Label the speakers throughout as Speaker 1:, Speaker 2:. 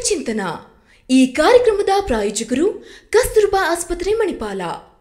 Speaker 1: ಚಿಂತನ ಈ ಕಾರ್ಯಕ್ರಮದ ಪ್ರಾಯೋಜಕರು ಕಸ್ತೂರ್ಬಾ ಆಸ್ಪತ್ರೆ ಮಣಿಪಾಲ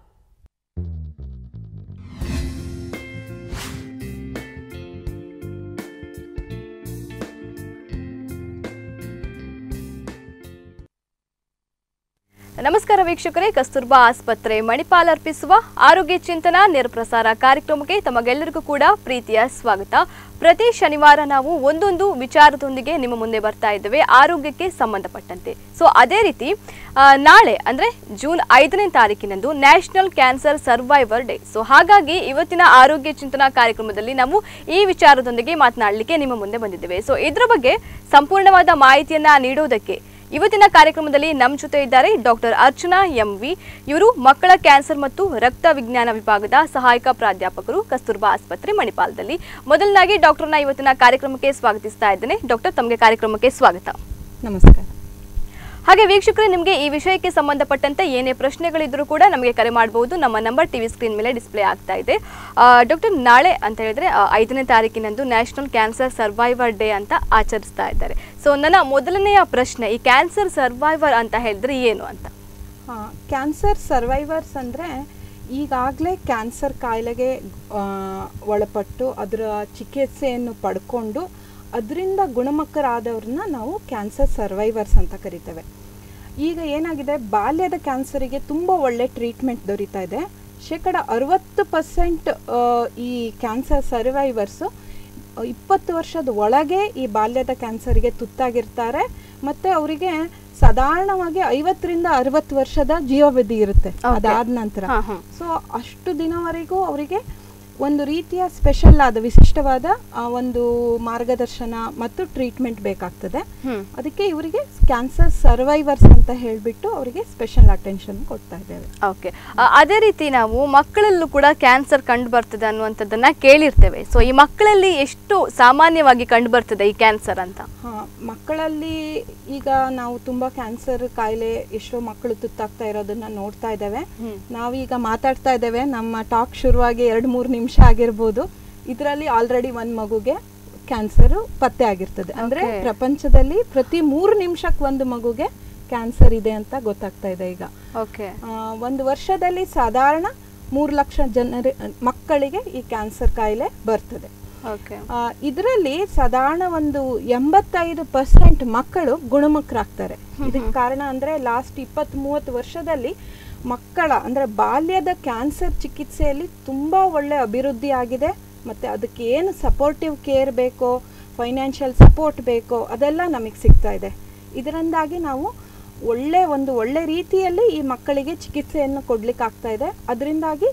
Speaker 2: ನಮಸ್ಕಾರ ವೀಕ್ಷಕರೇ ಕಸ್ತೂರ್ಬಾ ಆಸ್ಪತ್ರೆ ಮಣಿಪಾಲ್ ಅರ್ಪಿಸುವ ಆರೋಗ್ಯ ಚಿಂತನ ನೇರಪ್ರಸಾರ ಕಾರ್ಯಕ್ರಮಕ್ಕೆ ತಮಗೆಲ್ಲರಿಗೂ ಕೂಡ ಪ್ರೀತಿಯ ಸ್ವಾಗತ ಪ್ರತಿ ಶನಿವಾರ ನಾವು ಒಂದೊಂದು ವಿಚಾರದೊಂದಿಗೆ ನಿಮ್ಮ ಮುಂದೆ ಬರ್ತಾ ಇದ್ದೇವೆ ಆರೋಗ್ಯಕ್ಕೆ ಸಂಬಂಧಪಟ್ಟಂತೆ ಸೊ ಅದೇ ರೀತಿ ಆ, ನಾಳೆ ಅಂದ್ರೆ ಜೂನ್ ಐದನೇ ತಾರೀಕಿನಂದು national cancer survivor day so ಹಾಗಾಗಿ ಇವತ್ತಿನ ಆರೋಗ್ಯ ಚಿಂತನಾ ಕಾರ್ಯಕ್ರಮದಲ್ಲಿ ನಾವು ಈ ವಿಚಾರದೊಂದಿಗೆ ಮಾತನಾಡಲಿಕ್ಕೆ ನಿಮ್ಮ ಮುಂದೆ ಬಂದಿದ್ದೇವೆ ಸೊ ಇದ್ರ ಬಗ್ಗೆ ಸಂಪೂರ್ಣವಾದ ಮಾಹಿತಿಯನ್ನ ನೀಡುವುದಕ್ಕೆ ಇವತ್ತಿನ ಕಾರ್ಯಕ್ರಮದಲ್ಲಿ ನಮ್ಮ ಜೊತೆ ಇದ್ದಾರೆ ಡಾಕ್ಟರ್ ಅರ್ಚನಾ ಎಂ ವಿ ಇವರು ಮಕ್ಕಳ ಕ್ಯಾನ್ಸರ್ ಮತ್ತು ರಕ್ತ ವಿಜ್ಞಾನ ವಿಭಾಗದ ಸಹಾಯಕ ಪ್ರಾಧ್ಯಾಪಕರು ಕಸ್ತೂರ್ಬಾ ಆಸ್ಪತ್ರೆ ಮಣಿಪಾಲದಲ್ಲಿ ಮೊದಲನಾಗಿ ಡಾಕ್ಟರ್ನ ಇವತ್ತಿನ ಕಾರ್ಯಕ್ರಮಕ್ಕೆ ಸ್ವಾಗತಿಸ್ತಾ ಇದ್ದೇನೆ ಡಾಕ್ಟರ್ ತಮಗೆ ಕಾರ್ಯಕ್ರಮಕ್ಕೆ ಸ್ವಾಗತ
Speaker 3: ನಮಸ್ಕಾರ
Speaker 2: ಹಾಗೆ ವೀಕ್ಷಕರೇ ನಿಮಗೆ ಈ ವಿಷಯಕ್ಕೆ ಸಂಬಂಧಪಟ್ಟಂತೆ ಏನೇ ಪ್ರಶ್ನೆಗಳಿದ್ರೂ ಕೂಡ ನಮಗೆ ಕರೆ ಮಾಡಬಹುದು ನಮ್ಮ ನಂಬರ್ ಟಿವಿ ಸ್ಕ್ರೀನ್ ಮೇಲೆ ಡಿಸ್ಪ್ಲೇ ಆಗ್ತಾ ಇದೆ ಡಾಕ್ಟರ್ ನಾಳೆ ಅಂತ ಹೇಳಿದ್ರೆ ಆ, ಐದನೇ ತಾರೀಕಿನಂದು ನ್ಯಾಷನಲ್ ಕ್ಯಾನ್ಸರ್ ಸರ್ವೈವರ್ ಡೇ ಅಂತ ಆಚರಿಸ್ತಾ ಇದ್ದಾರೆ ಸೊ ನನ್ನ ಮೊದಲನೆಯ ಪ್ರಶ್ನೆ ಈ ಕ್ಯಾನ್ಸರ್ ಸರ್ವೈವರ್ ಅಂತ ಹೇಳಿದ್ರೆ ಏನು ಅಂತ
Speaker 3: ಕ್ಯಾನ್ಸರ್ ಸರ್ವೈವರ್ಸ್ ಅಂದರೆ ಈಗಾಗಲೇ ಕ್ಯಾನ್ಸರ್ ಕಾಯಿಲೆಗೆ ಆ, ಒಳಪಟ್ಟು ಅದರ ಚಿಕಿತ್ಸೆಯನ್ನು ಪಡ್ಕೊಂಡು ಅದರಿಂದ ಗುಣಮುಖರಾದವ್ರನ್ನ ನಾವು ಕ್ಯಾನ್ಸರ್ ಸರ್ವೈವರ್ಸ್ ಅಂತ ಕರಿತೇವೆ ಈಗ ಏನಾಗಿದೆ ಬಾಲ್ಯದ ಕ್ಯಾನ್ಸರಿಗೆ ತುಂಬ ಒಳ್ಳೆ ಟ್ರೀಟ್ಮೆಂಟ್ ದೊರೀತಾ ಇದೆ ಶೇಕಡ ಅರವತ್ತು ಪರ್ಸೆಂಟ್ ಈ ಕ್ಯಾನ್ಸರ್ ಸರ್ವೈವರ್ಸು ಇಪ್ಪತ್ತು ವರ್ಷದ ಒಳಗೆ ಈ ಬಾಲ್ಯದ ಕ್ಯಾನ್ಸರ್ಗೆ ತುತ್ತಾಗಿರ್ತಾರೆ ಮತ್ತು ಅವರಿಗೆ ಸಾಧಾರಣವಾಗಿ ಐವತ್ತರಿಂದ ಅರವತ್ತು ವರ್ಷದ ಜೀವವಿಧಿ ಇರುತ್ತೆ
Speaker 2: Okay.
Speaker 3: ಅದಾದ ನಂತರ
Speaker 2: ಹಾ, ಹಾ.
Speaker 3: ಸೊ ಅಷ್ಟು ದಿನವರೆಗೂ ಅವರಿಗೆ ಒಂದು ರೀತಿಯ ಸ್ಪೆಷಲ್ ಆದ ವಿಶಿಷ್ಟವಾದ ಆ, ಒಂದು ಮಾರ್ಗದರ್ಶನ ಮತ್ತು ಟ್ರೀಟ್ಮೆಂಟ್ ಬೇಕಾಗ್ತದೆ
Speaker 2: ಹ್ಮ್
Speaker 3: ಅದಕ್ಕೆ ಇವರಿಗೆ ಕ್ಯಾನ್ಸರ್ ಸರ್ವೈವರ್ಸ್ ಅಂತ ಹೇಳಿಬಿಟ್ಟು ಅವರಿಗೆ ಸ್ಪೆಷಲ್ ಅಟೆನ್ಷನ್ ಕೊಡ್ತಾ ಇದ್ದೇವೆ
Speaker 2: ಓಕೆ ಅದೇ ರೀತಿ ನಾವು ಮಕ್ಕಳಲ್ಲೂ ಕೂಡ ಕ್ಯಾನ್ಸರ್ ಕಂಡು ಬರ್ತದೆ ಅನ್ನುವಂಥದ್ದನ್ನ ಕೇಳಿರ್ತೇವೆ ಸೊ ಈ ಮಕ್ಕಳಲ್ಲಿ ಎಷ್ಟು ಸಾಮಾನ್ಯವಾಗಿ ಕಂಡು ಬರ್ತದೆ ಈ ಕ್ಯಾನ್ಸರ್ ಅಂತ
Speaker 3: ಹಾ ಮಕ್ಕಳಲ್ಲಿ ಈಗ ನಾವು ತುಂಬಾ ಕ್ಯಾನ್ಸರ್ ಕಾಯಿಲೆ ಎಷ್ಟೋ ಮಕ್ಕಳು ತುತ್ತಾಗ್ತಾ ಇರೋದನ್ನ ನೋಡ್ತಾ ಇದ್ದೇವೆ
Speaker 2: ಹ್ಮ್.
Speaker 3: ನಾವೀಗ ಮಾತಾಡ್ತಾ ಇದ್ದೇವೆ ನಮ್ಮ ಟಾಕ್ ಶುರುವಾಗಿ ಎರಡು ಮೂರು ನಿಮಿಷ ಆಗಿರ್ಬೋದು ಇದರಲ್ಲಿ ಆಲ್ರೆಡಿ ಒಂದು ಮಗುಗೆ ಕ್ಯಾನ್ಸರ್ ಪತ್ತೆ ಆಗಿರ್ತದೆ ಅಂದ್ರೆ
Speaker 2: Okay.
Speaker 3: ಪ್ರಪಂಚದಲ್ಲಿ ಪ್ರತಿ ಮೂರು ನಿಮಿಷಕ್ಕೆ ಒಂದು ಮಗುಗೆ ಕ್ಯಾನ್ಸರ್ ಇದೆ ಅಂತ ಗೊತ್ತಾಗ್ತಾ ಇದೆ ಈಗ
Speaker 2: ಓಕೆ
Speaker 3: ಆ, ಒಂದು ವರ್ಷದಲ್ಲಿ ಸಾಧಾರಣ ಮೂರು ಲಕ್ಷ ಜನರ ಮಕ್ಕಳಿಗೆ ಈ ಕ್ಯಾನ್ಸರ್ ಕಾಯಿಲೆ ಬರ್ತದೆ
Speaker 2: ಓಕೆ
Speaker 3: ಇದರಲ್ಲಿ ಸಾಧಾರಣ ಒಂದು ಎಂಬತ್ತೈದು ಪರ್ಸೆಂಟ್ ಮಕ್ಕಳು ಗುಣಮುಖರಾಗ್ತಾರೆ ಇದಕ್ಕೆ ಕಾರಣ ಅಂದ್ರೆ ಲಾಸ್ಟ್ ಇಪ್ಪತ್ತ್ ಮೂವತ್ತು ವರ್ಷದಲ್ಲಿ ಮಕ್ಕಳ ಅಂದ್ರೆ ಬಾಲ್ಯದ ಕ್ಯಾನ್ಸರ್ ಚಿಕಿತ್ಸೆಯಲ್ಲಿ ತುಂಬಾ ಒಳ್ಳೆ ಅಭಿವೃದ್ಧಿ ಆಗಿದೆ ಮತ್ತೆ ಅದಕ್ಕೆ ಏನು ಸಪೋರ್ಟಿವ್ ಕೇರ್ ಬೇಕೋ ಫೈನಾನ್ಷಿಯಲ್ ಸಪೋರ್ಟ್ ಬೇಕೋ ಅದೆಲ್ಲ ನಮಗೆ ಸಿಗ್ತಾ ಇದೆ ಇದರಿಂದಾಗಿ ನಾವು ಒಳ್ಳೆ ಒಂದು ಒಳ್ಳೆ ರೀತಿಯಲ್ಲಿ ಈ ಮಕ್ಕಳಿಗೆ ಚಿಕಿತ್ಸೆಯನ್ನು ಕೊಡ್ಲಿಕ್ಕೆ ಆಗ್ತಾ ಇದೆ ಅದರಿಂದಾಗಿ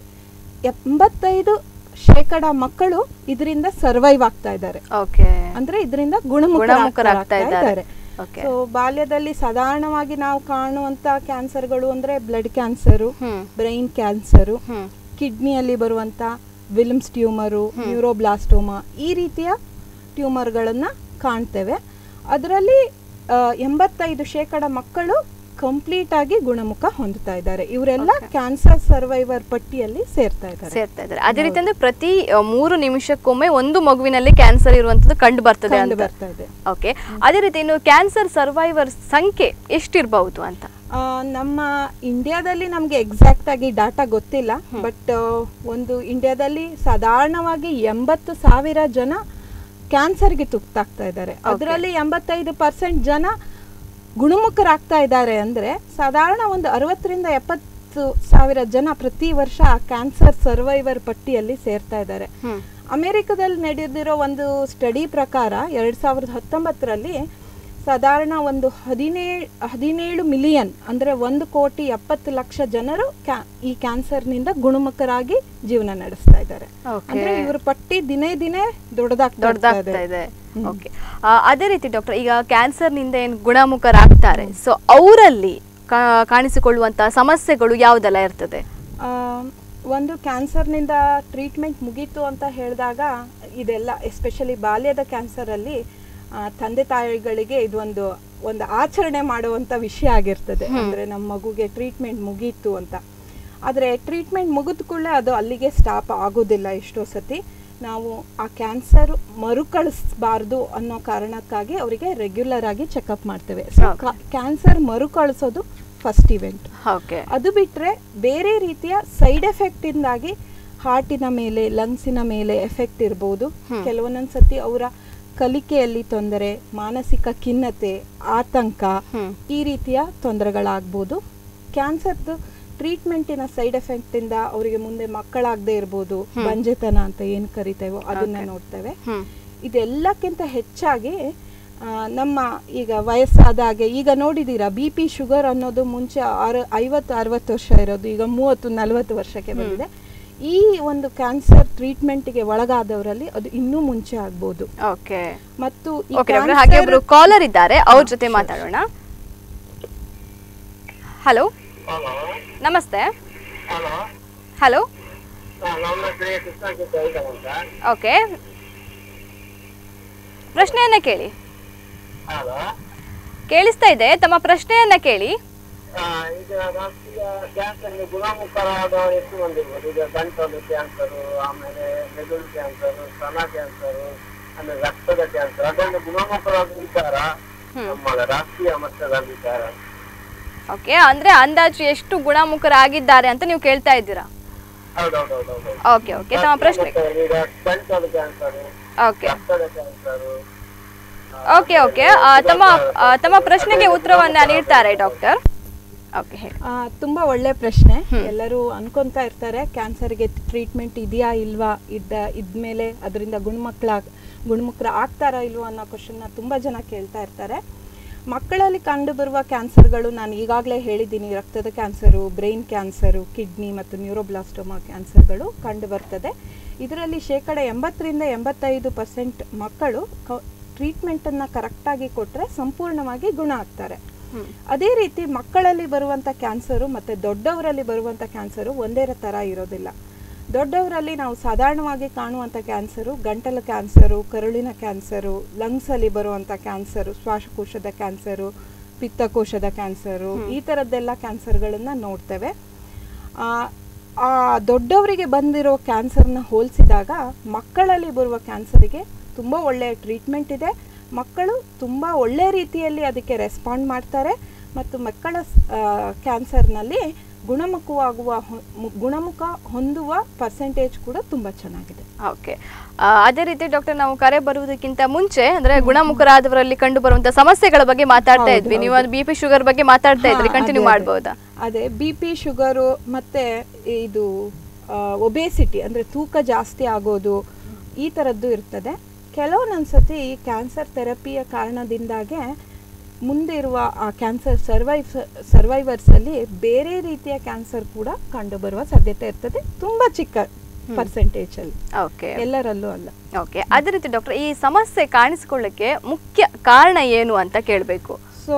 Speaker 3: ಎಂಬತ್ತೈದು ಶೇಕಡ ಮಕ್ಕಳು ಇದರಿಂದ ಸರ್ವೈವ್ ಆಗ್ತಾ ಇದ್ದಾರೆ
Speaker 2: ಓಕೆ
Speaker 3: ಅಂದ್ರೆ ಇದರಿಂದ
Speaker 2: ಗುಣಮುಖರಾಗ್ತಾ
Speaker 3: ಗುಣಮುಖರಾಗ್ತಾ
Speaker 2: ಇದ್ದಾರೆ.
Speaker 3: ಇದ್ದಾರೆ
Speaker 2: Okay.
Speaker 3: ಸೊ ಬಾಲ್ಯದಲ್ಲಿ ಸಾಧಾರಣವಾಗಿ ನಾವು ಕಾಣುವಂತ ಕ್ಯಾನ್ಸರ್ಗಳು ಅಂದ್ರೆ blood cancer
Speaker 2: hmm
Speaker 3: brain cancer
Speaker 2: hmm
Speaker 3: ಕಿಡ್ನಿಯಲ್ಲಿ ಬರುವಂತ ವಿಲ್ಮ್ಸ್ ಟ್ಯೂಮರು ನ್ಯೂರೋಬ್ಲಾಸ್ಟೋಮಾ ಈ ರೀತಿಯ ಟ್ಯೂಮರ್ಗಳನ್ನ ಕಾಣ್ತೇವೆ ಅದರಲ್ಲಿ ಎಂಬತ್ತೈದು ಶೇಕಡ ಮಕ್ಕಳು ಕಂಪ್ಲೀಟ್ ಆಗಿ ಗುಣಮುಖ ಹೊಂದುತ್ತಾ ಇದ್ದಾರೆ ಇವರೆಲ್ಲ ಕ್ಯಾನ್ಸರ್ ಸರ್ವೈವರ್ ಪಟ್ಟಿಯಲ್ಲಿ ಸೇರ್ತಾ ಇದ್ದಾರೆ
Speaker 2: ಸೇರ್ತಾ ಇದ್ದಾರೆ ಅದೇ ರೀತಿ ಅಂದ್ರೆ ಪ್ರತಿ ಆ, ಮೂರು ನಿಮಿಷಕ್ಕೊಮ್ಮೆ ಒಂದು ಮಗುವಿನಲ್ಲಿ ಕ್ಯಾನ್ಸರ್ ಇರುವಂತದ್ದು ಕಂಡು ಬರ್ತದೆ
Speaker 3: ಕಂಡು
Speaker 2: ಅಂತ
Speaker 3: ಬರ್ತಾ ಇದೆ
Speaker 2: ಓಕೆ ಅದೇ ರೀತಿ ಇನ್ನು ಕ್ಯಾನ್ಸರ್ ಸರ್ವೈವರ್ ಸಂಖ್ಯೆ ಎಷ್ಟಿರಬಹುದು ಅಂತ
Speaker 3: ಆ, ನಮ್ಮ ಇಂಡಿಯಾದಲ್ಲಿ ನಮಗೆ ಎಕ್ಸಾಕ್ಟ್ ಆಗಿ ಡಾಟಾ ಗೊತ್ತಿಲ್ಲ ಬಟ್ ಒಂದು ಇಂಡಿಯಾದಲ್ಲಿ ಸಾಧಾರಣವಾಗಿ ಎಂಬತ್ತು ಸಾವಿರ ಜನ ಕ್ಯಾನ್ಸರ್ಗೆ ತುತ್ತಾಗ್ತಾ ಇದ್ದಾರೆ ಅದರಲ್ಲಿ ಎಂಬತ್ತೈದು ಪರ್ಸೆಂಟ್ ಜನ ಗುಣಮುಖರಾಗ್ತಾ ಇದ್ದಾರೆ ಅಂದ್ರೆ ಸಾಧಾರಣ ಒಂದು ಅರವತ್ತರಿಂದ ಎಪ್ಪತ್ತು ಸಾವಿರ ಜನ ಪ್ರತಿ ವರ್ಷ ಆ ಕ್ಯಾನ್ಸರ್ ಸರ್ವೈವರ್ ಪಟ್ಟಿಯಲ್ಲಿ ಸೇರ್ತಾ ಇದ್ದಾರೆ
Speaker 2: ಹ್ಮ್
Speaker 3: ಅಮೆರಿಕದಲ್ಲಿ ನಡೆದಿರೋ ಒಂದು ಸ್ಟಡಿ ಪ್ರಕಾರ ಎರಡ್ ಸಾವಿರದ ಹತ್ತೊಂಬತ್ತರಲ್ಲಿ ಸಾಧಾರಣ ಒಂದು ಹದಿನೇಳು ಹದಿನೇಳು ಮಿಲಿಯನ್ ಅಂದ್ರೆ ಒಂದು ಕೋಟಿ ಎಪ್ಪತ್ತು ಲಕ್ಷ ಜನರು ಕ್ಯಾ- ಈ ಕ್ಯಾನ್ಸರ್ನಿಂದ ಗುಣಮುಖರಾಗಿ ಜೀವನ ನಡೆಸ್ತಾ ಇದ್ದಾರೆ
Speaker 2: Okay.
Speaker 3: ಅಂದ್ರೆ ಇವ್ರ ಪಟ್ಟಿ ದಿನೇ ದಿನೇ ದೊಡ್ಡದಾಗ್ತಾ
Speaker 2: ದೊಡ್ಡದಾಗ್ತಾ ಇದೆ ಓಕೆ ಅದೇ ರೀತಿ ಡಾಕ್ಟರ್ ಈಗ ಕ್ಯಾನ್ಸರ್ನಿಂದ ಏನು ಗುಣಮುಖರಾಗ್ತಾರೆ ಸೊ ಅವರಲ್ಲಿ ಕಾಣಿಸಿಕೊಳ್ಳುವಂತಹ ಸಮಸ್ಯೆಗಳು ಯಾವುದೆಲ್ಲ ಇರ್ತದೆ
Speaker 3: ಆ, ಒಂದು ಕ್ಯಾನ್ಸರ್ನಿಂದ ಟ್ರೀಟ್ಮೆಂಟ್ ಮುಗೀತು ಅಂತ ಹೇಳಿದಾಗ ಇದೆಲ್ಲ ಎಸ್ಪೆಷಲಿ ಬಾಲ್ಯದ ಕ್ಯಾನ್ಸರಲ್ಲಿ ಆ, ತಂದೆ ತಾಯಿಗಳಿಗೆ ಇದೊಂದು ಒಂದು ಆಚರಣೆ ಮಾಡುವಂಥ ವಿಷಯ ಆಗಿರ್ತದೆ ಅಂದರೆ ನಮ್ಮ ಮಗುಗೆ ಟ್ರೀಟ್ಮೆಂಟ್ ಮುಗೀತು ಅಂತ ಆದರೆ ಟ್ರೀಟ್ಮೆಂಟ್ ಮುಗಿದ ಕೂಡಲೇ ಅದು ಅಲ್ಲಿಗೆ ಸ್ಟಾಪ್ ಆಗೋದಿಲ್ಲ ಎಷ್ಟೋ ಸತಿ ನಾವು ಆ ಕ್ಯಾನ್ಸರ್ ಮರುಕಳಿಸಬಾರ್ದು ಅನ್ನೋ ಕಾರಣಕ್ಕಾಗಿ ಅವರಿಗೆ ರೆಗ್ಯುಲರ್ ಆಗಿ ಚೆಕಪ್ ಮಾಡ್ತೇವೆ ಸೊ
Speaker 2: Okay.
Speaker 3: ಕ್ಯಾನ್ಸರ್ ಮರುಕಳಿಸೋದು ಫಸ್ಟ್ ಇವೆಂಟ್
Speaker 2: ಓಕೆ
Speaker 3: ಅದು ಬಿಟ್ಟರೆ ಬೇರೆ ರೀತಿಯ ಸೈಡ್ ಎಫೆಕ್ಟಿಂದಾಗಿ ಹಾರ್ಟಿನ ಮೇಲೆ ಲಂಗ್ಸಿನ ಮೇಲೆ ಎಫೆಕ್ಟ್ ಇರ್ಬೋದು ಕೆಲವೊಂದೊಂದು ಸತಿ ಅವರ ಕಲಿಕೆಯಲ್ಲಿ ತೊಂದರೆ ಮಾನಸಿಕ ಖಿನ್ನತೆ ಆತಂಕ
Speaker 2: ಹ್ಮ್.
Speaker 3: ಈ ರೀತಿಯ ತೊಂದರೆಗಳಾಗ್ಬೋದು ಕ್ಯಾನ್ಸರ್ದು ಟ್ರೀಟ್ಮೆಂಟಿನ ಸೈಡ್ ಎಫೆಕ್ಟಿಂದ ಅವರಿಗೆ ಮುಂದೆ ಮಕ್ಕಳಾಗದೇ ಇರ್ಬೋದು ಬಂಜೆತನ ಅಂತ ಏನು ಕರಿತೇವೋ ಅದನ್ನ ನೋಡ್ತೇವೆ
Speaker 2: ಹ್ಮ್
Speaker 3: ಇದೆಲ್ಲಕ್ಕಿಂತ ಹೆಚ್ಚಾಗಿ ಆ, ನಮ್ಮ ಈಗ ವಯಸ್ಸಾದ ಹಾಗೆ ಈಗ ನೋಡಿದ್ದೀರಾ ಬಿ ಪಿ ಶುಗರ್ ಅನ್ನೋದು ಮುಂಚೆ ಆರು ಐವತ್ತು ಅರವತ್ತು ವರ್ಷ ಇರೋದು ಈಗ ಮೂವತ್ತು ನಲವತ್ತು ವರ್ಷಕ್ಕೆ ಬಂದಿದೆ ಈ ಒಂದು ಕ್ಯಾನ್ಸರ್ ಟ್ರೀಟ್ಮೆಂಟ್ಗೆ ಒಳಗಾದವರಲ್ಲಿ ಅದು ಇನ್ನೂ ಮುಂಚೆ ಆಗ್ಬೋದು
Speaker 2: ಓಕೆ
Speaker 3: ಮತ್ತು ಈ
Speaker 2: ಓಕೆ ಡಾಕ್ಟರ್
Speaker 3: cancer-
Speaker 2: ಹಾಗೆ ಒಬ್ರು ಕಾಲರ್ ಇದ್ದಾರೆ ಅವ್ರ ಜೊತೆ ಮಾತಾಡೋಣ ಹಲೋ
Speaker 4: ಹಲೋ
Speaker 2: ನಮಸ್ತೆ
Speaker 4: ಹಲೋ
Speaker 2: ಹಲೋ
Speaker 4: ನಮ್ಮ ಹೆಸರು ಕೃಷ್ಣ ಐಟಮ್ ಅಂತ
Speaker 2: ಓಕೆ ಪ್ರಶ್ನೆಯನ್ನ ಕೇಳಿ
Speaker 4: ಹಲೋ
Speaker 2: ಕೇಳಿಸ್ತಾ ಇದೆ ತಮ್ಮ ಪ್ರಶ್ನೆಯನ್ನ ಕೇಳಿ
Speaker 4: ಈಗ ರಾಷ್ಟ್ರೀಯ ಕ್ಯಾನ್ಸರ್ ಗುಣಮುಖರಾದ ಎಷ್ಟು ಬಂದಿರ್ಬೋದು ಈಗ ಗಂಟಲು ಕ್ಯಾನ್ಸರು ಆಮೇಲೆ ಮೆದುಳು ಕ್ಯಾನ್ಸರು ಸ್ತನ ಕ್ಯಾನ್ಸರು ಆಮೇಲೆ ರಕ್ತದ ಕ್ಯಾನ್ಸರ್ ಅದನ್ನು ಗುಣಮುಖರಾದ ವಿಚಾರ ನಮ್ಮ ರಾಷ್ಟ್ರೀಯ ಮಟ್ಟದಲ್ಲಿ ವಿಚಾರ
Speaker 2: ಓಕೆ ಅಂದ್ರೆ ಅಂದಾಜು ಎಷ್ಟು ಗುಣಮುಖರಾಗಿದ್ದಾರೆ ಅಂತ ನೀವು ಕೇಳ್ತಾ ಇದ್ದೀರಾ
Speaker 4: ಹೌದೌದೌದೌದು
Speaker 2: ಓಕೆ ಓಕೆ ತಮ್ಮ ಪ್ರಶ್ನೆ
Speaker 4: ಈಗ ಗಂಟಲು ಕ್ಯಾನ್ಸರು
Speaker 2: ಓಕೆ
Speaker 4: ರಕ್ತದ ಕ್ಯಾನ್ಸರು
Speaker 2: ಓಕೆ ಓಕೆ ತಮ್ಮ ಆ, ತಮ್ಮ ಪ್ರಶ್ನೆಗೆ ಉತ್ತರವನ್ನ ನೀಡ್ತಾರೆ ಡಾಕ್ಟರ್ ಓಕೆ ಹೇಳಿ
Speaker 3: ಆ, ತುಂಬಾ ಒಳ್ಳೆ ಪ್ರಶ್ನೆ ಎಲ್ಲರೂ ಅನ್ಕೊಂತಾ ಇರ್ತಾರೆ ಕ್ಯಾನ್ಸರ್ಗೆ ಟ್ರೀಟ್ಮೆಂಟ್ ಇದೆಯಾ ಇಲ್ವಾ ಇದ್ದ ಇದ್ಮೇಲೆ ಅದರಿಂದ ಗುಣಮಕ್ಕಳ ಗುಣಮುಖರ ಆಗ್ತಾರಾ ಇಲ್ವಾ ಅನ್ನೋ ಕ್ವಶನ್ನ ತುಂಬಾ ಜನ ಕೇಳ್ತಾ ಇರ್ತಾರೆ ಮಕ್ಕಳಲ್ಲಿ ಕಂಡುಬರುವ ಕ್ಯಾನ್ಸರ್ಗಳು ನಾನು ಈಗಾಗಲೇ ಹೇಳಿದ್ದೀನಿ ರಕ್ತದ ಕ್ಯಾನ್ಸರು ಬ್ರೈನ್ ಕ್ಯಾನ್ಸರು ಕಿಡ್ನಿ ಮತ್ತು ನ್ಯೂರೋಬ್ಲಾಸ್ಟೋಮಾ ಕ್ಯಾನ್ಸರ್ಗಳು ಕಂಡು ಬರ್ತದೆ ಇದರಲ್ಲಿ ಶೇಕಡ ಎಂಬತ್ತರಿಂದ ಎಂಬತ್ತೈದು ಪರ್ಸೆಂಟ್ ಮಕ್ಕಳು ಟ್ರೀಟ್ಮೆಂಟನ್ನು ಕರೆಕ್ಟಾಗಿ ಕೊಟ್ಟರೆ ಸಂಪೂರ್ಣವಾಗಿ ಗುಣ ಆಗ್ತಾರೆ ಅದೇ ರೀತಿ ಮಕ್ಕಳಲ್ಲಿ ಬರುವಂಥ ಕ್ಯಾನ್ಸರು ಮತ್ತು ದೊಡ್ಡವರಲ್ಲಿ ಬರುವಂಥ ಕ್ಯಾನ್ಸರು ಒಂದೇ ಥರ ಇರೋದಿಲ್ಲ ದೊಡ್ಡವರಲ್ಲಿ ನಾವು ಸಾಧಾರಣವಾಗಿ ಕಾಣುವಂಥ ಕ್ಯಾನ್ಸರು ಗಂಟಲ ಕ್ಯಾನ್ಸರು ಕರುಳಿನ ಕ್ಯಾನ್ಸರು ಲಂಗ್ಸಲ್ಲಿ ಬರುವಂಥ ಕ್ಯಾನ್ಸರು ಶ್ವಾಸಕೋಶದ ಕ್ಯಾನ್ಸರು ಪಿತ್ತಕೋಶದ ಕ್ಯಾನ್ಸರು ಈ ಥರದ್ದೆಲ್ಲ ಕ್ಯಾನ್ಸರ್ಗಳನ್ನು ನೋಡ್ತೇವೆ ಆ, ಆ ದೊಡ್ಡವರಿಗೆ ಬಂದಿರೋ ಕ್ಯಾನ್ಸರ್ನ ಹೋಲಿಸಿದಾಗ ಮಕ್ಕಳಲ್ಲಿ ಬರುವ ಕ್ಯಾನ್ಸರಿಗೆ ತುಂಬ ಒಳ್ಳೆಯ ಟ್ರೀಟ್ಮೆಂಟ್ ಇದೆ ಮಕ್ಕಳು ತುಂಬ ಒಳ್ಳೆಯ ರೀತಿಯಲ್ಲಿ ಅದಕ್ಕೆ ರೆಸ್ಪಾಂಡ್ ಮಾಡ್ತಾರೆ ಮತ್ತು ಮಕ್ಕಳ ಕ್ಯಾನ್ಸರ್ನಲ್ಲಿ ಗುಣಮುಖವಾಗುವ ಹೊ- ಮು- ಗುಣಮುಖ ಹೊಂದುವ ಪರ್ಸೆಂಟೇಜ್ ಕೂಡ ತುಂಬ ಚೆನ್ನಾಗಿದೆ
Speaker 2: ಓಕೆ ಆ, ಅದೇ ರೀತಿ ಡಾಕ್ಟರ್ ನಾವು ಕರೆ ಬರುವುದಕ್ಕಿಂತ ಮುಂಚೆ ಅಂದ್ರೆ ಗುಣಮುಖರಾದವರಲ್ಲಿ ಕಂಡು ಬರುವಂತಹ ಸಮಸ್ಯೆಗಳ ಬಗ್ಗೆ ಮಾತಾಡ್ತಾ ಇದ್ವಿ ನೀವು ಬಿ ಪಿ ಶುಗರ್ ಬಗ್ಗೆ ಮಾತಾಡ್ತಾ ಇದ್ರಿ
Speaker 3: ಹಾ,
Speaker 2: ಕಂಟಿನ್ಯೂ
Speaker 3: ಅದೇ, ಅದೇ.
Speaker 2: ಮಾಡ್ಬೋದಾ
Speaker 3: ಅದೇ ಬಿ ಪಿ ಶುಗರು ಮತ್ತು ಇದು ಒಬೇಸಿಟಿ ಅಂದರೆ ತೂಕ ಜಾಸ್ತಿ ಆಗೋದು ಈ ಥರದ್ದು ಇರ್ತದೆ ಕೆಲವೊಂದೊಂದ್ಸತಿ ಈ ಕ್ಯಾನ್ಸರ್ ಥೆರಪಿಯ ಕಾರಣದಿಂದಾಗೆ ಮುಂದೆ ಇರುವ ಆ ಕ್ಯಾನ್ಸರ್ ಸರ್ವೈವ್ ಸರ್ವೈವರ್ಸಲ್ಲಿ ಬೇರೆ ರೀತಿಯ ಕ್ಯಾನ್ಸರ್ ಕೂಡ ಕಂಡುಬರುವ ಸಾಧ್ಯತೆ ಇರ್ತದೆ ತುಂಬ ಚಿಕ್ಕ ಪರ್ಸೆಂಟೇಜಲ್ಲಿ
Speaker 2: ಓಕೆ
Speaker 3: ಎಲ್ಲರಲ್ಲೂ ಅಲ್ಲ
Speaker 2: ಓಕೆ ಅದೇ ರೀತಿ ಡಾಕ್ಟರ್ ಈ ಸಮಸ್ಯೆ ಕಾಣಿಸಿಕೊಳ್ಳಕ್ಕೆ ಮುಖ್ಯ ಕಾರಣ ಏನು ಅಂತ ಕೇಳಬೇಕು
Speaker 3: ಸೊ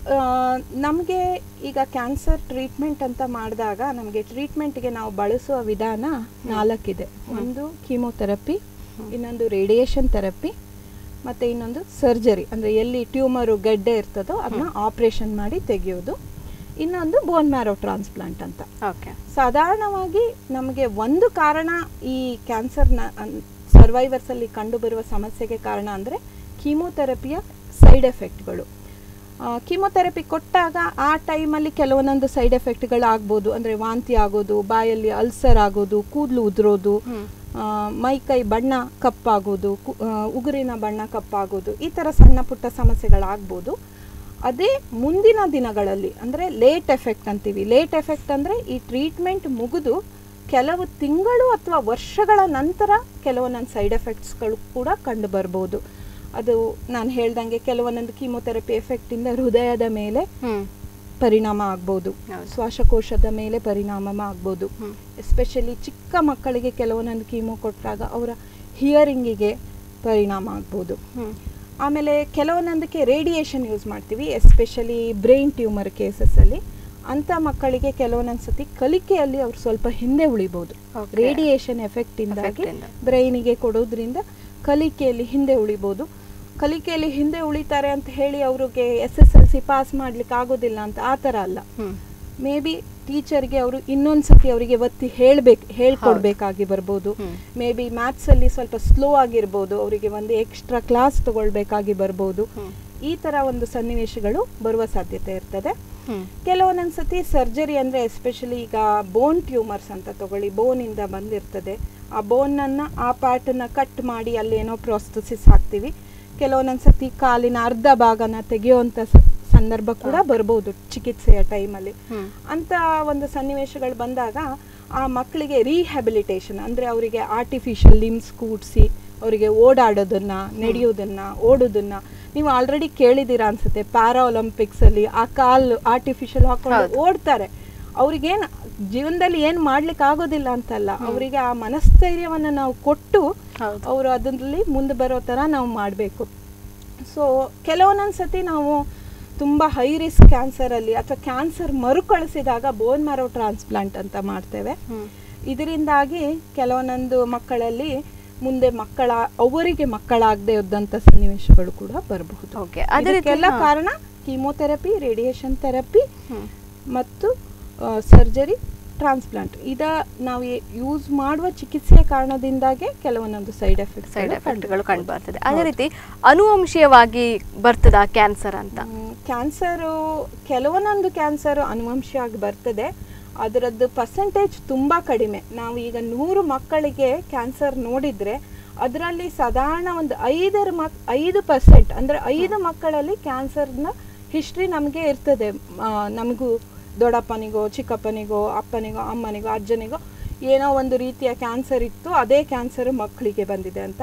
Speaker 3: ನಮಗೆ ಈಗ ಕ್ಯಾನ್ಸರ್ ಟ್ರೀಟ್ಮೆಂಟ್ ಅಂತ ಮಾಡಿದಾಗ ನಮಗೆ ಟ್ರೀಟ್ಮೆಂಟ್ಗೆ ನಾವು ಬಳಸುವ ವಿಧಾನ ನಾಲ್ಕಿದೆ ಒಂದು ಕೀಮೋಥೆರಪಿ ಇನ್ನೊಂದು ರೇಡಿಯೇಷನ್ ಥೆರಪಿ ಮತ್ತು ಇನ್ನೊಂದು ಸರ್ಜರಿ ಅಂದರೆ ಎಲ್ಲಿ ಟ್ಯೂಮರು ಗೆಡ್ಡೆ ಇರ್ತದೋ ಅದನ್ನ ಆಪ್ರೇಷನ್ ಮಾಡಿ ತೆಗೆಯೋದು ಇನ್ನೊಂದು ಬೋನ್ ಮ್ಯಾರೋ ಟ್ರಾನ್ಸ್ಪ್ಲಾಂಟ್ ಅಂತ
Speaker 2: ಓಕೆ
Speaker 3: ಸಾಧಾರಣವಾಗಿ ನಮಗೆ ಒಂದು ಕಾರಣ ಈ ಕ್ಯಾನ್ಸರ್ನ ಸರ್ವೈವರ್ಸಲ್ಲಿ ಕಂಡುಬರುವ ಸಮಸ್ಯೆಗೆ ಕಾರಣ ಅಂದರೆ ಕೀಮೋಥೆರಪಿಯ ಸೈಡ್ ಎಫೆಕ್ಟ್ಗಳು ಕೀಮೋಥೆರಪಿ ಕೊಟ್ಟಾಗ ಆ ಟೈಮಲ್ಲಿ ಕೆಲವೊಂದೊಂದು ಸೈಡ್ ಎಫೆಕ್ಟ್ಗಳು ಆಗ್ಬೋದು ಅಂದರೆ ವಾಂತಿ ಆಗೋದು ಬಾಯಲ್ಲಿ ಅಲ್ಸರ್ ಆಗೋದು ಕೂದಲು ಉದುರೋದು ಆ, ಮೈ ಕೈ ಬಣ್ಣ ಕಪ್ಪಾಗೋದು ಕು- ಆ, ಉಗುರಿನ ಬಣ್ಣ ಕಪ್ಪಾಗೋದು ಈ ಥರ ಸಣ್ಣ ಪುಟ್ಟ ಸಮಸ್ಯೆಗಳಾಗ್ಬೋದು ಅದೇ ಮುಂದಿನ ದಿನಗಳಲ್ಲಿ ಅಂದರೆ ಲೇಟ್ ಎಫೆಕ್ಟ್ ಅಂತೀವಿ ಲೇಟ್ ಎಫೆಕ್ಟ್ ಅಂದರೆ ಈ ಟ್ರೀಟ್ಮೆಂಟ್ ಮುಗಿದು ಕೆಲವು ತಿಂಗಳು ಅಥವಾ ವರ್ಷಗಳ ನಂತರ ಕೆಲವೊಂದೊಂದು ಸೈಡ್ ಎಫೆಕ್ಟ್ಸ್ಗಳು ಕೂಡ ಕಂಡು ಬರ್ಬೋದು ಅದು ನಾನು ಹೇಳ್ದಂಗೆ ಕೆಲವೊಂದೊಂದು ಕೀಮೋಥೆರಪಿ ಎಫೆಕ್ಟಿಂದ ಹೃದಯದ ಮೇಲೆ
Speaker 2: ಹ್ಮ್
Speaker 3: ಪರಿಣಾಮ ಆಗ್ಬೋದು
Speaker 2: ಹೌದು.
Speaker 3: ಶ್ವಾಸಕೋಶದ ಮೇಲೆ ಪರಿಣಾಮ ಆಗ್ಬೋದು
Speaker 2: ಹ್ಮ್.
Speaker 3: ಎಸ್ಪೆಷಲಿ ಚಿಕ್ಕ ಮಕ್ಕಳಿಗೆ ಕೆಲವೊಂದೊಂದು ಕೀಮೋ ಕೊಟ್ಟಾಗ ಅವರ ಹಿಯರಿಂಗಿಗೆ ಪರಿಣಾಮ ಆಗ್ಬೋದು
Speaker 2: ಹ್ಮ್
Speaker 3: ಆಮೇಲೆ ಕೆಲವೊಂದೊಂದಕ್ಕೆ ರೇಡಿಯೇಷನ್ ಯೂಸ್ ಮಾಡ್ತೀವಿ ಎಸ್ಪೆಷಲಿ ಬ್ರೈನ್ ಟ್ಯೂಮರ್ ಕೇಸಸ್ಸಲ್ಲಿ ಅಂಥ ಮಕ್ಕಳಿಗೆ ಕೆಲವೊಂದೊಂದು ಸತಿ ಕಲಿಕೆಯಲ್ಲಿ ಅವ್ರು ಸ್ವಲ್ಪ ಹಿಂದೆ ಉಳಿಬೋದು
Speaker 2: Okay.
Speaker 3: ರೇಡಿಯೇಷನ್ ಎಫೆಕ್ಟಿಂದಾಗಿ
Speaker 2: Effect ಇಂದ.
Speaker 3: ಬ್ರೈನಿಗೆ ಕೊಡೋದ್ರಿಂದ ಕಲಿಕೆಯಲ್ಲಿ ಹಿಂದೆ ಉಳಿಬೋದು ಕಲಿಕೆಯಲ್ಲಿ ಹಿಂದೆ ಉಳಿತಾರೆ ಅಂತ ಹೇಳಿ ಅವ್ರಿಗೆ S S L C pass ಮಾಡ್ಲಿಕ್ಕೆ ಆಗೋದಿಲ್ಲ ಅಂತ ಆ ಥರ ಅಲ್ಲ
Speaker 2: ಹ್ಮ್
Speaker 3: ಮೇ ಬಿ ಟೀಚರ್ಗೆ ಅವರು ಇನ್ನೊಂದು ಸತಿ ಅವರಿಗೆ ಒತ್ತಿ ಹೇಳ್ಬೇಕು ಹೇಳ್ಕೊಡ್ಬೇಕಾಗಿ ಬರ್ಬೋದು ಮೇ ಬಿ ಮ್ಯಾಥ್ಸಲ್ಲಿ ಸ್ವಲ್ಪ ಸ್ಲೋ ಆಗಿರ್ಬೋದು ಅವರಿಗೆ ಒಂದು ಎಕ್ಸ್ಟ್ರಾ ಕ್ಲಾಸ್ ತಗೊಳ್ಬೇಕಾಗಿ ಬರ್ಬೋದು ಈ ಥರ ಒಂದು ಸನ್ನಿವೇಶಗಳು ಬರುವ ಸಾಧ್ಯತೆ ಇರ್ತದೆ ಕೆಲವೊಂದೊಂದು ಸತಿ ಸರ್ಜರಿ ಅಂದರೆ ಎಸ್ಪೆಷಲಿ ಈಗ ಬೋನ್ ಟ್ಯೂಮರ್ಸ್ ಅಂತ ತಗೊಳ್ಳಿ ಬೋನಿಂದ ಬಂದಿರ್ತದೆ ಆ ಬೋನನ್ನು ಆ ಪಾರ್ಟನ್ನು ಕಟ್ ಮಾಡಿ ಅಲ್ಲೇನೋ ಪ್ರೋಸ್ತಸಿಸ್ ಹಾಕ್ತೀವಿ ಕೆಲವೊಂದೊಂದು ಸತಿ ಕಾಲಿನ ಅರ್ಧ ಭಾಗನ ತೆಗೆಯುವಂಥ ಸ- ಸಂದರ್ಭ ಕೂಡ ಬರ್ಬೋದು ಚಿಕಿತ್ಸೆಯ ಟೈಮಲ್ಲಿ ಅಂತ ಒಂದು ಸನ್ನಿವೇಶಗಳು ಬಂದಾಗ ಆ ಮಕ್ಕಳಿಗೆ ರೀಹ್ಯಾಬಿಲಿಟೇಷನ್ ಅಂದರೆ ಅವರಿಗೆ ಆರ್ಟಿಫಿಷಿಯಲ್ ಲಿಮ್ಸ್ ಕೂಡಿಸಿ ಅವರಿಗೆ ಓಡಾಡೋದನ್ನ ನಡೆಯೋದನ್ನ ಓಡೋದನ್ನ ನೀವು ಆಲ್ರೆಡಿ ಕೇಳಿದ್ದೀರಾ ಅನ್ಸುತ್ತೆ ಪ್ಯಾರಾ ಒಲಿಂಪಿಕ್ಸ್ ಅಲ್ಲಿ ಆ ಕಾಲು ಆರ್ಟಿಫಿಷಿಯಲ್ ಹಾಕೊಂಡು ಓಡ್ತಾರೆ ಅವ್ರಿಗೇನು ಜೀವನದಲ್ಲಿ ಏನು ಮಾಡ್ಲಿಕ್ಕೆ ಆಗೋದಿಲ್ಲ ಅಂತಲ್ಲ ಅವರಿಗೆ ಆ ಮನಸ್ಥೈರ್ಯವನ್ನ ನಾವು ಕೊಟ್ಟು ಅವರು ಅದರಲ್ಲಿ ಮುಂದೆ ಬರೋ ಥರ ನಾವು ಮಾಡಬೇಕು ಸೊ ಕೆಲವೊಂದೊಂದು ಸತಿ ನಾವು ತುಂಬ ಹೈ ರಿಸ್ಕ್ ಕ್ಯಾನ್ಸರಲ್ಲಿ ಅಥವಾ ಕ್ಯಾನ್ಸರ್ ಮರುಕಳಿಸಿದಾಗ ಬೋನ್ ಮ್ಯಾರೋ ಟ್ರಾನ್ಸ್ಪ್ಲಾಂಟ್ ಅಂತ ಮಾಡ್ತೇವೆ ಇದರಿಂದಾಗಿ ಕೆಲವೊಂದೊಂದು ಮಕ್ಕಳಲ್ಲಿ ಮುಂದೆ ಮಕ್ಕಳ ಅವರಿಗೆ ಮಕ್ಕಳಾಗದೆ ಇದ್ದಂಥ ಸನ್ನಿವೇಶಗಳು ಕೂಡ ಬರಬಹುದು
Speaker 2: Okay, ಅದೇ ರೀತಿ-
Speaker 3: ಇದಕ್ಕೆಲ್ಲ
Speaker 2: ಹಾ.
Speaker 3: ಕಾರಣ ಕೀಮೋಥೆರಪಿ ರೇಡಿಯೇಷನ್ ಥೆರಪಿ ಮತ್ತು ಸರ್ಜರಿ ಟ್ರಾನ್ಸ್ಪ್ಲಾಂಟ್ ಇದ ನಾವು ಯೂಸ್ ಮಾಡುವ ಚಿಕಿತ್ಸೆಯ ಕಾರಣದಿಂದಾಗೆ ಕೆಲವೊಂದೊಂದು ಸೈಡ್ ಎಫೆಕ್ಟ್
Speaker 2: ಸೈಡ್ ಎಫೆಕ್ಟ್ಗಳು ಕಂಡು ಬರ್ತದೆ ಅದೇ ರೀತಿ ಅನುವಂಶೀಯವಾಗಿ ಬರ್ತದ ಕ್ಯಾನ್ಸರ್ ಅಂತ
Speaker 3: ಕ್ಯಾನ್ಸರು ಕೆಲವೊಂದೊಂದು ಕ್ಯಾನ್ಸರ್ ಅನುವಂಶಿಯಾಗಿ ಬರ್ತದೆ ಅದರದ್ದು ಪರ್ಸೆಂಟೇಜ್ ತುಂಬ ಕಡಿಮೆ ನಾವು ಈಗ ನೂರು ಮಕ್ಕಳಿಗೆ ಕ್ಯಾನ್ಸರ್ ನೋಡಿದರೆ ಅದರಲ್ಲಿ ಸಾಧಾರಣ ಒಂದು ಐದರ ಮಕ್ ಐದು ಪರ್ಸೆಂಟ್ ಅಂದರೆ ಐದು ಮಕ್ಕಳಲ್ಲಿ ಕ್ಯಾನ್ಸರ್ನ ಹಿಸ್ಟ್ರಿ ನಮಗೆ ಇರ್ತದೆ ಆ, ನಮಗೂ ದೊಡ್ಡಪ್ಪನಿಗೋ ಚಿಕ್ಕಪ್ಪನಿಗೋ ಅಪ್ಪನಿಗೋ ಅಮ್ಮನಿಗೋ ಅಜ್ಜನಿಗೋ ಏನೋ ಒಂದು ರೀತಿಯ ಕ್ಯಾನ್ಸರ್ ಇತ್ತು ಅದೇ ಕ್ಯಾನ್ಸರ್ ಮಕ್ಕಳಿಗೆ ಬಂದಿದೆ ಅಂತ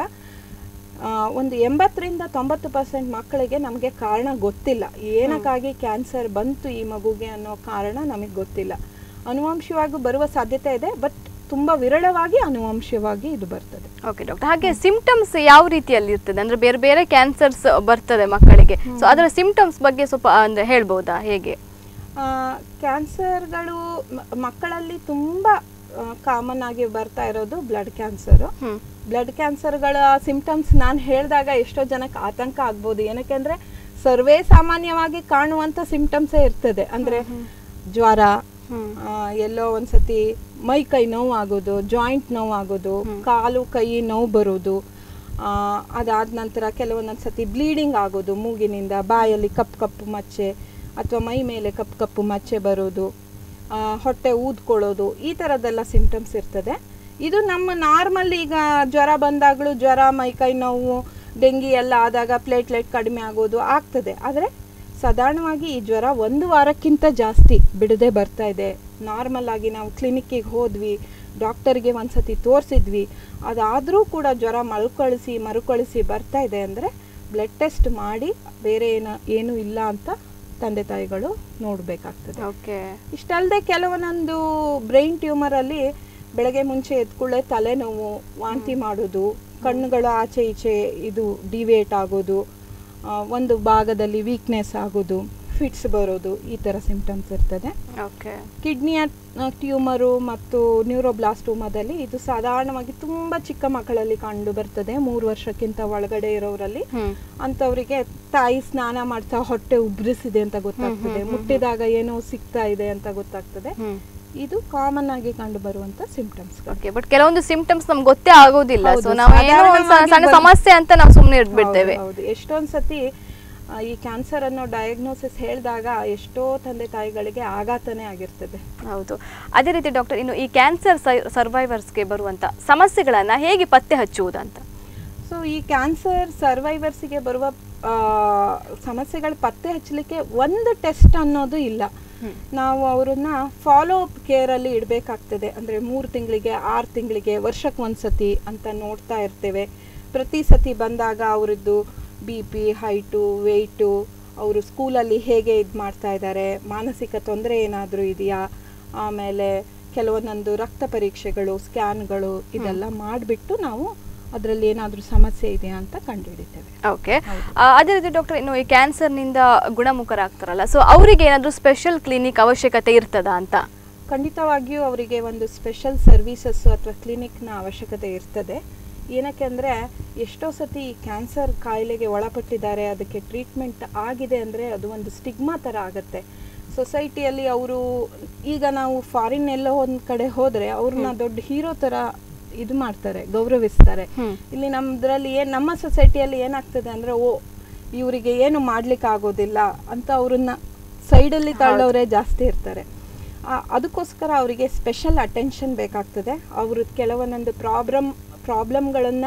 Speaker 3: ಆ, ಒಂದು ಎಂಬತ್ತರಿಂದ ತೊಂಬತ್ತು ಪರ್ಸೆಂಟ್ ಮಕ್ಕಳಿಗೆ ನಮಗೆ ಕಾರಣ ಗೊತ್ತಿಲ್ಲ ಏನಕ್ಕಾಗಿ ಕ್ಯಾನ್ಸರ್ ಬಂತು ಈ ಮಗುಗೆ ಅನ್ನೋ ಕಾರಣ ನಮಗೆ ಗೊತ್ತಿಲ್ಲ ಅನುವಂಶಿಯವಾಗಿ ಬರುವ ಸಾಧ್ಯತೆ ಇದೆ ಬಟ್ ತುಂಬ ವಿರಳವಾಗಿ ಅನುವಂಶಿಯವಾಗಿ ಇದು ಬರ್ತದೆ
Speaker 2: ಓಕೆ ಡಾಕ್ಟರ್ ಹಾಗೆ ಸಿಂಪ್ಟಮ್ಸ್ ಯಾವ ರೀತಿಯಲ್ಲಿ ಇರ್ತದೆ ಅಂದ್ರೆ ಬೇರೆ ಬೇರೆ ಕ್ಯಾನ್ಸರ್ಸ್ ಬರ್ತದೆ ಮಕ್ಕಳಿಗೆ ಸೊ ಅದರ ಸಿಂಪ್ಟಮ್ಸ್ ಬಗ್ಗೆ ಸ್ವಲ್ಪ ಅಂದ್ರೆ ಹೇಳ್ಬೋದಾ ಹೇಗೆ
Speaker 3: ಆ, ಕ್ಯಾನ್ಸರ್ಗಳು ಮ- ಮಕ್ಕಳಲ್ಲಿ ತುಂಬ ಕಾಮನ್ ಆಗಿ ಬರ್ತಾ ಇರೋದು ಬ್ಲಡ್ ಕ್ಯಾನ್ಸರು
Speaker 2: ಹ್ಮ್
Speaker 3: ಬ್ಲಡ್ ಕ್ಯಾನ್ಸರ್ಗಳ ಸಿಂಪ್ಟಮ್ಸ್ ನಾನು ಹೇಳಿದಾಗ ಎಷ್ಟೋ ಜನಕ್ಕೆ ಆತಂಕ ಆಗ್ಬೋದು ಏನಕ್ಕೆಂದ್ರೆ ಸರ್ವೇ ಸಾಮಾನ್ಯವಾಗಿ ಕಾಣುವಂಥ ಸಿಂಪ್ಟಮ್ಸೇ ಇರ್ತದೆ ಅಂದ್ರೆ ಜ್ವರ ಆ, ಎಲ್ಲೋ ಒಂದ್ಸತಿ ಮೈ ಕೈ ನೋವು ಆಗೋದು ಜಾಯಿಂಟ್ ನೋವು ಆಗೋದು ಕಾಲು ಕೈ ನೋವು ಬರೋದು ಆ, ಅದಾದ ನಂತರ ಕೆಲವೊಂದೊಂದು ಸತಿ ಬ್ಲೀಡಿಂಗ್ ಆಗೋದು ಮೂಗಿನಿಂದ ಬಾಯಲ್ಲಿ ಕಪ್ಪು ಕಪ್ಪು ಮಚ್ಚೆ ಅಥವಾ ಮೈ ಮೇಲೆ ಕಪ್ಪು ಕಪ್ಪು ಮಚ್ಚೆ ಬರೋದು ಆ, ಹೊಟ್ಟೆ ಊದ್ಕೊಳ್ಳೋದು ಈ ಥರದ್ದೆಲ್ಲ ಸಿಂಪ್ಟಮ್ಸ್ ಇರ್ತದೆ ಇದು ನಮ್ಮ ನಾರ್ಮಲ್ ಈಗ ಜ್ವರ ಬಂದಾಗಲೂ ಜ್ವರ ಮೈಕೈ ನೋವು ಡೆಂಗಿ ಎಲ್ಲ ಆದಾಗ ಪ್ಲೇಟ್ಲೆಟ್ ಕಡಿಮೆ ಆಗೋದು ಆಗ್ತದೆ ಆದರೆ ಸಾಧಾರಣವಾಗಿ ಈ ಜ್ವರ ಒಂದು ವಾರಕ್ಕಿಂತ ಜಾಸ್ತಿ ಬಿಡದೆ ಬರ್ತಾ ಇದೆ ನಾರ್ಮಲ್ ಆಗಿ ನಾವು ಕ್ಲಿನಿಕ್ಕಿಗೆ ಹೋದ್ವಿ ಡಾಕ್ಟರ್ಗೆ ಒಂದ್ಸತಿ ತೋರಿಸಿದ್ವಿ ಅದಾದರೂ ಕೂಡ ಜ್ವರ ಮರುಕಳಿಸಿ ಮರುಕಳಿಸಿ ಬರ್ತಾ ಇದೆ ಅಂದರೆ ಬ್ಲಡ್ ಟೆಸ್ಟ್ ಮಾಡಿ ಬೇರೆ ಏನು ಏನೂ ಇಲ್ಲ ಅಂತ ತಂದೆ ತಾಯಿಗಳು ನೋಡಬೇಕಾಗ್ತದೆ
Speaker 2: ಓಕೆ
Speaker 3: ಇಷ್ಟಲ್ಲದೆ ಕೆಲವೊಂದೊಂದು ಬ್ರೈನ್ ಟ್ಯೂಮರಲ್ಲಿ ಬೆಳಗ್ಗೆ ಮುಂಚೆ ಎದ್ಕೊಳ್ಳೆ ತಲೆನೋವು ವಾಂತಿ ಮಾಡೋದು ಕಣ್ಣುಗಳ ಆಚೆ ಈಚೆ ಇದು ಡಿವೇಟ್ ಆಗೋದು ಆ, ಒಂದು ಭಾಗದಲ್ಲಿ ವೀಕ್ನೆಸ್ ಆಗೋದು ಫಿಟ್ಸ್ ಬರೋದು ಈ ಥರ ಸಿಂಪ್ಟಮ್ಸ್ ಇರ್ತದೆ
Speaker 2: ಓಕೆ
Speaker 3: ಕಿಡ್ನಿಯ ಟ್ಯೂಮರು ಮತ್ತು ನ್ಯೂರೋಬ್ಲಾಸ್ಟೋಮದಲ್ಲಿ ಇದು ಸಾಧಾರಣವಾಗಿ ತುಂಬ ಚಿಕ್ಕ ಮಕ್ಕಳಲ್ಲಿ ಕಂಡು ಬರ್ತದೆ ಮೂರು ವರ್ಷಕ್ಕಿಂತ ಒಳಗಡೆ ಇರೋರಲ್ಲಿ
Speaker 2: ಹ್ಮ್
Speaker 3: ಅಂಥವರಿಗೆ ತಾಯಿ ಸ್ನಾನ ಮಾಡ್ತಾ ಹೊಟ್ಟೆ ಉಬ್ರಿಸಿದೆ ಅಂತ ಗೊತ್ತಾಗ್ತದೆ ಮುಟ್ಟಿದಾಗ ಏನೋ ಸಿಗ್ತಾ ಇದೆ ಅಂತ ಗೊತ್ತಾಗ್ತದೆ
Speaker 2: ಹ್ಮ್
Speaker 3: ಇದು ಕಾಮನ್ ಆಗಿ ಕಂಡು ಬರುವಂತ ಸಿಂಪ್ಟಮ್ಸ್
Speaker 2: ಓಕೆ ಬಟ್ ಕೆಲವೊಂದು ಸಿಂಪ್ಟಮ್ಸ್ ನಮ್ಗೆ ಗೊತ್ತೇ ಆಗೋದಿಲ್ಲ
Speaker 3: ಹೌದು,
Speaker 2: ಸೊ ನಾವು ಏನೋ ಒಂದು
Speaker 3: ಸಾಧಾರಣವಾಗಿ
Speaker 2: ಸಣ್ಣ
Speaker 3: ಬಂದು-
Speaker 2: ಸಮಸ್ಯೆ ಅಂತ ನಾವು ಸುಮ್ಮನೆ ಇಟ್ಬಿಡ್ತೇವೆ
Speaker 3: ಹೌದು ಎಷ್ಟೊಂದ್ ಸತಿ ಆ, ಈ ಕ್ಯಾನ್ಸರ್ ಅನ್ನೋ ಡಯಾಗ್ನೋಸಿಸ್ ಹೇಳಿದಾಗ ಎಷ್ಟೋ ತಂದೆ ತಾಯಿಗಳಿಗೆ ಆಘಾತನೇ ಆಗಿರ್ತದೆ
Speaker 2: ಹೌದು ಅದೇ ರೀತಿ ಡಾಕ್ಟರ್ ಇನ್ನು ಈ ಕ್ಯಾನ್ಸರ್ ಸರ್ವೈವರ್ಸ್ಗೆ ಬರುವಂತ ಸಮಸ್ಯೆಗಳನ್ನ ಹೇಗೆ ಪತ್ತೆ ಹಚ್ಚುವುದಂತ
Speaker 3: ಸೊ ಈ ಕ್ಯಾನ್ಸರ್ ಸರ್ವೈವರ್ಸಿಗೆ ಬರುವ ಆ, ಸಮಸ್ಯೆಗಳ ಪತ್ತೆ ಹಚ್ಚಲಿಕ್ಕೆ ಒಂದು ಟೆಸ್ಟ್ ಅನ್ನೋದು ಇಲ್ಲ ನಾವು ಅವ್ರನ್ನ ಫಾಲೋ ಅಪ್ ಕೇರಲ್ಲಿ ಇಡಬೇಕಾಗ್ತದೆ ಅಂದರೆ ಮೂರು ತಿಂಗಳಿಗೆ ಆರು ತಿಂಗಳಿಗೆ ವರ್ಷಕ್ಕೆ ಒಂದು ಸತಿ ಅಂತ ನೋಡ್ತಾ ಇರ್ತೇವೆ ಪ್ರತಿ ಸತಿ ಬಂದಾಗ ಅವರದ್ದು ಬಿ ಪಿ ಹೈಟು ವೆಯ್ಟು ಅವರು ಸ್ಕೂಲಲ್ಲಿ ಹೇಗೆ ಇದು ಮಾಡ್ತಾ ಇದ್ದಾರೆ ಮಾನಸಿಕ ತೊಂದರೆ ಏನಾದರೂ ಇದೆಯಾ ಆಮೇಲೆ ಕೆಲವೊಂದೊಂದು ರಕ್ತ ಪರೀಕ್ಷೆಗಳು ಸ್ಕ್ಯಾನ್ಗಳು ಇದೆಲ್ಲ ಮಾಡಿಬಿಟ್ಟು ನಾವು ಅದರಲ್ಲಿ ಏನಾದರೂ ಸಮಸ್ಯೆ ಇದೆಯಾ ಅಂತ ಕಂಡುಹಿಡಿತೇವೆ
Speaker 2: ಓಕೆ ಅದೇ ರೀತಿ ಡಾಕ್ಟರ್ ಇನ್ನು ಈ ಕ್ಯಾನ್ಸರ್ನಿಂದ ಗುಣಮುಖರಾಗ್ತಾರಲ್ಲ ಸೊ ಅವರಿಗೆ ಏನಾದರೂ ಸ್ಪೆಷಲ್ ಕ್ಲಿನಿಕ್ ಅವಶ್ಯಕತೆ ಇರ್ತದಾ ಅಂತ
Speaker 3: ಖಂಡಿತವಾಗಿಯೂ ಅವರಿಗೆ ಒಂದು ಸ್ಪೆಷಲ್ ಸರ್ವೀಸಸ್ಸು ಅಥವಾ ಕ್ಲಿನಿಕ್ನ ಅವಶ್ಯಕತೆ ಇರ್ತದೆ ಏನಕ್ಕೆ ಅಂದರೆ ಎಷ್ಟೋ ಸತಿ ಈ ಕ್ಯಾನ್ಸರ್ ಕಾಯಿಲೆಗೆ ಒಳಪಟ್ಟಿದ್ದಾರೆ ಅದಕ್ಕೆ ಟ್ರೀಟ್ಮೆಂಟ್ ಆಗಿದೆ ಅಂದರೆ ಅದು ಒಂದು ಸ್ಟಿಗ್ಮಾ ಥರ ಆಗುತ್ತೆ ಸೊಸೈಟಿಯಲ್ಲಿ ಅವರು ಈಗ ನಾವು ಫಾರಿನ್ ಎಲ್ಲೋ ಒಂದು ಕಡೆ ಹೋದರೆ ಅವ್ರನ್ನ ದೊಡ್ಡ ಹೀರೋ ಥರ ಇದು ಮಾಡ್ತಾರೆ ಗೌರವಿಸ್ತಾರೆ ಇಲ್ಲಿ ನಮ್ದ್ರಲ್ಲಿ ಏನು ನಮ್ಮ ಸೊಸೈಟಿಯಲ್ಲಿ ಏನಾಗ್ತದೆ ಅಂದರೆ ಓ ಇವರಿಗೆ ಏನು ಮಾಡ್ಲಿಕ್ಕೆ ಆಗೋದಿಲ್ಲ ಅಂತ ಅವ್ರನ್ನ ಸೈಡಲ್ಲಿ ತಳ್ಳೋರೇ ಜಾಸ್ತಿ ಇರ್ತಾರೆ ಆ, ಅದಕ್ಕೋಸ್ಕರ ಅವರಿಗೆ ಸ್ಪೆಷಲ್ ಅಟೆನ್ಷನ್ ಬೇಕಾಗ್ತದೆ ಅವರು ಕೆಲವೊಂದೊಂದು ಪ್ರಾಬ್ಲಮ್ ಪ್ರಾಬ್ಲಮ್ಗಳನ್ನು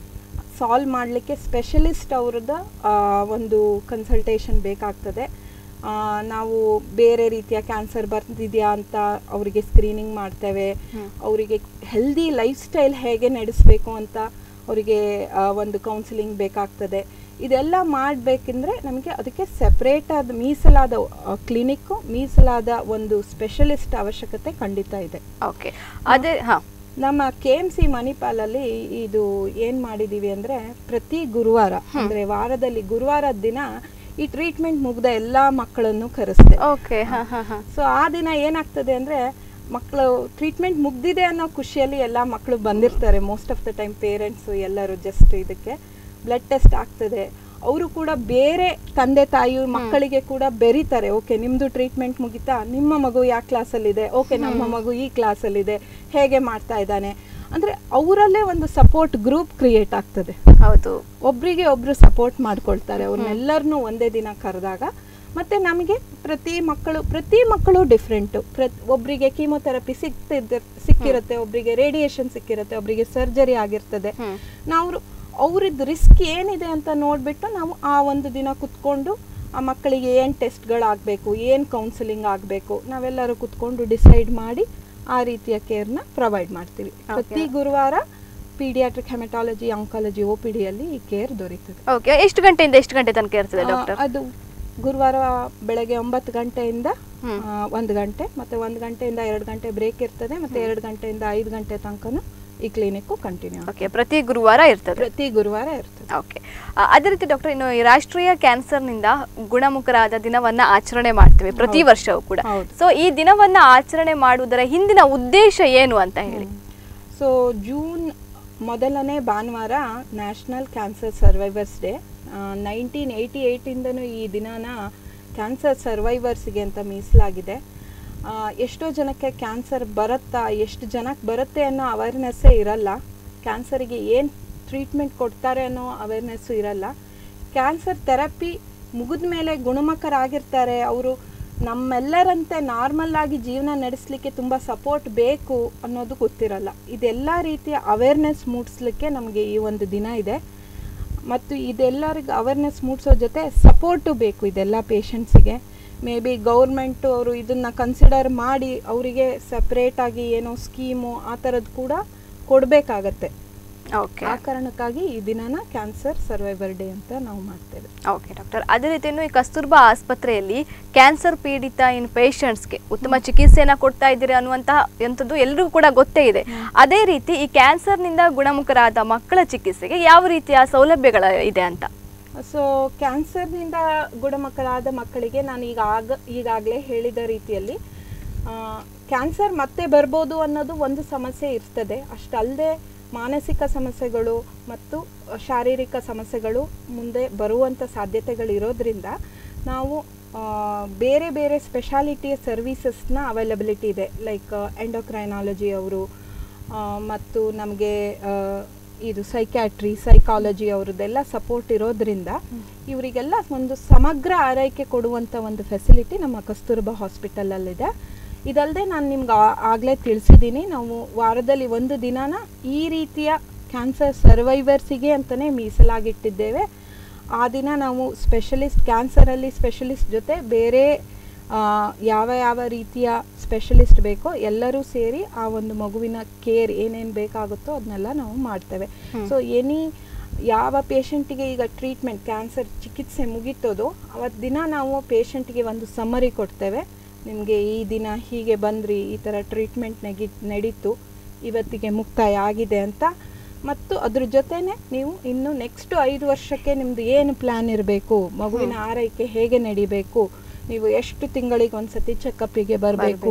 Speaker 3: ಸಾಲ್ವ್ ಮಾಡಲಿಕ್ಕೆ ಸ್ಪೆಷಲಿಸ್ಟ್ ಅವ್ರದ್ದು ಆ, ಒಂದು ಕನ್ಸಲ್ಟೇಷನ್ ಬೇಕಾಗ್ತದೆ ಆ, ನಾವು ಬೇರೆ ರೀತಿಯ ಕ್ಯಾನ್ಸರ್ ಬರ್ತಿದೆಯಾ ಅಂತ ಅವರಿಗೆ ಸ್ಕ್ರೀನಿಂಗ್ ಮಾಡ್ತೇವೆ ಅವರಿಗೆ ಹೆಲ್ದಿ ಲೈಫ್ ಸ್ಟೈಲ್ ಹೇಗೆ ನಡೆಸಬೇಕು ಅಂತ ಅವರಿಗೆ ಒಂದು ಕೌನ್ಸಿಲಿಂಗ್ ಬೇಕಾಗ್ತದೆ ಇದೆಲ್ಲ ಮಾಡಬೇಕೆಂದ್ರೆ ನಮಗೆ ಅದಕ್ಕೆ ಸೆಪ್ರೇಟ್ ಆದ ಮೀಸಲಾದ ಕ್ಲಿನಿಕ್ಕು ಮೀಸಲಾದ ಒಂದು ಸ್ಪೆಷಲಿಸ್ಟ್ ಅವಶ್ಯಕತೆ ಖಂಡಿತ ಇದೆ
Speaker 2: ಓಕೆ ಅದೇ ಹಾ
Speaker 3: ನಮ್ಮ ಕೆ ಎಮ್ ಸಿ ಮಣಿಪಾಲಲ್ಲಿ ಇದು ಏನ್ ಮಾಡಿದೀವಿ ಅಂದ್ರೆ ಪ್ರತಿ ಗುರುವಾರ ಅಂದ್ರೆ ವಾರದಲ್ಲಿ ಗುರುವಾರದ ದಿನ ಈ ಟ್ರೀಟ್ಮೆಂಟ್ ಮುಗ್ದ ಎಲ್ಲಾ ಮಕ್ಕಳನ್ನು ಕರೆಸ್ತೆ
Speaker 2: ಓಕೆ ಹಾ ಹಾ ಹಾ
Speaker 3: ಸೊ ಆ ದಿನ ಏನಾಗ್ತದೆ ಅಂದ್ರೆ ಮಕ್ಕಳು ಟ್ರೀಟ್ಮೆಂಟ್ ಮುಗ್ದಿದೆ ಅನ್ನೋ ಖುಷಿಯಲ್ಲಿ ಎಲ್ಲ ಮಕ್ಕಳು ಬಂದಿರ್ತಾರೆ most of the time parents ಎಲ್ಲರೂ ಜಸ್ಟ್ ಇದಕ್ಕೆ ಬ್ಲಡ್ ಟೆಸ್ಟ್ ಆಗ್ತದೆ ಅವರು ಕೂಡ ಬೇರೆ ತಂದೆ ತಾಯಿ ಮಕ್ಕಳಿಗೆ ಕೂಡ ಬೆರೀತಾರೆ ಓಕೆ ನಿಮ್ದು ಟ್ರೀಟ್ಮೆಂಟ್ ಮುಗಿತಾ ನಿಮ್ಮ ಮಗು ಯಾವ ಕ್ಲಾಸಲ್ಲಿದೆ ಓಕೆ ನಮ್ಮ ಮಗು ಈ ಕ್ಲಾಸಲ್ಲಿದೆ ಹೇಗೆ ಮಾಡ್ತಾ ಇದ್ದಾನೆ ಅಂದ್ರೆ ಅವರಲ್ಲೇ ಒಂದು ಸಪೋರ್ಟ್ ಗ್ರೂಪ್ ಕ್ರಿಯೇಟ್ ಆಗ್ತದೆ
Speaker 2: ಹೌದು
Speaker 3: ಒಬ್ರಿಗೆ ಒಬ್ರು ಸಪೋರ್ಟ್ ಮಾಡ್ಕೊಳ್ತಾರೆ ಅವ್ರನ್ನೆಲ್ಲರನ್ನೂ ಒಂದೇ ದಿನ ಕರೆದಾಗ ಮತ್ತೆ ನಮಗೆ ಪ್ರತಿ ಮಕ್ಕಳು ಪ್ರತಿ ಮಕ್ಕಳು ಡಿಫ್ರೆಂಟು ಪ್ರತ್ ಒಬ್ರಿಗೆ ಕೀಮೊಥೆರಪಿ ಸಿಕ್ತಿದ್ದ ಸಿಕ್ಕಿರುತ್ತೆ ಒಬ್ರಿಗೆ ರೇಡಿಯೇಷನ್ ಸಿಕ್ಕಿರುತ್ತೆ ಒಬ್ರಿಗೆ ಸರ್ಜರಿ ಆಗಿರ್ತದೆ ನಾವು ಅವ್ರದ್ದು ರಿಸ್ಕ್ ಏನಿದೆ ಅಂತ ನೋಡ್ಬಿಟ್ಟು ನಾವು ಆ ಒಂದು ದಿನ ಕುತ್ಕೊಂಡು ಆ ಮಕ್ಕಳಿಗೆ ಏನು ಟೆಸ್ಟ್ಗಳಾಗಬೇಕು ಏನು ಕೌನ್ಸಿಲಿಂಗ್ ಆಗಬೇಕು ನಾವೆಲ್ಲರೂ ಕುತ್ಕೊಂಡು ಡಿಸೈಡ್ ಮಾಡಿ ಆ ರೀತಿಯ ಕೇರ್ನ ಪ್ರೊವೈಡ್ ಮಾಡ್ತೀವಿ ಪ್ರತಿ ಗುರುವಾರ paediatric haematology oncology O P ಡಿಯಲ್ಲಿ ಈ ಕೇರ್ ದೊರೀತದೆ
Speaker 2: ಓಕೆ ಎಷ್ಟು ಗಂಟೆಯಿಂದ ಎಷ್ಟು ಗಂಟೆ ತನಕ ಇರ್ತದೆ
Speaker 3: ಆ,
Speaker 2: ಡಾಕ್ಟರ್
Speaker 3: ಅದು ಗುರುವಾರ ಬೆಳಗ್ಗೆ ಒಂಬತ್ತು ಗಂಟೆಯಿಂದ ಆ, ಒಂದು ಗಂಟೆ ಮತ್ತೆ ಒಂದು ಗಂಟೆಯಿಂದ ಎರಡು ಗಂಟೆ ಬ್ರೇಕ್ ಇರ್ತದೆ ಮತ್ತೆ ಎರಡು ಗಂಟೆಯಿಂದ ಐದು ಗಂಟೆ ತನಕನೂ ಈ ಕ್ಲಿನಿಕ್ಕು ಕಂಟಿನ್ಯೂ
Speaker 2: ಓಕೆ ಪ್ರತಿ ಗುರುವಾರ ಇರ್ತದೆ
Speaker 3: ಪ್ರತಿ ಗುರುವಾರ ಇರ್ತದೆ
Speaker 2: ಓಕೆ ಆ, ಅದೇ ರೀತಿ ಡಾಕ್ಟರ್ ಇನ್ನು ಈ ರಾಷ್ಟ್ರೀಯ ಕ್ಯಾನ್ಸರ್ನಿಂದ ಗುಣಮುಖರಾದ ದಿನವನ್ನ ಆಚರಣೆ ಮಾಡ್ತೇವೆ ಪ್ರತಿ ವರ್ಷವೂ ಕೂಡ
Speaker 3: ಹೌದು.
Speaker 2: ಸೊ ಈ ದಿನವನ್ನ ಆಚರಣೆ ಮಾಡುವುದರ ಹಿಂದಿನ ಉದ್ದೇಶ ಏನು ಅಂತ ಹೇಳಿ
Speaker 3: ಸೊ ಜೂನ್ ಮೊದಲನೇ ಭಾನುವಾರ national cancer survivors day nineteen eighty ಏಯ್ಟಿಂದನೂ ಈ ದಿನನ ಕ್ಯಾನ್ಸರ್ ಸರ್ವೈವರ್ಸ್ಗೆ ಅಂತ ಮೀಸಲಾಗಿದೆ ಆ, ಎಷ್ಟೋ ಜನಕ್ಕೆ ಕ್ಯಾನ್ಸರ್ ಬರುತ್ತಾ ಎಷ್ಟು ಜನಕ್ಕೆ ಬರುತ್ತೆ ಅನ್ನೋ ಅವೇರ್ನೆಸ್ಸೇ ಇರಲ್ಲ ಕ್ಯಾನ್ಸರಿಗೆ ಏನು ಟ್ರೀಟ್ಮೆಂಟ್ ಕೊಡ್ತಾರೆ ಅನ್ನೋ ಅವೇರ್ನೆಸ್ಸು ಇರಲ್ಲ ಕ್ಯಾನ್ಸರ್ ಥೆರಪಿ ಮುಗಿದ ಮೇಲೆ ಗುಣಮುಖರಾಗಿರ್ತಾರೆ ಅವರು ನಮ್ಮೆಲ್ಲರಂತೆ ನಾರ್ಮಲ್ ಆಗಿ ಜೀವನ ನಡೆಸಲಿಕ್ಕೆ ತುಂಬ ಸಪೋರ್ಟ್ ಬೇಕು ಅನ್ನೋದು ಗೊತ್ತಿರಲ್ಲ ಇದೆಲ್ಲ ರೀತಿಯ ಅವೇರ್ನೆಸ್ ಮೂಡಿಸ್ಲಿಕ್ಕೆ ನಮಗೆ ಈ ಒಂದು ದಿನ ಇದೆ ಮತ್ತು ಇದೆಲ್ಲರಿಗೂ ಅವೇರ್ನೆಸ್ ಮೂಡಿಸೋ ಜೊತೆ ಸಪೋರ್ಟು ಬೇಕು ಇದೆಲ್ಲ ಪೇಷಂಟ್ಸಿಗೆ ಮೇ ಬಿ ಗೌರ್ಮೆಂಟು ಅವರು ಇದನ್ನು ಕನ್ಸಿಡರ್ ಮಾಡಿ ಅವರಿಗೆ ಸಪ್ರೇಟಾಗಿ ಏನೋ ಸ್ಕೀಮು ಆ ಥರದ್ದು ಕೂಡ ಕೊಡಬೇಕಾಗತ್ತೆ
Speaker 2: ಓಕೆ
Speaker 3: ಆ ಕಾರಣಕ್ಕಾಗಿ ಈ ದಿನನ ಕ್ಯಾನ್ಸರ್ ಸರ್ವೈವರ್ ಡೇ ಅಂತ ನಾವು ಮಾಡ್ತೇವೆ
Speaker 2: ಓಕೆ ಡಾಕ್ಟರ್ ಅದೇ ರೀತಿ ಇನ್ನು ಈ ಕಸ್ತೂರ್ಬಾ ಆಸ್ಪತ್ರೆಯಲ್ಲಿ ಕ್ಯಾನ್ಸರ್ ಪೀಡಿತ ಇನ್ ಪೇಷಂಟ್ಸ್ಗೆ ಉತ್ತಮ ಚಿಕಿತ್ಸೆಯನ್ನ ಕೊಡ್ತಾ ಇದ್ದೀರಿ ಅನ್ನುವಂತಹ ಎಂಥದ್ದು ಎಲ್ರಿಗೂ ಕೂಡ ಗೊತ್ತೇ ಇದೆ ಅದೇ ರೀತಿ ಈ ಕ್ಯಾನ್ಸರ್ನಿಂದ ಗುಣಮುಖರಾದ ಮಕ್ಕಳ ಚಿಕಿತ್ಸೆಗೆ ಯಾವ ರೀತಿಯ ಸೌಲಭ್ಯಗಳ ಇದೆ ಅಂತ
Speaker 3: ಸೊ ಕ್ಯಾನ್ಸರ್ನಿಂದ ಗುಣಮುಖರಾದ ಮಕ್ಕಳಿಗೆ ನಾನು ಈಗ ಆಗ ಈಗಾಗಲೇ ಹೇಳಿದ ರೀತಿಯಲ್ಲಿ ಕ್ಯಾನ್ಸರ್ ಮತ್ತೆ ಬರ್ಬೋದು ಅನ್ನೋದು ಒಂದು ಸಮಸ್ಯೆ ಇರ್ತದೆ ಅಷ್ಟಲ್ಲದೆ ಮಾನಸಿಕ ಸಮಸ್ಯೆಗಳು ಮತ್ತು ಶಾರೀರಿಕ ಸಮಸ್ಯೆಗಳು ಮುಂದೆ ಬರುವಂಥ ಸಾಧ್ಯತೆಗಳಿರೋದ್ರಿಂದ ನಾವು ಆ, ಬೇರೆ ಬೇರೆ ಸ್ಪೆಷಾಲಿಟಿಯ ಸರ್ವೀಸಸ್ನ ಅವೈಲಬಿಲಿಟಿ ಇದೆ ಲೈಕ್ ಎಂಡೋಕ್ರೈನಾಲಜಿ ಅವರು ಆ, ಮತ್ತು ನಮಗೆ ಇದು ಸೈಕ್ಯಾಟ್ರಿ ಸೈಕಾಲಜಿ ಅವ್ರದ್ದೆಲ್ಲ ಸಪೋರ್ಟ್ ಇರೋದ್ರಿಂದ ಇವರಿಗೆಲ್ಲ ಒಂದು ಸಮಗ್ರ ಆರೈಕೆ ಕೊಡುವಂಥ ಒಂದು ಫೆಸಿಲಿಟಿ ನಮ್ಮ ಕಸ್ತೂರ್ಬಾ ಹಾಸ್ಪಿಟಲಲ್ಲಿದೆ ಇದಲ್ಲದೆ ನಾನು ನಿಮ್ಗೆ ಆಗಲೇ ತಿಳಿಸಿದ್ದೀನಿ ನಾವು ವಾರದಲ್ಲಿ ಒಂದು ದಿನಾನ ಈ ರೀತಿಯ ಕ್ಯಾನ್ಸರ್ ಸರ್ವೈವರ್ಸಿಗೆ ಅಂತಲೇ ಮೀಸಲಾಗಿಟ್ಟಿದ್ದೇವೆ ಆ ದಿನ ನಾವು ಸ್ಪೆಷಲಿಸ್ಟ್ ಕ್ಯಾನ್ಸರಲ್ಲಿ ಸ್ಪೆಷಲಿಸ್ಟ್ ಜೊತೆ ಬೇರೆ ಆ, ಯಾವ ಯಾವ ರೀತಿಯ ಸ್ಪೆಷಲಿಸ್ಟ್ ಬೇಕೋ ಎಲ್ಲರೂ ಸೇರಿ ಆ ಒಂದು ಮಗುವಿನ ಕೇರ್ ಏನೇನು ಬೇಕಾಗುತ್ತೋ ಅದನ್ನೆಲ್ಲ ನಾವು ಮಾಡ್ತೇವೆ ಸೊ ಎನಿ ಯಾವ ಪೇಷಂಟಿಗೆ ಈಗ ಟ್ರೀಟ್ಮೆಂಟ್ ಕ್ಯಾನ್ಸರ್ ಚಿಕಿತ್ಸೆ ಮುಗೀತೋದು ಅವತ್ತು ದಿನ ನಾವು ಪೇಷಂಟಿಗೆ ಒಂದು ಸಮ್ಮರಿ ಕೊಡ್ತೇವೆ ನಿಮಗೆ ಈ ದಿನ ಹೀಗೆ ಬಂದ್ರಿ ಈ ಥರ ಟ್ರೀಟ್ಮೆಂಟ್ ನೆಗಿ ನಡೀತು ಇವತ್ತಿಗೆ ಮುಕ್ತಾಯ ಆಗಿದೆ ಅಂತ ಮತ್ತು ಅದ್ರ ಜೊತೆನೆ ನೀವು ಇನ್ನು ನೆಕ್ಸ್ಟ್ ಐದು ವರ್ಷಕ್ಕೆ ನಿಮ್ದು ಏನು ಪ್ಲ್ಯಾನ್ ಇರಬೇಕು ಮಗುವಿನ ಆರೈಕೆ ಹೇಗೆ ನಡಿಬೇಕು ನೀವು ಎಷ್ಟು ತಿಂಗಳಿಗೆ ಒಂದ್ಸತಿ ಚೆಕಪ್ಪಿಗೆ ಬರಬೇಕು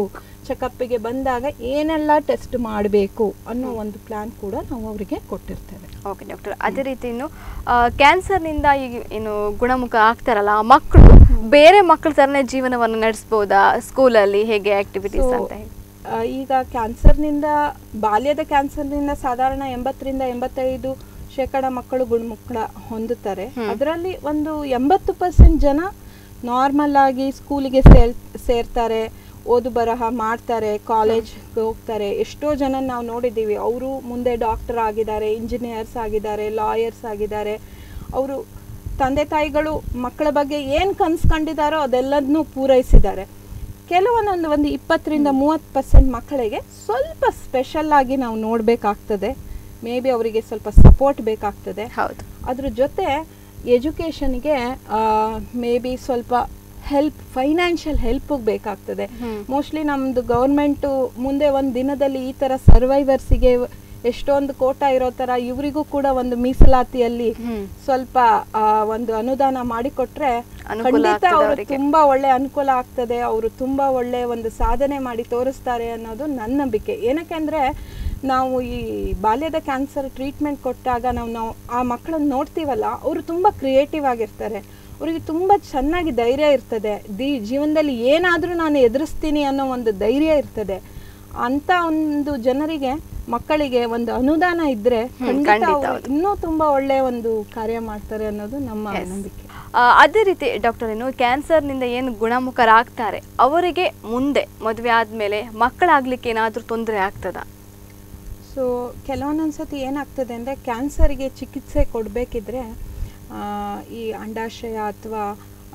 Speaker 3: ಚೆಕಪ್ಪಿಗೆ ಬಂದಾಗ ಏನೆಲ್ಲ ಟೆಸ್ಟ್ ಮಾಡಬೇಕು ಅನ್ನೋ ಒಂದು ಪ್ಲಾನ್ ಕೂಡ ನಾವು ಅವರಿಗೆ ಕೊಟ್ಟಿರ್ತೇವೆ
Speaker 2: ಓಕೆ ಡಾಕ್ಟರ್ ಅದೇ ರೀತಿ ಇನ್ನು ಆ, ಕ್ಯಾನ್ಸರ್ನಿಂದ ಈಗ ಏನು ಗುಣಮುಖ ಆಗ್ತಾರಲ್ಲ ಆ ಮಕ್ಕಳು ಬೇರೆ ಮಕ್ಕಳ ಥರನೇ ಜೀವನವನ್ನು ನಡೆಸ್ಬೋದಾ ಸ್ಕೂಲಲ್ಲಿ ಹೇಗೆ ಆಕ್ಟಿವಿಟೀಸ್
Speaker 3: So,
Speaker 2: ಅಂತ ಹೇಳಿ
Speaker 3: ಆ, ಈಗ ಕ್ಯಾನ್ಸರ್ನಿಂದ ಬಾಲ್ಯದ ಕ್ಯಾನ್ಸರ್ನಿಂದ ಸಾಧಾರಣ ಎಂಬತ್ತರಿಂದ ಎಂಬತ್ತೈದು ಶೇಕಡ ಮಕ್ಕಳು ಗುಣಮುಖ ಹೊಂದುತ್ತಾರೆ ಅದರಲ್ಲಿ ಒಂದು ಎಂಬತ್ತು ಪರ್ಸೆಂಟ್ ಜನ ನಾರ್ಮಲ್ ಆಗಿ ಸ್ಕೂಲಿಗೆ ಸೇಲ್ ಸೇರ್ತಾರೆ ಓದು ಬರಹ ಮಾಡ್ತಾರೆ ಕಾಲೇಜ್ಗೆ ಹೋಗ್ತಾರೆ ಎಷ್ಟೋ ಜನ ನಾವು ನೋಡಿದ್ದೀವಿ ಅವರು ಮುಂದೆ ಡಾಕ್ಟರ್ ಆಗಿದ್ದಾರೆ ಇಂಜಿನಿಯರ್ಸ್ ಆಗಿದ್ದಾರೆ ಲಾಯರ್ಸ್ ಆಗಿದ್ದಾರೆ ಅವರು ತಂದೆ ತಾಯಿಗಳು ಮಕ್ಕಳ ಬಗ್ಗೆ ಏನು ಕನ್ಸ್ಕೊಂಡಿದ್ದಾರೋ ಅದೆಲ್ಲದನ್ನೂ ಪೂರೈಸಿದ್ದಾರೆ ಕೆಲವೊಂದೊಂದು ಒಂದು ಇಪ್ಪತ್ತರಿಂದ ಮೂವತ್ತು ಪರ್ಸೆಂಟ್ ಮಕ್ಕಳಿಗೆ ಸ್ವಲ್ಪ ಸ್ಪೆಷಲ್ ಆಗಿ ನಾವು ನೋಡಬೇಕಾಗ್ತದೆ ಮೇ ಬಿ ಅವರಿಗೆ ಸ್ವಲ್ಪ ಸಪೋರ್ಟ್ ಬೇಕಾಗ್ತದೆ
Speaker 2: ಹೌದು
Speaker 3: ಅದ್ರ ಜೊತೆ ಎಜುಕೇಷನ್ಗೆ ಮೇ ಬಿ ಸ್ವಲ್ಪ ಹೆಲ್ಪ್ ಫೈನಾನ್ಷಿಯಲ್ ಹೆಲ್ಪ್ ಬೇಕಾಗ್ತದೆ ಮೋಸ್ಟ್ಲಿ ನಮ್ಮದು ಗೌರ್ಮೆಂಟು ಮುಂದೆ ಒಂದು ದಿನದಲ್ಲಿ ಈ ಥರ ಸರ್ವೈವರ್ಸಿಗೆ ಎಷ್ಟೊಂದು ಕೋಟ ಇರೋ ಥರ ಇವರಿಗೂ ಕೂಡ ಒಂದು ಮೀಸಲಾತಿಯಲ್ಲಿ ಸ್ವಲ್ಪ ಆ, ಒಂದು ಅನುದಾನ ಮಾಡಿಕೊಟ್ರೆ
Speaker 2: ಅನುಕೂಲ
Speaker 3: ಖಂಡಿತ
Speaker 2: ಆಗ್ತದೆ
Speaker 3: ಅವರು
Speaker 2: ಅವ್ರಿಗೆ.
Speaker 3: ತುಂಬಾ ಒಳ್ಳೆ ಅನುಕೂಲ ಆಗ್ತದೆ ಅವರು ತುಂಬಾ ಒಳ್ಳೆ ಒಂದು ಸಾಧನೆ ಮಾಡಿ ತೋರಿಸ್ತಾರೆ ಅನ್ನೋದು ನನ್ನ ನಂಬಿಕೆ ಏನಕ್ಕೆಂದ್ರೆ ನಾವು ಈ ಬಾಲ್ಯದ ಕ್ಯಾನ್ಸರ್ ಟ್ರೀಟ್ಮೆಂಟ್ ಕೊಟ್ಟಾಗ ನಾವು ನಾವು ಆ ಮಕ್ಕಳನ್ನ ನೋಡ್ತೀವಲ್ಲ ಅವರು ತುಂಬಾ ಕ್ರಿಯೇಟಿವ್ ಆಗಿರ್ತಾರೆ ಅವರಿಗೆ ತುಂಬಾ ಚೆನ್ನಾಗಿ ಧೈರ್ಯ ಇರ್ತದೆ ದಿ ಜೀವನದಲ್ಲಿ ಏನಾದರೂ ನಾನು ಎದುರಿಸ್ತೀನಿ ಅನ್ನೋ ಒಂದು ಧೈರ್ಯ ಇರ್ತದೆ ಅಂತ ಒಂದು ಜನರಿಗೆ ಮಕ್ಕಳಿಗೆ ಒಂದು ಅನುದಾನ ಇದ್ರೆ ಖಂಡಿತ
Speaker 2: ಖಂಡಿತ
Speaker 3: ಅವ್ರು
Speaker 2: ಹೌದು.
Speaker 3: ಇನ್ನೂ ತುಂಬಾ ಒಳ್ಳೆ ಒಂದು ಕಾರ್ಯ ಮಾಡ್ತಾರೆ ಅನ್ನೋದು ನಮ್ಮ
Speaker 2: Yes.
Speaker 3: ನಂಬಿಕೆ
Speaker 2: ಆ, ಅದೇ ರೀತಿ ಡಾಕ್ಟರ್ ಏನು ಕ್ಯಾನ್ಸರ್ನಿಂದ ಏನು ಗುಣಮುಖರಾಗ್ತಾರೆ ಅವರಿಗೆ ಮುಂದೆ ಮದುವೆ ಆದಮೇಲೆ ಮಕ್ಕಳಾಗ್ಲಿಕ್ಕೆ ಏನಾದರೂ ತೊಂದರೆ ಆಗ್ತದಾ
Speaker 3: ಸೊ ಕೆಲವೊಂದೊಂದು ಸತಿ ಏನಾಗ್ತದೆ ಅಂದರೆ ಕ್ಯಾನ್ಸರ್ಗೆ ಚಿಕಿತ್ಸೆ ಕೊಡಬೇಕಿದ್ರೆ ಈ ಅಂಡಾಶಯ ಅಥವಾ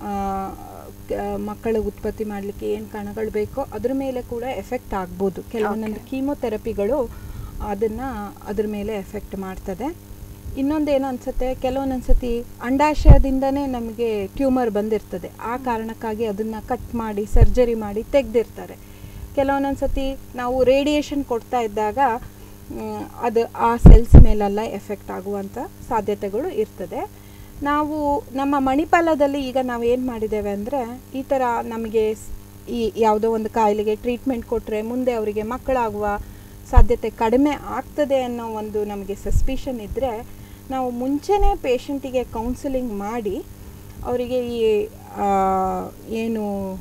Speaker 3: ಮಕ್ಕಳ ಉತ್ಪತ್ತಿ ಮಾಡಲಿಕ್ಕೆ ಏನು ಕಣಗಳು ಬೇಕೋ ಅದ್ರ ಮೇಲೆ ಕೂಡ ಎಫೆಕ್ಟ್ ಆಗ್ಬೋದು ಕೆಲವೊಂದೊಂದು ಕೀಮೊಥೆರಪಿಗಳು ಅದನ್ನು ಅದ್ರ ಮೇಲೆ ಎಫೆಕ್ಟ್ ಮಾಡ್ತದೆ ಇನ್ನೊಂದೇನು ಅನ್ಸುತ್ತೆ ಕೆಲವೊಂದೊಂದು ಸತಿ ಅಂಡಾಶಯದಿಂದನೇ ನಮಗೆ ಟ್ಯೂಮರ್ ಬಂದಿರ್ತದೆ ಆ ಕಾರಣಕ್ಕಾಗಿ ಅದನ್ನು ಕಟ್ ಮಾಡಿ ಸರ್ಜರಿ ಮಾಡಿ ತೆಗೆದಿರ್ತಾರೆ ಕೆಲವೊಂದೊಂದು ಸತಿ ನಾವು ರೇಡಿಯೇಷನ್ ಕೊಡ್ತಾ ಇದ್ದಾಗ ಮ್, ಅದು ಆ ಸೆಲ್ಸ್ ಮೇಲೆಲ್ಲ ಎಫೆಕ್ಟ್ ಆಗುವಂಥ ಸಾಧ್ಯತೆಗಳು ಇರ್ತದೆ ನಾವು ನಮ್ಮ ಮಣಿಪಾಲದಲ್ಲಿ ಈಗ ನಾವು ಏನು ಮಾಡಿದ್ದೇವೆ ಅಂದರೆ ಈ ಥರ ನಮಗೆ ಸ್- ಈ ಯಾವುದೋ ಒಂದು ಕಾಯಿಲೆಗೆ ಟ್ರೀಟ್ಮೆಂಟ್ ಕೊಟ್ಟರೆ ಮುಂದೆ ಅವರಿಗೆ ಮಕ್ಕಳಾಗುವ ಸಾಧ್ಯತೆ ಕಡಿಮೆ ಆಗ್ತದೆ ಅನ್ನೋ ಒಂದು ನಮಗೆ ಸಸ್ಪಿಷನ್ ಇದ್ದರೆ ನಾವು ಮುಂಚೆನೇ ಪೇಷಂಟಿಗೆ ಕೌನ್ಸಿಲಿಂಗ್ ಮಾಡಿ ಅವರಿಗೆ ಈ ಆ, ಏನು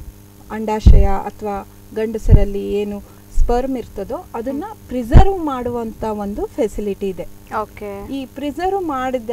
Speaker 3: ಅಂಡಾಶಯ ಅಥವಾ ಗಂಡಸರಲ್ಲಿ ಏನು ಸ್ಪರ್ಮ್ ಇರ್ತದೋ ಅದನ್ನು ಪ್ರಿಸರ್ವ್ ಮಾಡುವಂಥ ಒಂದು ಫೆಸಿಲಿಟಿ ಇದೆ
Speaker 2: ಓಕೆ
Speaker 3: ಈ ಪ್ರಿಸರ್ವ್ ಮಾಡಿದ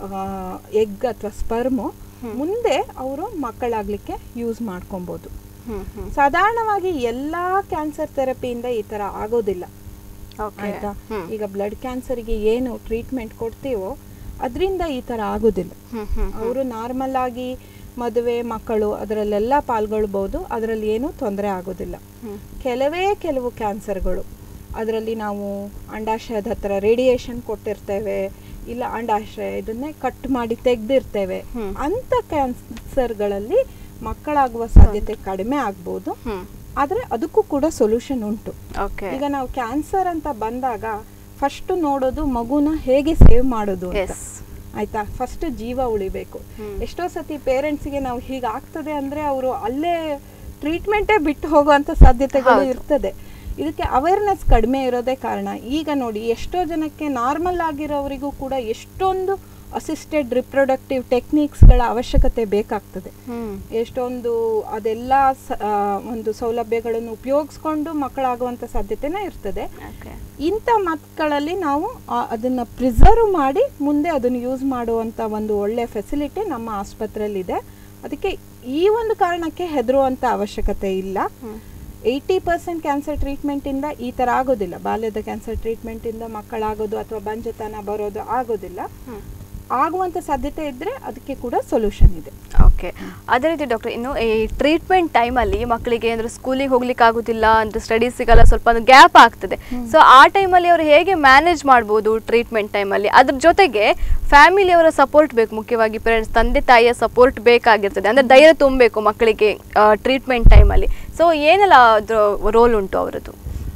Speaker 3: ಎಗ್ ಅಥವಾ ಸ್ಪರ್ಮು ಮುಂದೆ ಅವರು ಮಕ್ಕಳಾಗ್ಲಿಕ್ಕೆ ಯೂಸ್ ಮಾಡ್ಕೊಬೋದು
Speaker 2: ಹ್ಮ್ ಹ್ಮ್
Speaker 3: ಸಾಧಾರಣವಾಗಿ ಎಲ್ಲ ಕ್ಯಾನ್ಸರ್ ಥೆರಪಿಯಿಂದ ಈ ಥರ ಆಗೋದಿಲ್ಲ
Speaker 2: ಓಕೆ
Speaker 3: ಆಯ್ತಾ
Speaker 2: ಹ್ಮ್
Speaker 3: ಈಗ ಬ್ಲಡ್ ಕ್ಯಾನ್ಸರ್ಗೆ ಏನು ಟ್ರೀಟ್ಮೆಂಟ್ ಕೊಡ್ತೀವೋ ಅದರಿಂದ ಈ ಥರ ಆಗೋದಿಲ್ಲ
Speaker 2: ಹ್ಮ್ ಹ್ಮ್
Speaker 3: ಅವರು ನಾರ್ಮಲ್ ಆಗಿ ಮದುವೆ ಮಕ್ಕಳು ಅದರಲ್ಲೆಲ್ಲ ಪಾಲ್ಗೊಳ್ಬೋದು ಅದರಲ್ಲಿ ಏನೂ ತೊಂದರೆ ಆಗೋದಿಲ್ಲ
Speaker 2: ಹ್ಮ್.
Speaker 3: ಕೆಲವೇ ಕೆಲವು ಕ್ಯಾನ್ಸರ್ಗಳು ಅದರಲ್ಲಿ ನಾವು ಅಂಡಾಶಯದ ಹತ್ರ ರೇಡಿಯೇಷನ್ ಕೊಟ್ಟಿರ್ತೇವೆ ಇಲ್ಲ ಅಂಡಾಶಯ ಇದನ್ನೇ ಕಟ್ ಮಾಡಿ ತೆಗೆದಿರ್ತೇವೆ
Speaker 2: ಹ್ಮ್.
Speaker 3: ಅಂಥ ಕ್ಯಾನ್ಸರ್ಗಳಲ್ಲಿ ಮಕ್ಕಳಾಗುವ ಸಾಧ್ಯತೆ ಕಡಿಮೆ ಆಗ್ಬೋದು
Speaker 2: ಹ್ಮ್
Speaker 3: ಆದರೆ ಅದಕ್ಕೂ ಕೂಡ ಸೊಲ್ಯೂಷನ್ ಉಂಟು
Speaker 2: ಓಕೆ
Speaker 3: ಈಗ ನಾವು ಕ್ಯಾನ್ಸರ್ ಅಂತ ಬಂದಾಗ ಫಸ್ಟ್ ನೋಡೋದು ಮಗುನ ಹೇಗೆ ಸೇವ್ ಮಾಡೋದು ಅಂತ
Speaker 2: ಎಸ್
Speaker 3: ಆಯ್ತಾ ಫಸ್ಟ್ ಜೀವ ಉಳಿಬೇಕು
Speaker 2: ಹ್ಮ್.
Speaker 3: ಎಷ್ಟೋ ಸತಿ ಪೇರೆಂಟ್ಸ್ಗೆ ನಾವು ಹೀಗೆ ಆಗ್ತದೆ ಅಂದ್ರೆ ಅವರು ಅಲ್ಲೇ ಟ್ರೀಟ್ಮೆಂಟೇ ಬಿಟ್ಟು ಹೋಗುವಂತ ಸಾಧ್ಯತೆಗಳು
Speaker 2: ಹೌದು.
Speaker 3: ಇರ್ತದೆ ಇದಕ್ಕೆ ಅವೇರ್ನೆಸ್ ಕಡಿಮೆ ಇರೋದೇ ಕಾರಣ ಈಗ ನೋಡಿ ಎಷ್ಟೋ ಜನಕ್ಕೆ ನಾರ್ಮಲ್ ಆಗಿರೋವರಿಗೂ ಕೂಡ ಎಷ್ಟೊಂದು ಅಸಿಸ್ಟೆಡ್ ರಿಪ್ರೊಡಕ್ಟಿವ್ ಟೆಕ್ನಿಕ್ಸ್ಗಳ ಅವಶ್ಯಕತೆ ಬೇಕಾಗ್ತದೆ
Speaker 2: ಹ್ಮ್
Speaker 3: ಎಷ್ಟೊಂದು ಅದೆಲ್ಲ ಸ- ಆ, ಒಂದು ಸೌಲಭ್ಯಗಳನ್ನು ಉಪಯೋಗಿಸ್ಕೊಂಡು ಮಕ್ಕಳಾಗುವಂಥ ಸಾಧ್ಯತೆನೇ ಇರ್ತದೆ
Speaker 2: ಓಕೆ
Speaker 3: ಇಂಥ ಮಕ್ಕಳಲ್ಲಿ ನಾವು ಆ- ಅದನ್ನ ಪ್ರಿಸರ್ವ್ ಮಾಡಿ ಮುಂದೆ ಅದನ್ನು ಯೂಸ್ ಮಾಡುವಂಥ ಒಂದು ಒಳ್ಳೆಯ ಫೆಸಿಲಿಟಿ ನಮ್ಮ ಆಸ್ಪತ್ರೆಯಲ್ಲಿದೆ ಅದಕ್ಕೆ ಈ ಒಂದು ಕಾರಣಕ್ಕೆ ಹೆದರುವಂಥ ಅವಶ್ಯಕತೆ ಇಲ್ಲ ಏಯ್ಟಿ ಪರ್ಸೆಂಟ್ ಕ್ಯಾನ್ಸರ್ ಟ್ರೀಟ್ಮೆಂಟಿಂದ ಈ ಥರ ಆಗೋದಿಲ್ಲ ಬಾಲ್ಯದ ಕ್ಯಾನ್ಸರ್ ಟ್ರೀಟ್ಮೆಂಟೀಂದ ಮಕ್ಕಳಾಗೋದು ಅಥವಾ ಬಂಜತನ ಬರೋದು ಆಗೋದಿಲ್ಲ ಆಗುವಂಥ ಸಾಧ್ಯತೆ ಇದ್ದರೆ ಅದಕ್ಕೆ ಕೂಡ ಸೊಲ್ಯೂಷನ್ ಇದೆ
Speaker 2: ಓಕೆ ಅದೇ ರೀತಿ ಡಾಕ್ಟರ್ ಇನ್ನು ಈ ಟ್ರೀಟ್ಮೆಂಟ್ ಟೈಮಲ್ಲಿ ಮಕ್ಕಳಿಗೆ ಅಂದ್ರೆ ಸ್ಕೂಲಿಗೆ ಹೋಗ್ಲಿಕ್ಕೆ ಆಗುದಿಲ್ಲ ಅಂದ್ರೆ ಸ್ಟಡೀಸಿಗೆಲ್ಲ ಸ್ವಲ್ಪ ಒಂದು ಗ್ಯಾಪ್ ಆಗ್ತದೆ ಸೊ ಆ ಟೈಮಲ್ಲಿ ಅವರು ಹೇಗೆ ಮ್ಯಾನೇಜ್ ಮಾಡ್ಬೋದು ಟ್ರೀಟ್ಮೆಂಟ್ ಟೈಮಲ್ಲಿ ಅದ್ರ ಜೊತೆಗೆ ಫ್ಯಾಮಿಲಿಯವರ ಸಪೋರ್ಟ್ ಬೇಕು ಮುಖ್ಯವಾಗಿ ಪೇರೆಂಟ್ಸ್ ತಂದೆ ತಾಯಿಯ ಸಪೋರ್ಟ್ ಬೇಕಾಗಿರ್ತದೆ ಅಂದ್ರೆ ಧೈರ್ಯ ತುಂಬಬೇಕು ಮಕ್ಕಳಿಗೆ ಟ್ರೀಟ್ಮೆಂಟ್ ಟೈಮಲ್ಲಿ ಸೊ ಏನೆಲ್ಲ ಅದ್ರ ರೋಲ್ ಉಂಟು ಅವರದ್ದು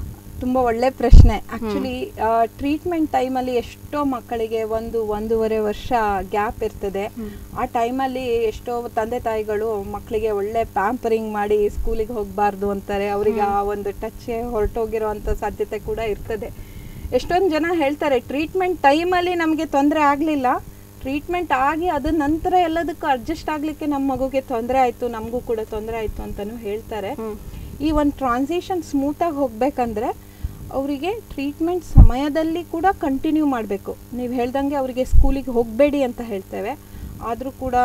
Speaker 3: ತುಂಬ ಒಳ್ಳೆ ಪ್ರಶ್ನೆ ಆ್ಯಕ್ಚುಲಿ ಟ್ರೀಟ್ಮೆಂಟ್ ಟೈಮಲ್ಲಿ ಎಷ್ಟೋ ಮಕ್ಕಳಿಗೆ ಒಂದು ಒಂದೂವರೆ ವರ್ಷ ಗ್ಯಾಪ್ ಇರ್ತದೆ ಆ ಟೈಮಲ್ಲಿ ಎಷ್ಟೋ ತಂದೆ ತಾಯಿಗಳು ಮಕ್ಕಳಿಗೆ ಒಳ್ಳೆ ಪ್ಯಾಂಪರಿಂಗ್ ಮಾಡಿ ಸ್ಕೂಲಿಗೆ ಹೋಗಬಾರ್ದು ಅಂತಾರೆ ಅವರಿಗೆ ಆ ಒಂದು ಟಚ್ ಹೊರಟೋಗಿರೋ ಅಂಥ ಸಾಧ್ಯತೆ ಕೂಡ ಇರ್ತದೆ ಎಷ್ಟೊಂದು ಜನ ಹೇಳ್ತಾರೆ ಟ್ರೀಟ್ಮೆಂಟ್ ಟೈಮಲ್ಲಿ ನಮಗೆ ತೊಂದರೆ ಆಗಲಿಲ್ಲ ಟ್ರೀಟ್ಮೆಂಟ್ ಆಗಿ ಅದ ನಂತರ ಎಲ್ಲದಕ್ಕೂ ಅಡ್ಜಸ್ಟ್ ಆಗಲಿಕ್ಕೆ ನಮ್ಮ ಮಗುಗೆ ತೊಂದರೆ ಆಯಿತು ನಮಗೂ ಕೂಡ ತೊಂದರೆ ಆಯಿತು ಅಂತಲೂ ಹೇಳ್ತಾರೆ ಈ ಒಂದು ಟ್ರಾನ್ಸಿಷನ್ ಸ್ಮೂತಾಗಿ ಹೋಗ್ಬೇಕಂದ್ರೆ ಅವರಿಗೆ ಟ್ರೀಟ್ಮೆಂಟ್ ಸಮಯದಲ್ಲಿ ಕೂಡ ಕಂಟಿನ್ಯೂ ಮಾಡಬೇಕು ನೀವು ಹೇಳ್ದಂಗೆ ಅವರಿಗೆ ಸ್ಕೂಲಿಗೆ ಹೋಗಬೇಡಿ ಅಂತ ಹೇಳ್ತೇವೆ ಆದರೂ ಕೂಡ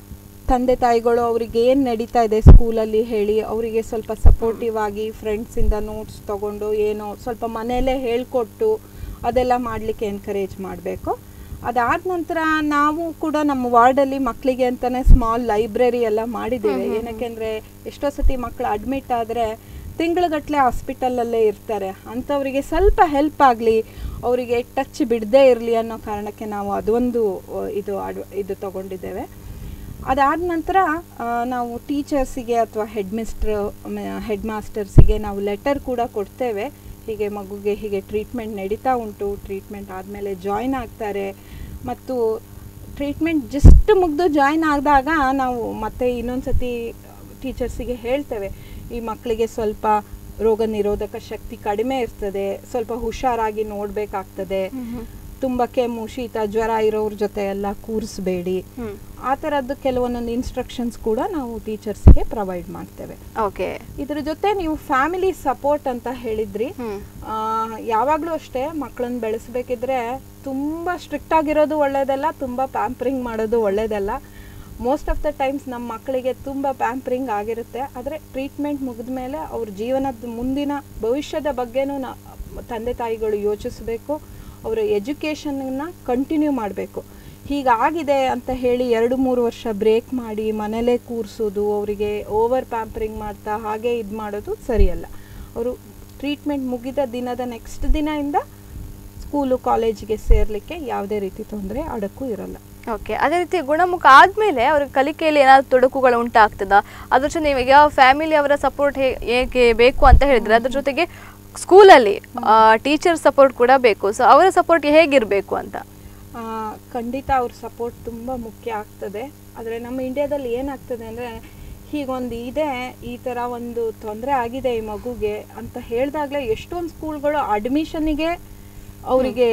Speaker 3: ತಂದೆ ತಾಯಿಗಳು ಅವ್ರಿಗೆ ಏನು ನಡೀತಾ ಇದೆ ಸ್ಕೂಲಲ್ಲಿ ಹೇಳಿ ಅವರಿಗೆ ಸ್ವಲ್ಪ ಸಪೋರ್ಟಿವ್ ಆಗಿ ಫ್ರೆಂಡ್ಸಿಂದ ನೋಟ್ಸ್ ತಗೊಂಡು ಏನೋ ಸ್ವಲ್ಪ ಮನೆಯಲ್ಲೇ ಹೇಳ್ಕೊಟ್ಟು ಅದೆಲ್ಲ ಮಾಡಲಿಕ್ಕೆ ಎನ್ಕರೇಜ್ ಮಾಡಬೇಕು ಅದಾದ ನಂತರ ನಾವು ಕೂಡ ನಮ್ಮ ವಾರ್ಡಲ್ಲಿ ಮಕ್ಕಳಿಗೆ ಅಂತಾನೆ ಸ್ಮಾಲ್ ಲೈಬ್ರರಿ ಎಲ್ಲ ಮಾಡಿದ್ದೇವೆ ಏನಕ್ಕೆಂದ್ರೆ ಎಷ್ಟೋ ಸತಿ ಮಕ್ಕಳು ಅಡ್ಮಿಟ್ ಆದರೆ ತಿಂಗಳಗಟ್ಟಲೆ ಹಾಸ್ಪಿಟಲಲ್ಲೇ ಇರ್ತಾರೆ ಅಂಥವರಿಗೆ ಸ್ವಲ್ಪ ಹೆಲ್ಪ್ ಆಗಲಿ ಅವರಿಗೆ ಟಚ್ ಬಿಡದೇ ಇರಲಿ ಅನ್ನೋ ಕಾರಣಕ್ಕೆ ನಾವು ಅದೊಂದು ಆ, ಇದು ಅಡ್ ಇದು ತಗೊಂಡಿದ್ದೇವೆ ಅದಾದ ನಂತರ ಆ, ನಾವು ಟೀಚರ್ಸಿಗೆ ಅಥವಾ ಹೆಡ್ ಮಿಸ್ಟ್ರ್ ಹೆಡ್ ಮಾಸ್ಟರ್ಸಿಗೆ ನಾವು ಲೆಟರ್ ಕೂಡ ಕೊಡ್ತೇವೆ ಹೀಗೆ ಮಗುಗೆ ಹೀಗೆ ಟ್ರೀಟ್ಮೆಂಟ್ ನಡೀತಾ ಉಂಟು ಟ್ರೀಟ್ಮೆಂಟ್ ಆದಮೇಲೆ ಜಾಯ್ನ್ ಆಗ್ತಾರೆ ಮತ್ತು ಟ್ರೀಟ್ಮೆಂಟ್ ಜಸ್ಟ್ ಮುಗಿದು ಜಾಯ್ನ್ ಆದಾಗ ನಾವು ಮತ್ತೆ ಇನ್ನೊಂದು ಸತಿ ಟೀಚರ್ಸಿಗೆ ಹೇಳ್ತೇವೆ ಈ ಮಕ್ಕಳಿಗೆ ಸ್ವಲ್ಪ ರೋಗ ನಿರೋಧಕ ಶಕ್ತಿ ಕಡಿಮೆ ಇರ್ತದೆ ಸ್ವಲ್ಪ ಹುಷಾರಾಗಿ ನೋಡಬೇಕಾಗ್ತದೆ ತುಂಬ ಕೆಮ್ಮು ಶೀತ ಜ್ವರ ಇರೋರ ಜೊತೆ ಎಲ್ಲ ಕೂರಿಸ್ಬೇಡಿ ಆ ಥರದ್ದು ಕೆಲವೊಂದೊಂದು ಇನ್ಸ್ಟ್ರಕ್ಷನ್ಸ್ ಕೂಡ ನಾವು ಟೀಚರ್ಸ್ಗೆ ಪ್ರೊವೈಡ್ ಮಾಡ್ತೇವೆ
Speaker 2: ಓಕೆ
Speaker 3: ಇದ್ರ ಜೊತೆ ನೀವು ಫ್ಯಾಮಿಲಿ ಸಪೋರ್ಟ್ ಅಂತ ಹೇಳಿದ್ರಿ ಆ, ಯಾವಾಗ್ಲೂ ಅಷ್ಟೇ ಮಕ್ಕಳನ್ನ ಬೆಳೆಸ್ಬೇಕಿದ್ರೆ ತುಂಬಾ ಸ್ಟ್ರಿಕ್ಟ್ ಆಗಿರೋದು ಒಳ್ಳೇದಲ್ಲ ತುಂಬಾ ಪ್ಯಾಂಪರಿಂಗ್ ಮಾಡೋದು ಒಳ್ಳೇದಲ್ಲ ಮೋಸ್ಟ್ ಆಫ್ ದ ಟೈಮ್ಸ್ ನಮ್ಮ ಮಕ್ಕಳಿಗೆ ತುಂಬ ಪ್ಯಾಂಪರಿಂಗ್ ಆಗಿರುತ್ತೆ ಆದರೆ ಟ್ರೀಟ್ಮೆಂಟ್ ಮುಗಿದ ಮೇಲೆ ಅವ್ರ ಜೀವನದ ಮುಂದಿನ ಭವಿಷ್ಯದ ಬಗ್ಗೆನೂ ನಾ ತಂದೆ ತಾಯಿಗಳು ಯೋಚಿಸಬೇಕು ಅವರ ಎಜುಕೇಷನ್ನ ಕಂಟಿನ್ಯೂ ಮಾಡಬೇಕು ಹೀಗಾಗಿದೆ ಅಂತ ಹೇಳಿ ಎರಡು ಮೂರು ವರ್ಷ ಬ್ರೇಕ್ ಮಾಡಿ ಮನೇಲೇ ಕೂರಿಸೋದು ಅವರಿಗೆ ಓವರ್ ಪ್ಯಾಂಪರಿಂಗ್ ಮಾಡ್ತಾ ಹಾಗೆ ಇದು ಮಾಡೋದು ಸರಿಯಲ್ಲ ಅವರು ಟ್ರೀಟ್ಮೆಂಟ್ ಮುಗಿದ ದಿನದ ನೆಕ್ಸ್ಟ್ ದಿನದಿಂದ ಸ್ಕೂಲು ಕಾಲೇಜಿಗೆ ಸೇರ್ಲಿಕ್ಕೆ ಯಾವುದೇ ರೀತಿ ತೊಂದರೆ ಅಡಕ್ಕೂ ಇರಲ್ಲ
Speaker 2: ಓಕೆ ಅದೇ ರೀತಿ ಗುಣಮುಖ ಆದ್ಮೇಲೆ ಅವ್ರ ಕಲಿಕೆಯಲ್ಲಿ ಏನಾದ್ರು ತೊಡಕುಗಳು ಉಂಟಾಗ್ತದಾ ಅದ್ರ ಜೊತೆ ಈಗ ಫ್ಯಾಮಿಲಿ ಅವರ ಸಪೋರ್ಟ್ ಹೇಗೆ ಬೇಕು ಅಂತ ಹೇಳಿದ್ರೆ ಅದ್ರ ಜೊತೆಗೆ ಸ್ಕೂಲಲ್ಲಿ ಟೀಚರ್ ಸಪೋರ್ಟ್ ಕೂಡ ಬೇಕು ಸೊ ಅವರ ಸಪೋರ್ಟ್ ಹೇಗಿರಬೇಕು ಅಂತ
Speaker 3: ಆ, ಖಂಡಿತ ಅವ್ರ ಸಪೋರ್ಟ್ ತುಂಬ ಮುಖ್ಯ ಆಗ್ತದೆ ಆದರೆ ನಮ್ಮ ಇಂಡಿಯಾದಲ್ಲಿ ಏನಾಗ್ತದೆ ಅಂದರೆ ಹೀಗೊಂದು ಇದೆ ಈ ಥರ ಒಂದು ತೊಂದರೆ ಆಗಿದೆ ಈ ಮಗುಗೆ ಅಂತ ಹೇಳಿದಾಗಲೇ ಎಷ್ಟೊಂದು ಸ್ಕೂಲ್ಗಳು ಅಡ್ಮಿಷನ್ನಿಗೆ ಅವರಿಗೆ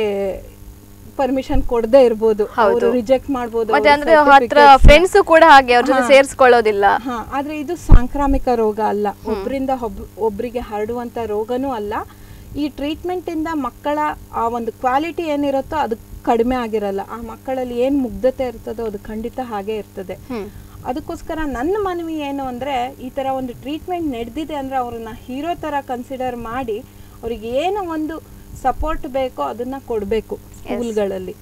Speaker 3: ಪರ್ಮಿಷನ್ ಕೊಡದೇ ಇರ್ಬೋದು
Speaker 2: ಹೌದು.
Speaker 3: ರಿಜೆಕ್ಟ್ ಮಾಡ್ಬೋದು
Speaker 2: ಮತ್ತೆ
Speaker 3: ಅವ್ರ
Speaker 2: ಅಂದ್ರೆ ಹತ್ರ
Speaker 3: certificates ನ.
Speaker 2: ಫ್ರೆಂಡ್ಸ್ ಕೂಡ ಹಾಗೆ ಅವ್ರ ಜೊತೆ
Speaker 3: ಹಾ.
Speaker 2: ಸೇರಿಸ್ಕೊಳ್ಳೋದಿಲ್ಲ
Speaker 3: ಹಾ ಆದ್ರೆ ಇದು ಸಾಂಕ್ರಾಮಿಕ ರೋಗ ಅಲ್ಲ ಒಬ್ಬರಿಂದ ಒಬ್ಬರಿಗೆ ಹರಡುವಂತ ರೋಗನೂ ಅಲ್ಲ ಈ ಟ್ರೀಟ್ಮೆಂಟ್ ಇಂದ ಮಕ್ಕಳ ಆ ಒಂದು ಕ್ವಾಲಿಟಿ ಏನಿರುತ್ತೋ ಅದು ಕಡಿಮೆ ಆಗಿರಲ್ಲ ಆ ಮಕ್ಕಳಲ್ಲಿ ಏನ್ ಮುಗ್ಧತೆ ಇರ್ತದೋ ಅದು ಖಂಡಿತ ಹಾಗೆ ಇರ್ತದೆ
Speaker 2: ಹ್ಮ್.
Speaker 3: ಅದಕ್ಕೋಸ್ಕರ ನನ್ನ ಮನವಿ ಏನು ಅಂದ್ರೆ ಈ ತರ ಒಂದು ಟ್ರೀಟ್ಮೆಂಟ್ ನಡೆದಿದೆ ಅಂದ್ರೆ ಅವ್ರನ್ನ ಹೀರೋ ತರ ಕನ್ಸಿಡರ್ ಮಾಡಿ ಅವ್ರಿಗೆ ಏನು ಒಂದು ಸಪೋರ್ಟ್ ಬೇಕೋ ಅದನ್ನ ಕೊಡಬೇಕು ಸ್ಕೂಲ್ಗಳಲ್ಲಿ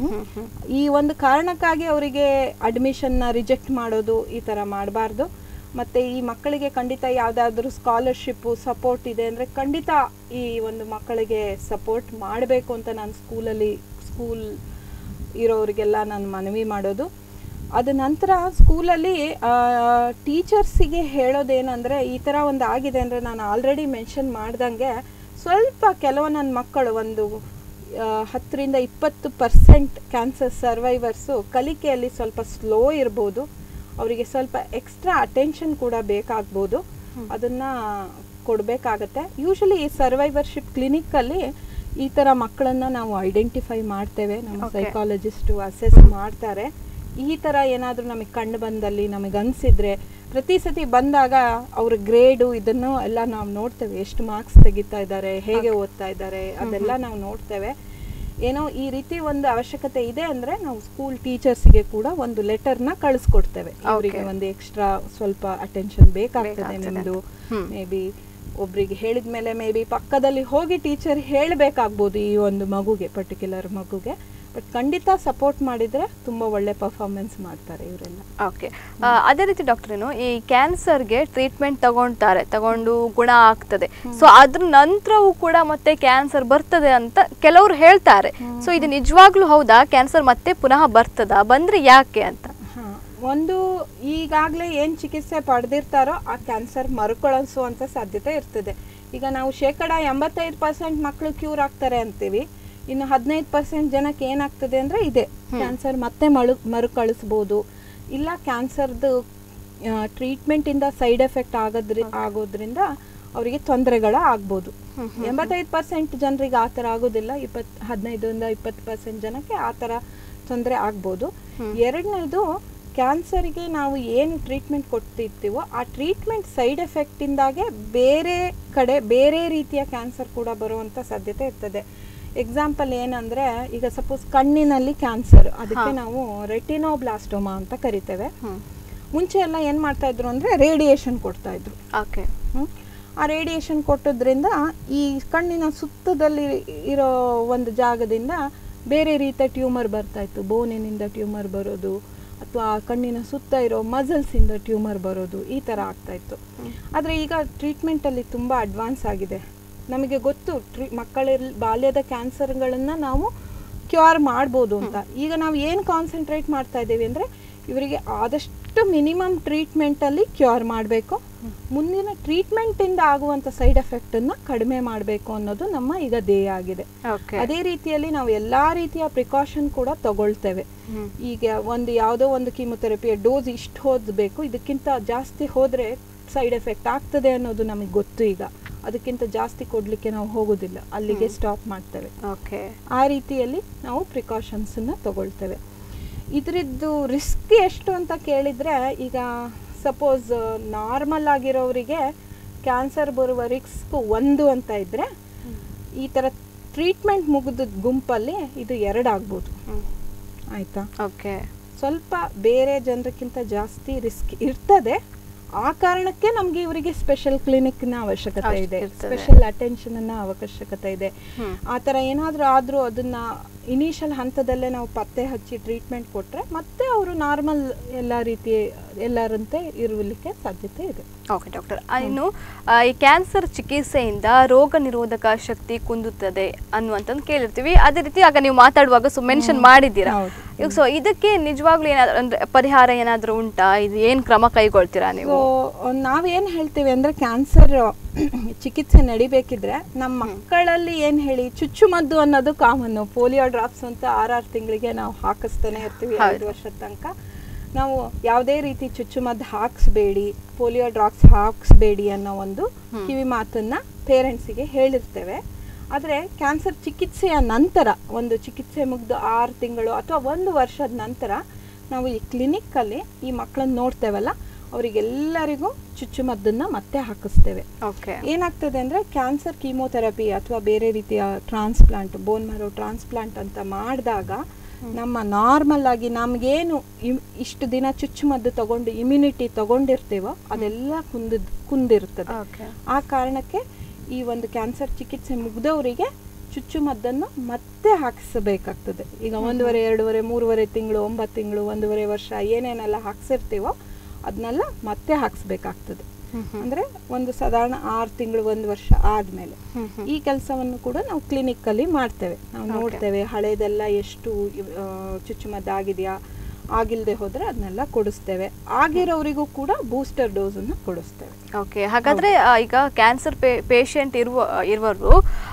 Speaker 3: ಈ ಒಂದು ಕಾರಣಕ್ಕಾಗಿ ಅವರಿಗೆ ಅಡ್ಮಿಷನ್ನ ರಿಜೆಕ್ಟ್ ಮಾಡೋದು ಈ ಥರ ಮಾಡಬಾರ್ದು ಮತ್ತು ಈ ಮಕ್ಕಳಿಗೆ ಖಂಡಿತ ಯಾವುದಾದ್ರೂ ಸ್ಕಾಲರ್ಶಿಪ್ಪು ಸಪೋರ್ಟ್ ಇದೆ ಅಂದರೆ ಖಂಡಿತ ಈ ಒಂದು ಮಕ್ಕಳಿಗೆ ಸಪೋರ್ಟ್ ಮಾಡಬೇಕು ಅಂತ ನಾನು ಸ್ಕೂಲಲ್ಲಿ ಸ್ಕೂಲ್ ಇರೋರಿಗೆಲ್ಲ ನಾನು ಮನವಿ ಮಾಡೋದು ಅದ ನಂತರ ಸ್ಕೂಲಲ್ಲಿ ಟೀಚರ್ಸಿಗೆ ಹೇಳೋದೇನೆಂದರೆ ಈ ಥರ ಒಂದು ಆಗಿದೆ ಅಂದರೆ ನಾನು ಆಲ್ರೆಡಿ ಮೆನ್ಷನ್ ಮಾಡ್ದಂಗೆ ಸ್ವಲ್ಪ ಕೆಲವು ನನ್ನ ಮಕ್ಕಳು ಒಂದು ಆ, ಹತ್ತರಿಂದ ಇಪ್ಪತ್ತು ಪರ್ಸೆಂಟ್ ಕ್ಯಾನ್ಸರ್ ಸರ್ವೈವರ್ಸು ಕಲಿಕೆಯಲ್ಲಿ ಸ್ವಲ್ಪ ಸ್ಲೋ ಇರ್ಬೋದು ಅವರಿಗೆ ಸ್ವಲ್ಪ ಎಕ್ಸ್ಟ್ರಾ ಅಟೆನ್ಷನ್ ಕೂಡ ಬೇಕಾಗ್ಬೋದು ಅದನ್ನ ಕೊಡಬೇಕಾಗತ್ತೆ ಯೂಶಲಿ ಈ ಸರ್ವೈವರ್ಶಿಪ್ ಕ್ಲಿನಿಕ್ಕಲ್ಲಿ ಈ ಥರ ಮಕ್ಕಳನ್ನ ನಾವು ಐಡೆಂಟಿಫೈ ಮಾಡ್ತೇವೆ ನಮ್ಮ
Speaker 2: Okay.
Speaker 3: ಸೈಕಾಲಜಿಸ್ಟು ಅಸೆಸ್ ಮಾಡ್ತಾರೆ ಈ ಥರ ಏನಾದರೂ ನಮಗೆ ಕಂಡು ಬಂದಲ್ಲಿ ನಮಗೆ ಅನಿಸಿದ್ರೆ ಪ್ರತಿ ಸತಿ ಬಂದಾಗ ಅವ್ರ ಗ್ರೇಡು ಇದನ್ನು ಎಲ್ಲ ನಾವು ನೋಡ್ತೇವೆ ಎಷ್ಟು ಮಾರ್ಕ್ಸ್ ತೆಗಿತಾ ಇದ್ದಾರೆ ಹೇಗೆ ಓದ್ತಾ ಇದ್ದಾರೆ ಅದೆಲ್ಲ ನಾವು ನೋಡ್ತೇವೆ ಏನೋ ಈ ರೀತಿ ಒಂದು ಅವಶ್ಯಕತೆ ಇದೆ ಅಂದ್ರೆ ನಾವು ಸ್ಕೂಲ್ ಟೀಚರ್ಸ್ಗೆ ಕೂಡ ಒಂದು ಲೆಟರ್ನ ಕಳಿಸ್ಕೊಡ್ತೇವೆ ಅವರಿಗೆ
Speaker 2: Okay.
Speaker 3: ಒಂದು ಎಕ್ಸ್ಟ್ರಾ ಸ್ವಲ್ಪ ಅಟೆನ್ಷನ್ ಬೇಕಾಗ್ತದೆ
Speaker 2: ಬೇಕಾಗ್ತದೆ.
Speaker 3: ನಿಮ್ಮದು
Speaker 2: ಹ್ಮ್.
Speaker 3: ಮೇ ಬಿ ಒಬ್ರಿಗೆ ಹೇಳಿದ್ಮೇಲೆ ಮೇ ಬಿ ಪಕ್ಕದಲ್ಲಿ ಹೋಗಿ ಟೀಚರ್ ಹೇಳಬೇಕಾಗ್ಬೋದು ಈ ಒಂದು ಮಗುಗೆ ಪರ್ಟಿಕ್ಯುಲರ್ ಮಗುಗೆ ಬಟ್ ಖಂಡಿತ ಸಪೋರ್ಟ್ ಮಾಡಿದ್ರೆ ತುಂಬಾ ಒಳ್ಳೆ ಪರ್ಫಾರ್ಮೆನ್ಸ್ ಮಾಡ್ತಾರೆ ಇವರೆಲ್ಲ
Speaker 2: ಓಕೆ ಅದೇ ರೀತಿ ಡಾಕ್ಟರ್ ಏನು ಈ ಕ್ಯಾನ್ಸರ್ಗೆ ಟ್ರೀಟ್ಮೆಂಟ್ ತಗೊಳ್ತಾರೆ ತಗೊಂಡು ಗುಣ ಆಗ್ತದೆ ಸೊ ಅದ್ರ ನಂತರವೂ ಕೂಡ ಮತ್ತೆ ಕ್ಯಾನ್ಸರ್ ಬರ್ತದೆ ಅಂತ ಕೆಲವರು ಹೇಳ್ತಾರೆ ಸೊ ಇದು ನಿಜವಾಗ್ಲೂ ಹೌದಾ ಕ್ಯಾನ್ಸರ್ ಮತ್ತೆ ಪುನಃ ಬರ್ತದಾ ಬಂದ್ರೆ ಯಾಕೆ ಅಂತ
Speaker 3: ಹಾ ಒಂದು ಈಗಾಗಲೇ ಏನು ಚಿಕಿತ್ಸೆ ಪಡೆದಿರ್ತಾರೋ ಆ ಕ್ಯಾನ್ಸರ್ ಮರುಕಳಿಸುವಂಥ ಸಾಧ್ಯತೆ ಇರ್ತದೆ ಈಗ ನಾವು ಶೇಕಡ ಎಂಬತ್ತೈದು ಪರ್ಸೆಂಟ್ ಮಕ್ಕಳು ಕ್ಯೂರ್ ಆಗ್ತಾರೆ ಅಂತೀವಿ ಇನ್ನು ಹದಿನೈದು ಪರ್ಸೆಂಟ್ ಜನಕ್ಕೆ ಏನಾಗ್ತದೆ ಅಂದರೆ ಇದೆ ಕ್ಯಾನ್ಸರ್ ಮತ್ತೆ ಮಳು ಮರುಕಳಿಸ್ಬೋದು ಇಲ್ಲ ಕ್ಯಾನ್ಸರ್ದು ಟ್ರೀಟ್ಮೆಂಟಿಂದ ಸೈಡ್ ಎಫೆಕ್ಟ್ ಆಗೋದ್ರಿ ಆಗೋದ್ರಿಂದ ಅವರಿಗೆ ತೊಂದರೆಗಳ ಆಗ್ಬೋದು ಎಂಬತ್ತೈದು ಪರ್ಸೆಂಟ್ ಜನರಿಗೆ ಆ ಥರ ಆಗೋದಿಲ್ಲ ಇಪ್ಪತ್ತು ಹದಿನೈದರಿಂದ ಇಪ್ಪತ್ತು ಪರ್ಸೆಂಟ್ ಜನಕ್ಕೆ ಆ ಥರ ತೊಂದರೆ ಆಗ್ಬೋದು ಎರಡನೇದು ಕ್ಯಾನ್ಸರ್ಗೆ ನಾವು ಏನು ಟ್ರೀಟ್ಮೆಂಟ್ ಕೊಡ್ತಿರ್ತೀವೋ ಆ ಟ್ರೀಟ್ಮೆಂಟ್ ಸೈಡ್ ಎಫೆಕ್ಟಿಂದಾಗೆ ಬೇರೆ ಕಡೆ ಬೇರೆ ರೀತಿಯ ಕ್ಯಾನ್ಸರ್ ಕೂಡ ಬರುವಂಥ ಸಾಧ್ಯತೆ ಇರ್ತದೆ ಎಕ್ಸಾಂಪಲ್ ಏನಂದ್ರೆ ಈಗ ಸಪೋಸ್ ಕಣ್ಣಿನಲ್ಲಿ ಕ್ಯಾನ್ಸರ್ ಅದಕ್ಕೆ ನಾವು ರೆಟಿನೋಬ್ಲಾಸ್ಟೋಮಾ ಅಂತ ಕರಿತೇವೆ ಮುಂಚೆ ಎಲ್ಲ ಏನು ಮಾಡ್ತಾ ಇದ್ರು ಅಂದರೆ ರೇಡಿಯೇಷನ್ ಕೊಡ್ತಾ ಇದ್ರು
Speaker 2: ಓಕೆ
Speaker 3: ಹ್ಮ್? ಆ ರೇಡಿಯೇಷನ್ ಕೊಟ್ಟೋದ್ರಿಂದ ಈ ಕಣ್ಣಿನ ಸುತ್ತದಲ್ಲಿ ಇರೋ ಒಂದು ಜಾಗದಿಂದ ಬೇರೆ ರೀತಿಯ ಟ್ಯೂಮರ್ ಬರ್ತಾ ಇತ್ತು ಬೋನಿನಿಂದ ಟ್ಯೂಮರ್ ಬರೋದು ಅಥವಾ ಕಣ್ಣಿನ ಸುತ್ತ ಇರೋ ಮಸಲ್ಸಿಂದ ಟ್ಯೂಮರ್ ಬರೋದು ಈ ಥರ ಆಗ್ತಾ ಇತ್ತು ಆದರೆ ಈಗ ಟ್ರೀಟ್ಮೆಂಟಲ್ಲಿ ತುಂಬ ಅಡ್ವಾನ್ಸ್ ಆಗಿದೆ ನಮಗೆ ಗೊತ್ತು ಟ್ರೀ ಮಕ್ಕಳಲ್ಲಿ ಬಾಲ್ಯದ ಕ್ಯಾನ್ಸರ್ಗಳನ್ನು ನಾವು ಕ್ಯೂರ್ ಮಾಡ್ಬೋದು ಅಂತ ಈಗ ನಾವು ಏನು ಕಾನ್ಸಂಟ್ರೇಟ್ ಮಾಡ್ತಾ ಇದ್ದೀವಿ ಅಂದರೆ ಇವರಿಗೆ ಆದಷ್ಟು ಮಿನಿಮಮ್ ಟ್ರೀಟ್ಮೆಂಟಲ್ಲಿ ಕ್ಯೂರ್ ಮಾಡಬೇಕು ಮುಂದಿನ ಟ್ರೀಟ್ಮೆಂಟಿಂದ ಆಗುವಂಥ ಸೈಡ್ ಎಫೆಕ್ಟನ್ನು ಕಡಿಮೆ ಮಾಡಬೇಕು ಅನ್ನೋದು ನಮ್ಮ ಈಗ ಧ್ಯೇಯ ಆಗಿದೆ
Speaker 2: ಓಕೆ
Speaker 3: ಅದೇ ರೀತಿಯಲ್ಲಿ ನಾವು ಎಲ್ಲಾ ರೀತಿಯ ಪ್ರಿಕಾಷನ್ ಕೂಡ ತಗೊಳ್ತೇವೆ ಈಗ ಒಂದು ಯಾವುದೋ ಒಂದು ಕೀಮೊಥೆರಪಿಯ ಡೋಸ್ ಇಷ್ಟು ಹೋದ್ಬೇಕು ಇದಕ್ಕಿಂತ ಜಾಸ್ತಿ ಹೋದ್ರೆ ಸೈಡ್ ಎಫೆಕ್ಟ್ ಆಗ್ತದೆ ಅನ್ನೋದು ನಮಗೆ ಗೊತ್ತು ಈಗ ಅದಕ್ಕಿಂತ ಜಾಸ್ತಿ ಕೊಡ್ಲಿಕ್ಕೆ ನಾವು ಹೋಗೋದಿಲ್ಲ ಅಲ್ಲಿಗೆ ಸ್ಟಾಪ್ ಮಾಡ್ತೇವೆ
Speaker 2: ಓಕೆ
Speaker 3: ಆ ರೀತಿಯಲ್ಲಿ ನಾವು ಪ್ರಿಕಾಷನ್ಸನ್ನ ತಗೊಳ್ತೇವೆ ಇದರದ್ದು ರಿಸ್ಕ್ ಎಷ್ಟು ಅಂತ ಕೇಳಿದರೆ ಈಗ ಸಪೋಸ್ ನಾರ್ಮಲ್ ಆಗಿರೋರಿಗೆ ಕ್ಯಾನ್ಸರ್ ಬರುವ ರಿಸ್ಕ್ ಒಂದು ಅಂತ ಇದ್ದರೆ ಈ ಥರ ಟ್ರೀಟ್ಮೆಂಟ್ ಮುಗಿದ ಗುಂಪಲ್ಲಿ ಇದು ಎರಡು ಆಗ್ಬೋದು ಆಯಿತಾ
Speaker 2: ಓಕೆ
Speaker 3: ಸ್ವಲ್ಪ ಬೇರೆ ಜನರಿಗಿಂತ ಜಾಸ್ತಿ ರಿಸ್ಕ್ ಇರ್ತದೆ ಆ ಕಾರಣಕ್ಕೆ ನಮಗೆ ಇವರಿಗೆ ಸ್ಪೆಷಲ್ ಕ್ಲಿನಿಕ್ನ ಅವಶ್ಯಕತೆ
Speaker 2: ಅವಶ್ಯ-
Speaker 3: ಇದೆ
Speaker 2: ಇರ್ತದೆ.
Speaker 3: ಸ್ಪೆಷಲ್ ಅಟೆನ್ಷನ್ನ ಅವಶ್ಯಕತೆ ಇದೆ
Speaker 2: ಹ್ಮ್.
Speaker 3: ಆ ಥರ ಏನಾದರೂ ಆದರೂ ಅದನ್ನ ಇನಿಷಿಯಲ್ ಹಂತದಲ್ಲೇ ನಾವು ಪತ್ತೆ ಹಚ್ಚಿ ಟ್ರೀಟ್ಮೆಂಟ್ ಕೊಟ್ಟರೆ ಮತ್ತೆ ಅವರು ನಾರ್ಮಲ್ ಎಲ್ಲ ರೀತಿ ಎಲ್ಲರಂತೆ ಇರಲಿಕ್ಕೆ ಸಾಧ್ಯತೆ ಇದೆ
Speaker 2: ಓಕೆ ಡಾಕ್ಟರ್ ಇನ್ನು ಆ, ಈ ಕ್ಯಾನ್ಸರ್ ಚಿಕಿತ್ಸೆಯಿಂದ ರೋಗ ನಿರೋಧಕ ಶಕ್ತಿ ಕುಂದುತ್ತದೆ ಅನ್ನುವಂಥದ್ದು ಕೇಳಿರ್ತೀವಿ ಅದೇ ರೀತಿ ಆಗ ನೀವು ಮಾತಾಡುವಾಗ ಸೊ ಮೆನ್ಷನ್ ಮಾಡಿದ್ದೀರಾ
Speaker 3: ಹೌದು.
Speaker 2: ಈಗ ಸೊ ಇದಕ್ಕೆ ನಿಜವಾಗ್ಲೂ ಏನಾದ್ರು ಅಂದ್ರೆ ಪರಿಹಾರ ಏನಾದರೂ ಉಂಟಾ ಇದು ಏನು ಕ್ರಮ ಕೈಗೊಳ್ತೀರಾ ನೀವು
Speaker 3: ಸೊ ನಾವೇನು ಹೇಳ್ತೀವಿ ಅಂದರೆ ಕ್ಯಾನ್ಸರ್ ಚಿಕಿತ್ಸೆ ನಡಿಬೇಕಿದ್ರೆ ನಮ್ಮ ಮಕ್ಕಳಲ್ಲಿ ಏನು ಹೇಳಿ ಚುಚ್ಚುಮದ್ದು ಅನ್ನೋದು ಕಾಮನ್ನು ಪೋಲಿಯೋ ಡ್ರಾಪ್ಸ್ ಅಂತ ಆರಾರು ತಿಂಗಳಿಗೆ ನಾವು ಹಾಕಿಸ್ತಾನೆ ಇರ್ತೀವಿ
Speaker 2: ಹೌದು.
Speaker 3: ಐದು ವರ್ಷದ ತನಕ ನಾವು ಯಾವುದೇ ರೀತಿ ಚುಚ್ಚುಮದ್ದು ಹಾಕಿಸ್ಬೇಡಿ ಪೋಲಿಯೋ ಡ್ರಾಪ್ಸ್ ಹಾಕಿಸ್ಬೇಡಿ ಅನ್ನೋ ಒಂದು ಕಿವಿ ಮಾತನ್ನ ಪೇರೆಂಟ್ಸಿಗೆ ಹೇಳಿರ್ತೇವೆ ಆದರೆ ಕ್ಯಾನ್ಸರ್ ಚಿಕಿತ್ಸೆಯ ನಂತರ ಒಂದು ಚಿಕಿತ್ಸೆ ಮುಗಿದು ಆರು ತಿಂಗಳು ಅಥವಾ ಒಂದು ವರ್ಷದ ನಂತರ ನಾವು ಈ ಕ್ಲಿನಿಕ್ಕಲ್ಲಿ ಈ ಮಕ್ಕಳನ್ನ ನೋಡ್ತೇವಲ್ಲ ಅವರಿಗೆಲ್ಲರಿಗೂ ಚುಚ್ಚುಮದ್ದನ್ನ ಮತ್ತೆ ಹಾಕಿಸ್ತೇವೆ
Speaker 2: ಓಕೆ
Speaker 3: ಏನಾಗ್ತದೆ ಅಂದರೆ ಕ್ಯಾನ್ಸರ್ ಕೀಮೋಥೆರಪಿ ಅಥವಾ ಬೇರೆ ರೀತಿಯ ಟ್ರಾನ್ಸ್ಪ್ಲಾಂಟ್ ಬೋನ್ ಮ್ಯಾರೋ ಟ್ರಾನ್ಸ್ಪ್ಲಾಂಟ್ ಅಂತ ಮಾಡಿದಾಗ ನಮ್ಮ ನಾರ್ಮಲ್ ಆಗಿ ನಮಗೇನು ಇಷ್ಟು ದಿನ ಚುಚ್ಚುಮದ್ದು ತಗೊಂಡು ಇಮ್ಯುನಿಟಿ ತಗೊಂಡಿರ್ತೀವೋ ಅದೆಲ್ಲ ಕುಂದ ಕುಂದಿರ್ತದೆ
Speaker 2: ಓಕೆ
Speaker 3: ಆ ಕಾರಣಕ್ಕೆ ಈ ಒಂದು ಕ್ಯಾನ್ಸರ್ ಚಿಕಿತ್ಸೆ ಮುಗ್ದವರಿಗೆ ಚುಚ್ಚುಮದ್ದನ್ನು ಮತ್ತೆ ಹಾಕಿಸಬೇಕಾಗ್ತದೆ ಈಗ ಒಂದೂವರೆ ಎರಡೂವರೆ ಮೂರುವರೆ ತಿಂಗಳು ಒಂಬತ್ತು ತಿಂಗಳು ಒಂದೂವರೆ ವರ್ಷ ಏನೇನೆಲ್ಲ ಹಾಕ್ಸಿರ್ತೀವೋ ಅದನ್ನೆಲ್ಲ ಮತ್ತೆ ಹಾಕಿಸ್ಬೇಕಾಗ್ತದೆ ಅಂದ್ರೆ ಒಂದು ಸಾಧಾರಣ ಆರು ತಿಂಗಳು ಒಂದು ವರ್ಷ ಆದ್ಮೇಲೆ ಈ ಕೆಲಸವನ್ನು ಕೂಡ ನಾವು ಕ್ಲಿನಿಕ್ಕಲ್ಲಿ ಮಾಡ್ತೇವೆ ನಾವು ನೋಡ್ತೇವೆ ಹಳೇದೆಲ್ಲ ಎಷ್ಟು ಆ, ಚುಚ್ಚುಮದ್ದು ಆಗಿದೆಯಾ ಆಗಿಲ್ಲದೆ ಹೋದ್ರೆ ಅದನ್ನೆಲ್ಲ ಕೊಡಿಸ್ತೇವೆ ಆಗಿರೋರಿಗೂ ಕೂಡ ಬೂಸ್ಟರ್ ಡೋಸನ್ನು ಕೊಡಿಸ್ತೇವೆ
Speaker 2: ಓಕೆ ಹಾಗಾದ್ರೆ ಆ, ಈಗ ಕ್ಯಾನ್ಸರ್ ಪೇಷಂಟ್ ಇರುವ ಇರುವರು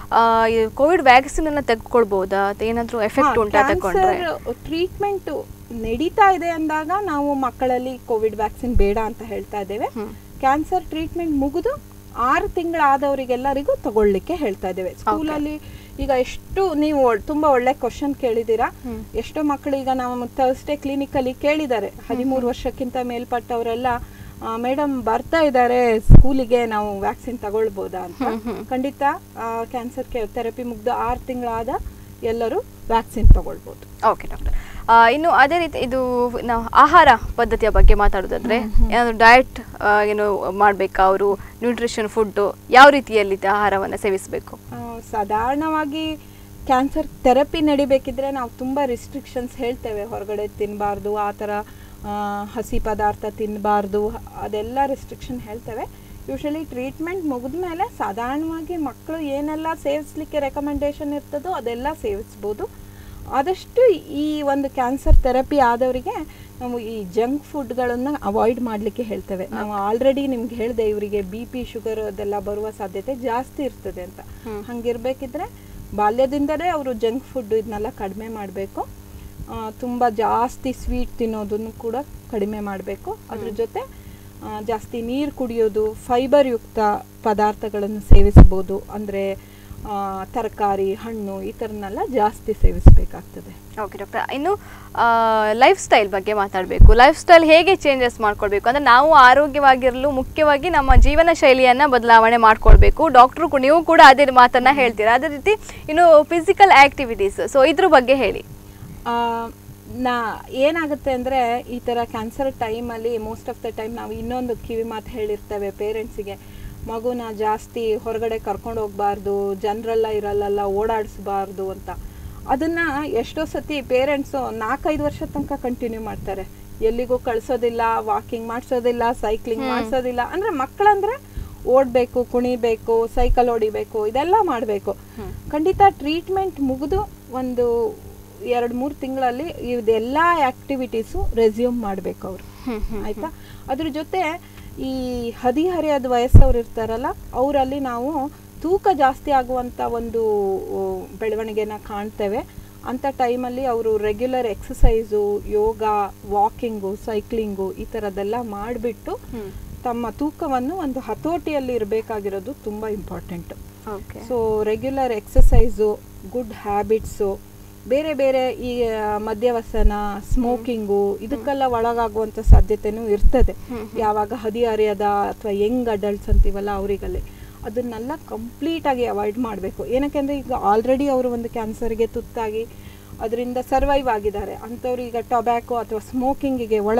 Speaker 2: ಕೋವಿಡ್ ವ್ಯಾಕ್ಸಿನ್ ಅನ್ನ ತೆಗೆದುಕೊಳ್ಬಹುದಾ ಏನಾದರೂ ಎಫೆಕ್ಟ್ ಉಂಟಾ ತಗೊಂಡ್ರೆ
Speaker 3: ಟ್ರೀಟ್ಮೆಂಟ್ ನಡೀತಾ ಇದೆ ಅಂದಾಗ ನಾವು ಮಕ್ಕಳಲ್ಲಿ ಕೋವಿಡ್ ವ್ಯಾಕ್ಸಿನ್ ಬೇಡ ಅಂತ ಹೇಳ್ತಾ ಇದ್ದೇವೆ ಕ್ಯಾನ್ಸರ್ ಟ್ರೀಟ್ಮೆಂಟ್ ಮುಗಿದು ಆರು ತಿಂಗಳಾದವರಿಗೆಲ್ಲರಿಗೂ ತಗೊಳ್ಳಿಕ್ಕೆ ಹೇಳ್ತಾ ಇದ್ದೇವೆ ಸ್ಕೂಲಲ್ಲಿ ಈಗ ಎಷ್ಟು ನೀವು ಒಳ್- ತುಂಬಾ ಒಳ್ಳೆ ಕ್ವಶನ್ ಕೇಳಿದ್ದೀರಾ ಎಷ್ಟೋ ಮಕ್ಕಳು ಈಗ ನಾವು ಥರ್ಸ್ಡೇ ಕ್ಲಿನಿಕಲ್ಲಿ ಕೇಳಿದ್ದಾರೆ ಹದಿಮೂರು ವರ್ಷಕ್ಕಿಂತ ಮೇಲ್ಪಟ್ಟವರೆಲ್ಲ ಮೇಡಮ್ ಬರ್ತಾ ಇದ್ದಾರೆ ಸ್ಕೂಲಿಗೆ ನಾವು ವ್ಯಾಕ್ಸಿನ್ ತಗೊಳ್ಬೋದಾ ಅಂತ ಖಂಡಿತ ಕ್ಯಾನ್ಸರ್ ಥೆರಪಿ ಮುಗ್ದು ಆರು ತಿಂಗಳಾದ ಎಲ್ಲರೂ ವ್ಯಾಕ್ಸಿನ್ ತಗೊಳ್ಬೋದು
Speaker 2: ಓಕೆ ಡಾಕ್ಟರ್ ಇನ್ನು ಅದೇ ರೀತಿ ಇದು ನಾವು ಆಹಾರ ಪದ್ಧತಿಯ ಬಗ್ಗೆ ಮಾತಾಡೋದಾದ್ರೆ ಏನಾದರೂ ಡಯಟ್ ಏನು ಮಾಡಬೇಕಾ ಅವರು ನ್ಯೂಟ್ರಿಷನ್ ಫುಡ್ಡು ಯಾವ ರೀತಿಯಲ್ಲಿ ಆಹಾರವನ್ನು ಸೇವಿಸಬೇಕು
Speaker 3: ಆ, ಸಾಧಾರಣವಾಗಿ ಕ್ಯಾನ್ಸರ್ ಥೆರಪಿ ನಡಿಬೇಕಿದ್ರೆ ನಾವು ತುಂಬ ರಿಸ್ಟ್ರಿಕ್ಷನ್ಸ್ ಹೇಳ್ತೇವೆ ಹೊರಗಡೆ ತಿನ್ನಬಾರ್ದು ಆ ಥರ ಆ, ಹಸಿ ಪದಾರ್ಥ ತಿನ್ನಬಾರ್ದು ಅದೆಲ್ಲ ರಿಸ್ಟ್ರಿಕ್ಷನ್ ಹೇಳ್ತೇವೆ ಯೂಶಲಿ ಟ್ರೀಟ್ಮೆಂಟ್ ಮುಗಿದ ಮೇಲೆ ಸಾಧಾರಣವಾಗಿ ಮಕ್ಕಳು ಏನೆಲ್ಲ ಸೇವಿಸ್ಲಿಕ್ಕೆ ರೆಕಮೆಂಡೇಶನ್ ಇರ್ತದೋ ಅದೆಲ್ಲ ಸೇವಿಸ್ಬೋದು ಆದಷ್ಟು ಈ ಒಂದು ಕ್ಯಾನ್ಸರ್ ಥೆರಪಿ ಆದವರಿಗೆ ನಾವು ಈ ಜಂಕ್ ಫುಡ್ಗಳನ್ನು ಅವಾಯ್ಡ್ ಮಾಡಲಿಕ್ಕೆ ಹೇಳ್ತೇವೆ ನಾವು ಆಲ್ರೆಡಿ ನಿಮ್ಗೆ ಹೇಳಿದೆ ಇವರಿಗೆ ಬಿ ಪಿ ಶುಗರ್ ಅದೆಲ್ಲ ಬರುವ ಸಾಧ್ಯತೆ ಜಾಸ್ತಿ ಇರ್ತದೆ ಅಂತ ಹಂಗಿರ್ಬೇಕಿದ್ರೆ ಬಾಲ್ಯದಿಂದಲೇ ಅವರು ಜಂಕ್ ಫುಡ್ ಇದನ್ನೆಲ್ಲ ಕಡಿಮೆ ಮಾಡಬೇಕು ತುಂಬ ಜಾಸ್ತಿ ಸ್ವೀಟ್ ತಿನ್ನೋದನ್ನು ಕೂಡ ಕಡಿಮೆ ಮಾಡಬೇಕು ಅದ್ರ ಜೊತೆ ಆ, ಜಾಸ್ತಿ ನೀರು ಕುಡಿಯೋದು ಫೈಬರ್ ಯುಕ್ತ ಪದಾರ್ಥಗಳನ್ನು ಸೇವಿಸ್ಬೋದು ಅಂದರೆ ತರಕಾರಿ ಹಣ್ಣು ಈ ಥರನ್ನೆಲ್ಲ ಜಾಸ್ತಿ ಸೇವಿಸಬೇಕಾಗ್ತದೆ
Speaker 2: ಓಕೆ ಡಾಕ್ಟರ್ ಇನ್ನು ಲೈಫ್ ಸ್ಟೈಲ್ ಬಗ್ಗೆ ಮಾತಾಡಬೇಕು ಲೈಫ್ ಸ್ಟೈಲ್ ಹೇಗೆ ಚೇಂಜಸ್ ಮಾಡ್ಕೊಳ್ಬೇಕು ಅಂದರೆ ನಾವು ಆರೋಗ್ಯವಾಗಿರಲು ಮುಖ್ಯವಾಗಿ ನಮ್ಮ ಜೀವನ ಶೈಲಿಯನ್ನು ಬದಲಾವಣೆ ಮಾಡ್ಕೊಳ್ಬೇಕು ಡಾಕ್ಟ್ರು ಕೂಡ ನೀವು ಕೂಡ ಅದೇ ಮಾತನ್ನು ಹೇಳ್ತೀರಾ ಅದೇ ರೀತಿ ಇನ್ನು ಫಿಸಿಕಲ್ ಆ್ಯಕ್ಟಿವಿಟೀಸ್ ಸೊ ಇದ್ರ ಬಗ್ಗೆ ಹೇಳಿ
Speaker 3: ಆ, ನಾ ಏನಾಗುತ್ತೆ ಅಂದರೆ ಈ ಥರ ಕ್ಯಾನ್ಸರ್ ಟೈಮಲ್ಲಿ ಮೋಸ್ಟ್ ಆಫ್ ದ ಟೈಮ್ ನಾವು ಇನ್ನೊಂದು ಕಿವಿ ಮಾತು ಹೇಳಿರ್ತೇವೆ ಪೇರೆಂಟ್ಸಿಗೆ ಮಗುನ ಜಾಸ್ತಿ ಹೊರಗಡೆ ಕರ್ಕೊಂಡು ಹೋಗಬಾರ್ದು ಜನರೆಲ್ಲ ಇರಲ್ಲ ಓಡಾಡಿಸ್ಬಾರ್ದು ಅಂತ ಅದನ್ನು ಎಷ್ಟೋ ಸತಿ ಪೇರೆಂಟ್ಸು ನಾಲ್ಕೈದು ವರ್ಷ ತನಕ ಕಂಟಿನ್ಯೂ ಮಾಡ್ತಾರೆ ಎಲ್ಲಿಗೂ ಕಳಿಸೋದಿಲ್ಲ ವಾಕಿಂಗ್ ಮಾಡಿಸೋದಿಲ್ಲ ಸೈಕ್ಲಿಂಗ್ ಮಾಡಿಸೋದಿಲ್ಲ ಅಂದರೆ ಮಕ್ಕಳಂದ್ರೆ ಓಡಬೇಕು ಕುಣಿಬೇಕು ಸೈಕಲ್ ಹೊಡಿಬೇಕು ಇದೆಲ್ಲ ಮಾಡಬೇಕು ಖಂಡಿತ ಟ್ರೀಟ್ಮೆಂಟ್ ಮುಗಿದು ಒಂದು ಎರಡು ಮೂರು ತಿಂಗಳಲ್ಲಿ ಇದೆಲ್ಲ ಆ್ಯಕ್ಟಿವಿಟೀಸು ರೆಸ್ಯೂಮ್ ಮಾಡಬೇಕು ಅವರು ಆಯಿತಾ ಅದ್ರ ಜೊತೆ ಈ ಹದಿಹರೆಯದ ವಯಸ್ಸವ್ರು ಇರ್ತಾರಲ್ಲ ಅವರಲ್ಲಿ ನಾವು ತೂಕ ಜಾಸ್ತಿ ಆಗುವಂಥ ಒಂದು ಆ, ಬೆಳವಣಿಗೆನ ಕಾಣ್ತೇವೆ ಅಂಥ ಟೈಮಲ್ಲಿ ಅವರು regular exercise yoga walking cycling ಈ ಥರದ್ದೆಲ್ಲ ಮಾಡಿಬಿಟ್ಟು ತಮ್ಮ ತೂಕವನ್ನು ಒಂದು ಹತೋಟಿಯಲ್ಲಿ ಇರಬೇಕಾಗಿರೋದು ತುಂಬ important
Speaker 2: okay
Speaker 3: so regular exercise good habits ಬೇರೆ ಬೇರೆ ಈ ಆ, ಮದ್ಯವ್ಯಸನ ಸ್ಮೋಕಿಂಗು ಇದಕ್ಕೆಲ್ಲ ಒಳಗಾಗುವಂಥ ಸಾಧ್ಯತೆನೂ ಇರ್ತದೆ ಯಾವಾಗ ಹದಿಹರೆಯದ ಅಥವಾ ಯಂಗ್ ಅಡಲ್ಟ್ಸ್ ಅಂತೀವಲ್ಲ ಅವರಿಗಲ್ಲಿ ಅದನ್ನೆಲ್ಲ ಕಂಪ್ಲೀಟಾಗಿ ಅವಾಯ್ಡ್ ಮಾಡಬೇಕು ಏನಕ್ಕೆಂದರೆ ಈಗ ಆಲ್ರೆಡಿ ಅವರು ಒಂದು ಕ್ಯಾನ್ಸರ್ಗೆ ತುತ್ತಾಗಿ ಅದರಿಂದ ಸರ್ವೈವ್ ಆಗಿದ್ದಾರೆ ಅಂಥವ್ರು ಈಗ ಟೊಬ್ಯಾಕೋ ಅಥವಾ ಸ್ಮೋಕಿಂಗಿಗೆ ಒಳ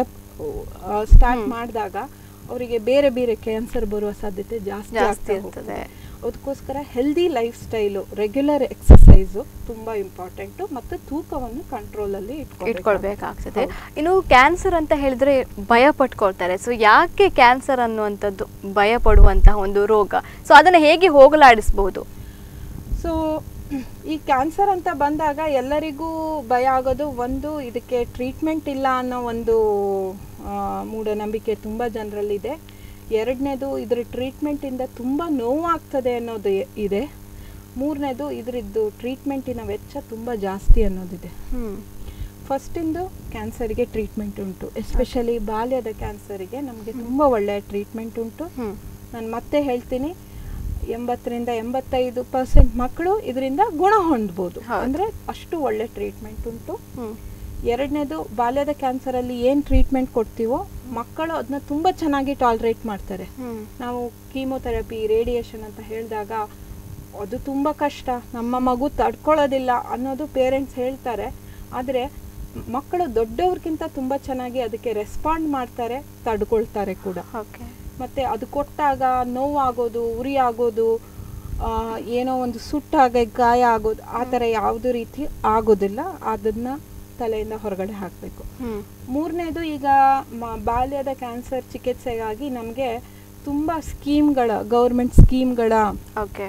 Speaker 3: ಸ್ಟಾರ್ಟ್ ಮಾಡಿದಾಗ ಅವರಿಗೆ ಬೇರೆ ಬೇರೆ ಕ್ಯಾನ್ಸರ್ ಬರುವ ಸಾಧ್ಯತೆ ಜಾಸ್ತಿ
Speaker 2: ಜಾಸ್ತಿ
Speaker 3: ಆಗ್ತಾ
Speaker 2: ಇರ್ತದೆ.
Speaker 3: ಹೋಗ್ತದೆ. ಅದಕ್ಕೋಸ್ಕರ healthy lifestyle regular exercise ತುಂಬ ಇಂಪಾರ್ಟೆಂಟು ಮತ್ತು ತೂಕವನ್ನು ಕಂಟ್ರೋಲಲ್ಲಿ
Speaker 2: ಇಟ್ಕೊಳ್ಬೇಕಾಗ್ತದೆ ಇನ್ನು ಕ್ಯಾನ್ಸರ್ ಅಂತ ಹೇಳಿದ್ರೆ ಭಯ ಪಟ್ಕೊಳ್ತಾರೆ ಸೊ ಯಾಕೆ ಕ್ಯಾನ್ಸರ್ ಅನ್ನುವಂಥದ್ದು ಭಯ ಪಡುವಂತಹ ಒಂದು ರೋಗ ಸೊ ಅದನ್ನು ಹೇಗೆ ಹೋಗಲಾಡಿಸಬಹುದು
Speaker 3: ಸೊ ಈ ಕ್ಯಾನ್ಸರ್ ಅಂತ ಬಂದಾಗ ಎಲ್ಲರಿಗೂ ಭಯ ಆಗೋದು ಒಂದು ಇದಕ್ಕೆ ಟ್ರೀಟ್ಮೆಂಟ್ ಇಲ್ಲ ಅನ್ನೋ ಒಂದು ಆ, ಮೂಢನಂಬಿಕೆ ತುಂಬ ಜನರಲ್ಲಿದೆ ಎರಡನೇದು ಇದ್ರ ಟ್ರೀಟ್ಮೆಂಟಿಂದ ತುಂಬ ನೋವಾಗ್ತದೆ ಅನ್ನೋದು ಎ- ಇದೆ ಮೂರನೇದು ಇದರದ್ದು ಟ್ರೀಟ್ಮೆಂಟಿನ ವೆಚ್ಚ ತುಂಬ ಜಾಸ್ತಿ ಅನ್ನೋದಿದೆ ಫಸ್ಟಿಂದು ಕ್ಯಾನ್ಸರಿಗೆ ಟ್ರೀಟ್ಮೆಂಟ್ ಉಂಟು ಎಸ್ಪೆಷಲಿ ಬಾಲ್ಯದ ಕ್ಯಾನ್ಸರಿಗೆ ನಮಗೆ ತುಂಬ ಒಳ್ಳೆಯ ಟ್ರೀಟ್ಮೆಂಟ್ ಉಂಟು ನಾನು ಮತ್ತೆ ಹೇಳ್ತೀನಿ ಎಂಬತ್ತರಿಂದ ಎಂಬತ್ತೈದು ಪರ್ಸೆಂಟ್ ಮಕ್ಕಳು ಇದರಿಂದ ಗುಣ ಹೊಂದ್ಬೋದು
Speaker 2: ಹೌದು.
Speaker 3: ಅಂದರೆ ಅಷ್ಟು ಒಳ್ಳೆ ಟ್ರೀಟ್ಮೆಂಟ್ ಉಂಟು ಎರಡನೇದು ಬಾಲ್ಯದ ಕ್ಯಾನ್ಸರಲ್ಲಿ ಏನು ಟ್ರೀಟ್ಮೆಂಟ್ ಕೊಡ್ತೀವೋ ಮಕ್ಕಳು ಅದನ್ನ ತುಂಬ ಚೆನ್ನಾಗಿ ಟಾಲ್ರೇಟ್ ಮಾಡ್ತಾರೆ ನಾವು ಕೀಮೋಥೆರಪಿ ರೇಡಿಯೇಷನ್ ಅಂತ ಹೇಳಿದಾಗ ಅದು ತುಂಬ ಕಷ್ಟ ನಮ್ಮ ಮಗು ತಡ್ಕೊಳ್ಳೋದಿಲ್ಲ ಅನ್ನೋದು ಪೇರೆಂಟ್ಸ್ ಹೇಳ್ತಾರೆ ಆದರೆ ಮಕ್ಕಳು ದೊಡ್ಡವ್ರಿಗಿಂತ ತುಂಬ ಚೆನ್ನಾಗಿ ಅದಕ್ಕೆ ರೆಸ್ಪಾಂಡ್ ಮಾಡ್ತಾರೆ ತಡ್ಕೊಳ್ತಾರೆ ಕೂಡ
Speaker 2: ಓಕೆ
Speaker 3: ಮತ್ತು ಅದು ಕೊಟ್ಟಾಗ ನೋವಾಗೋದು ಉರಿ ಆಗೋದು ಆ, ಏನೋ ಒಂದು ಸುಟ್ಟಾಗ ಗಾಯ ಆಗೋದು ಆ ಥರ ಯಾವುದೇ ರೀತಿ ಆಗೋದಿಲ್ಲ ಅದನ್ನು ತಲೆಯಿಂದ ಹೊರಗಡೆ ಹಾಕಬೇಕು ಮೂರನೇದು ಈಗ ಮ- ಬಾಲ್ಯದ ಕ್ಯಾನ್ಸರ್ ಚಿಕಿತ್ಸೆಗಾಗಿ ನಮಗೆ ತುಂಬ ಸ್ಕೀಮ್ಗಳ ಗೌರ್ಮೆಂಟ್ ಸ್ಕೀಮ್ಗಳ
Speaker 2: ಓಕೆ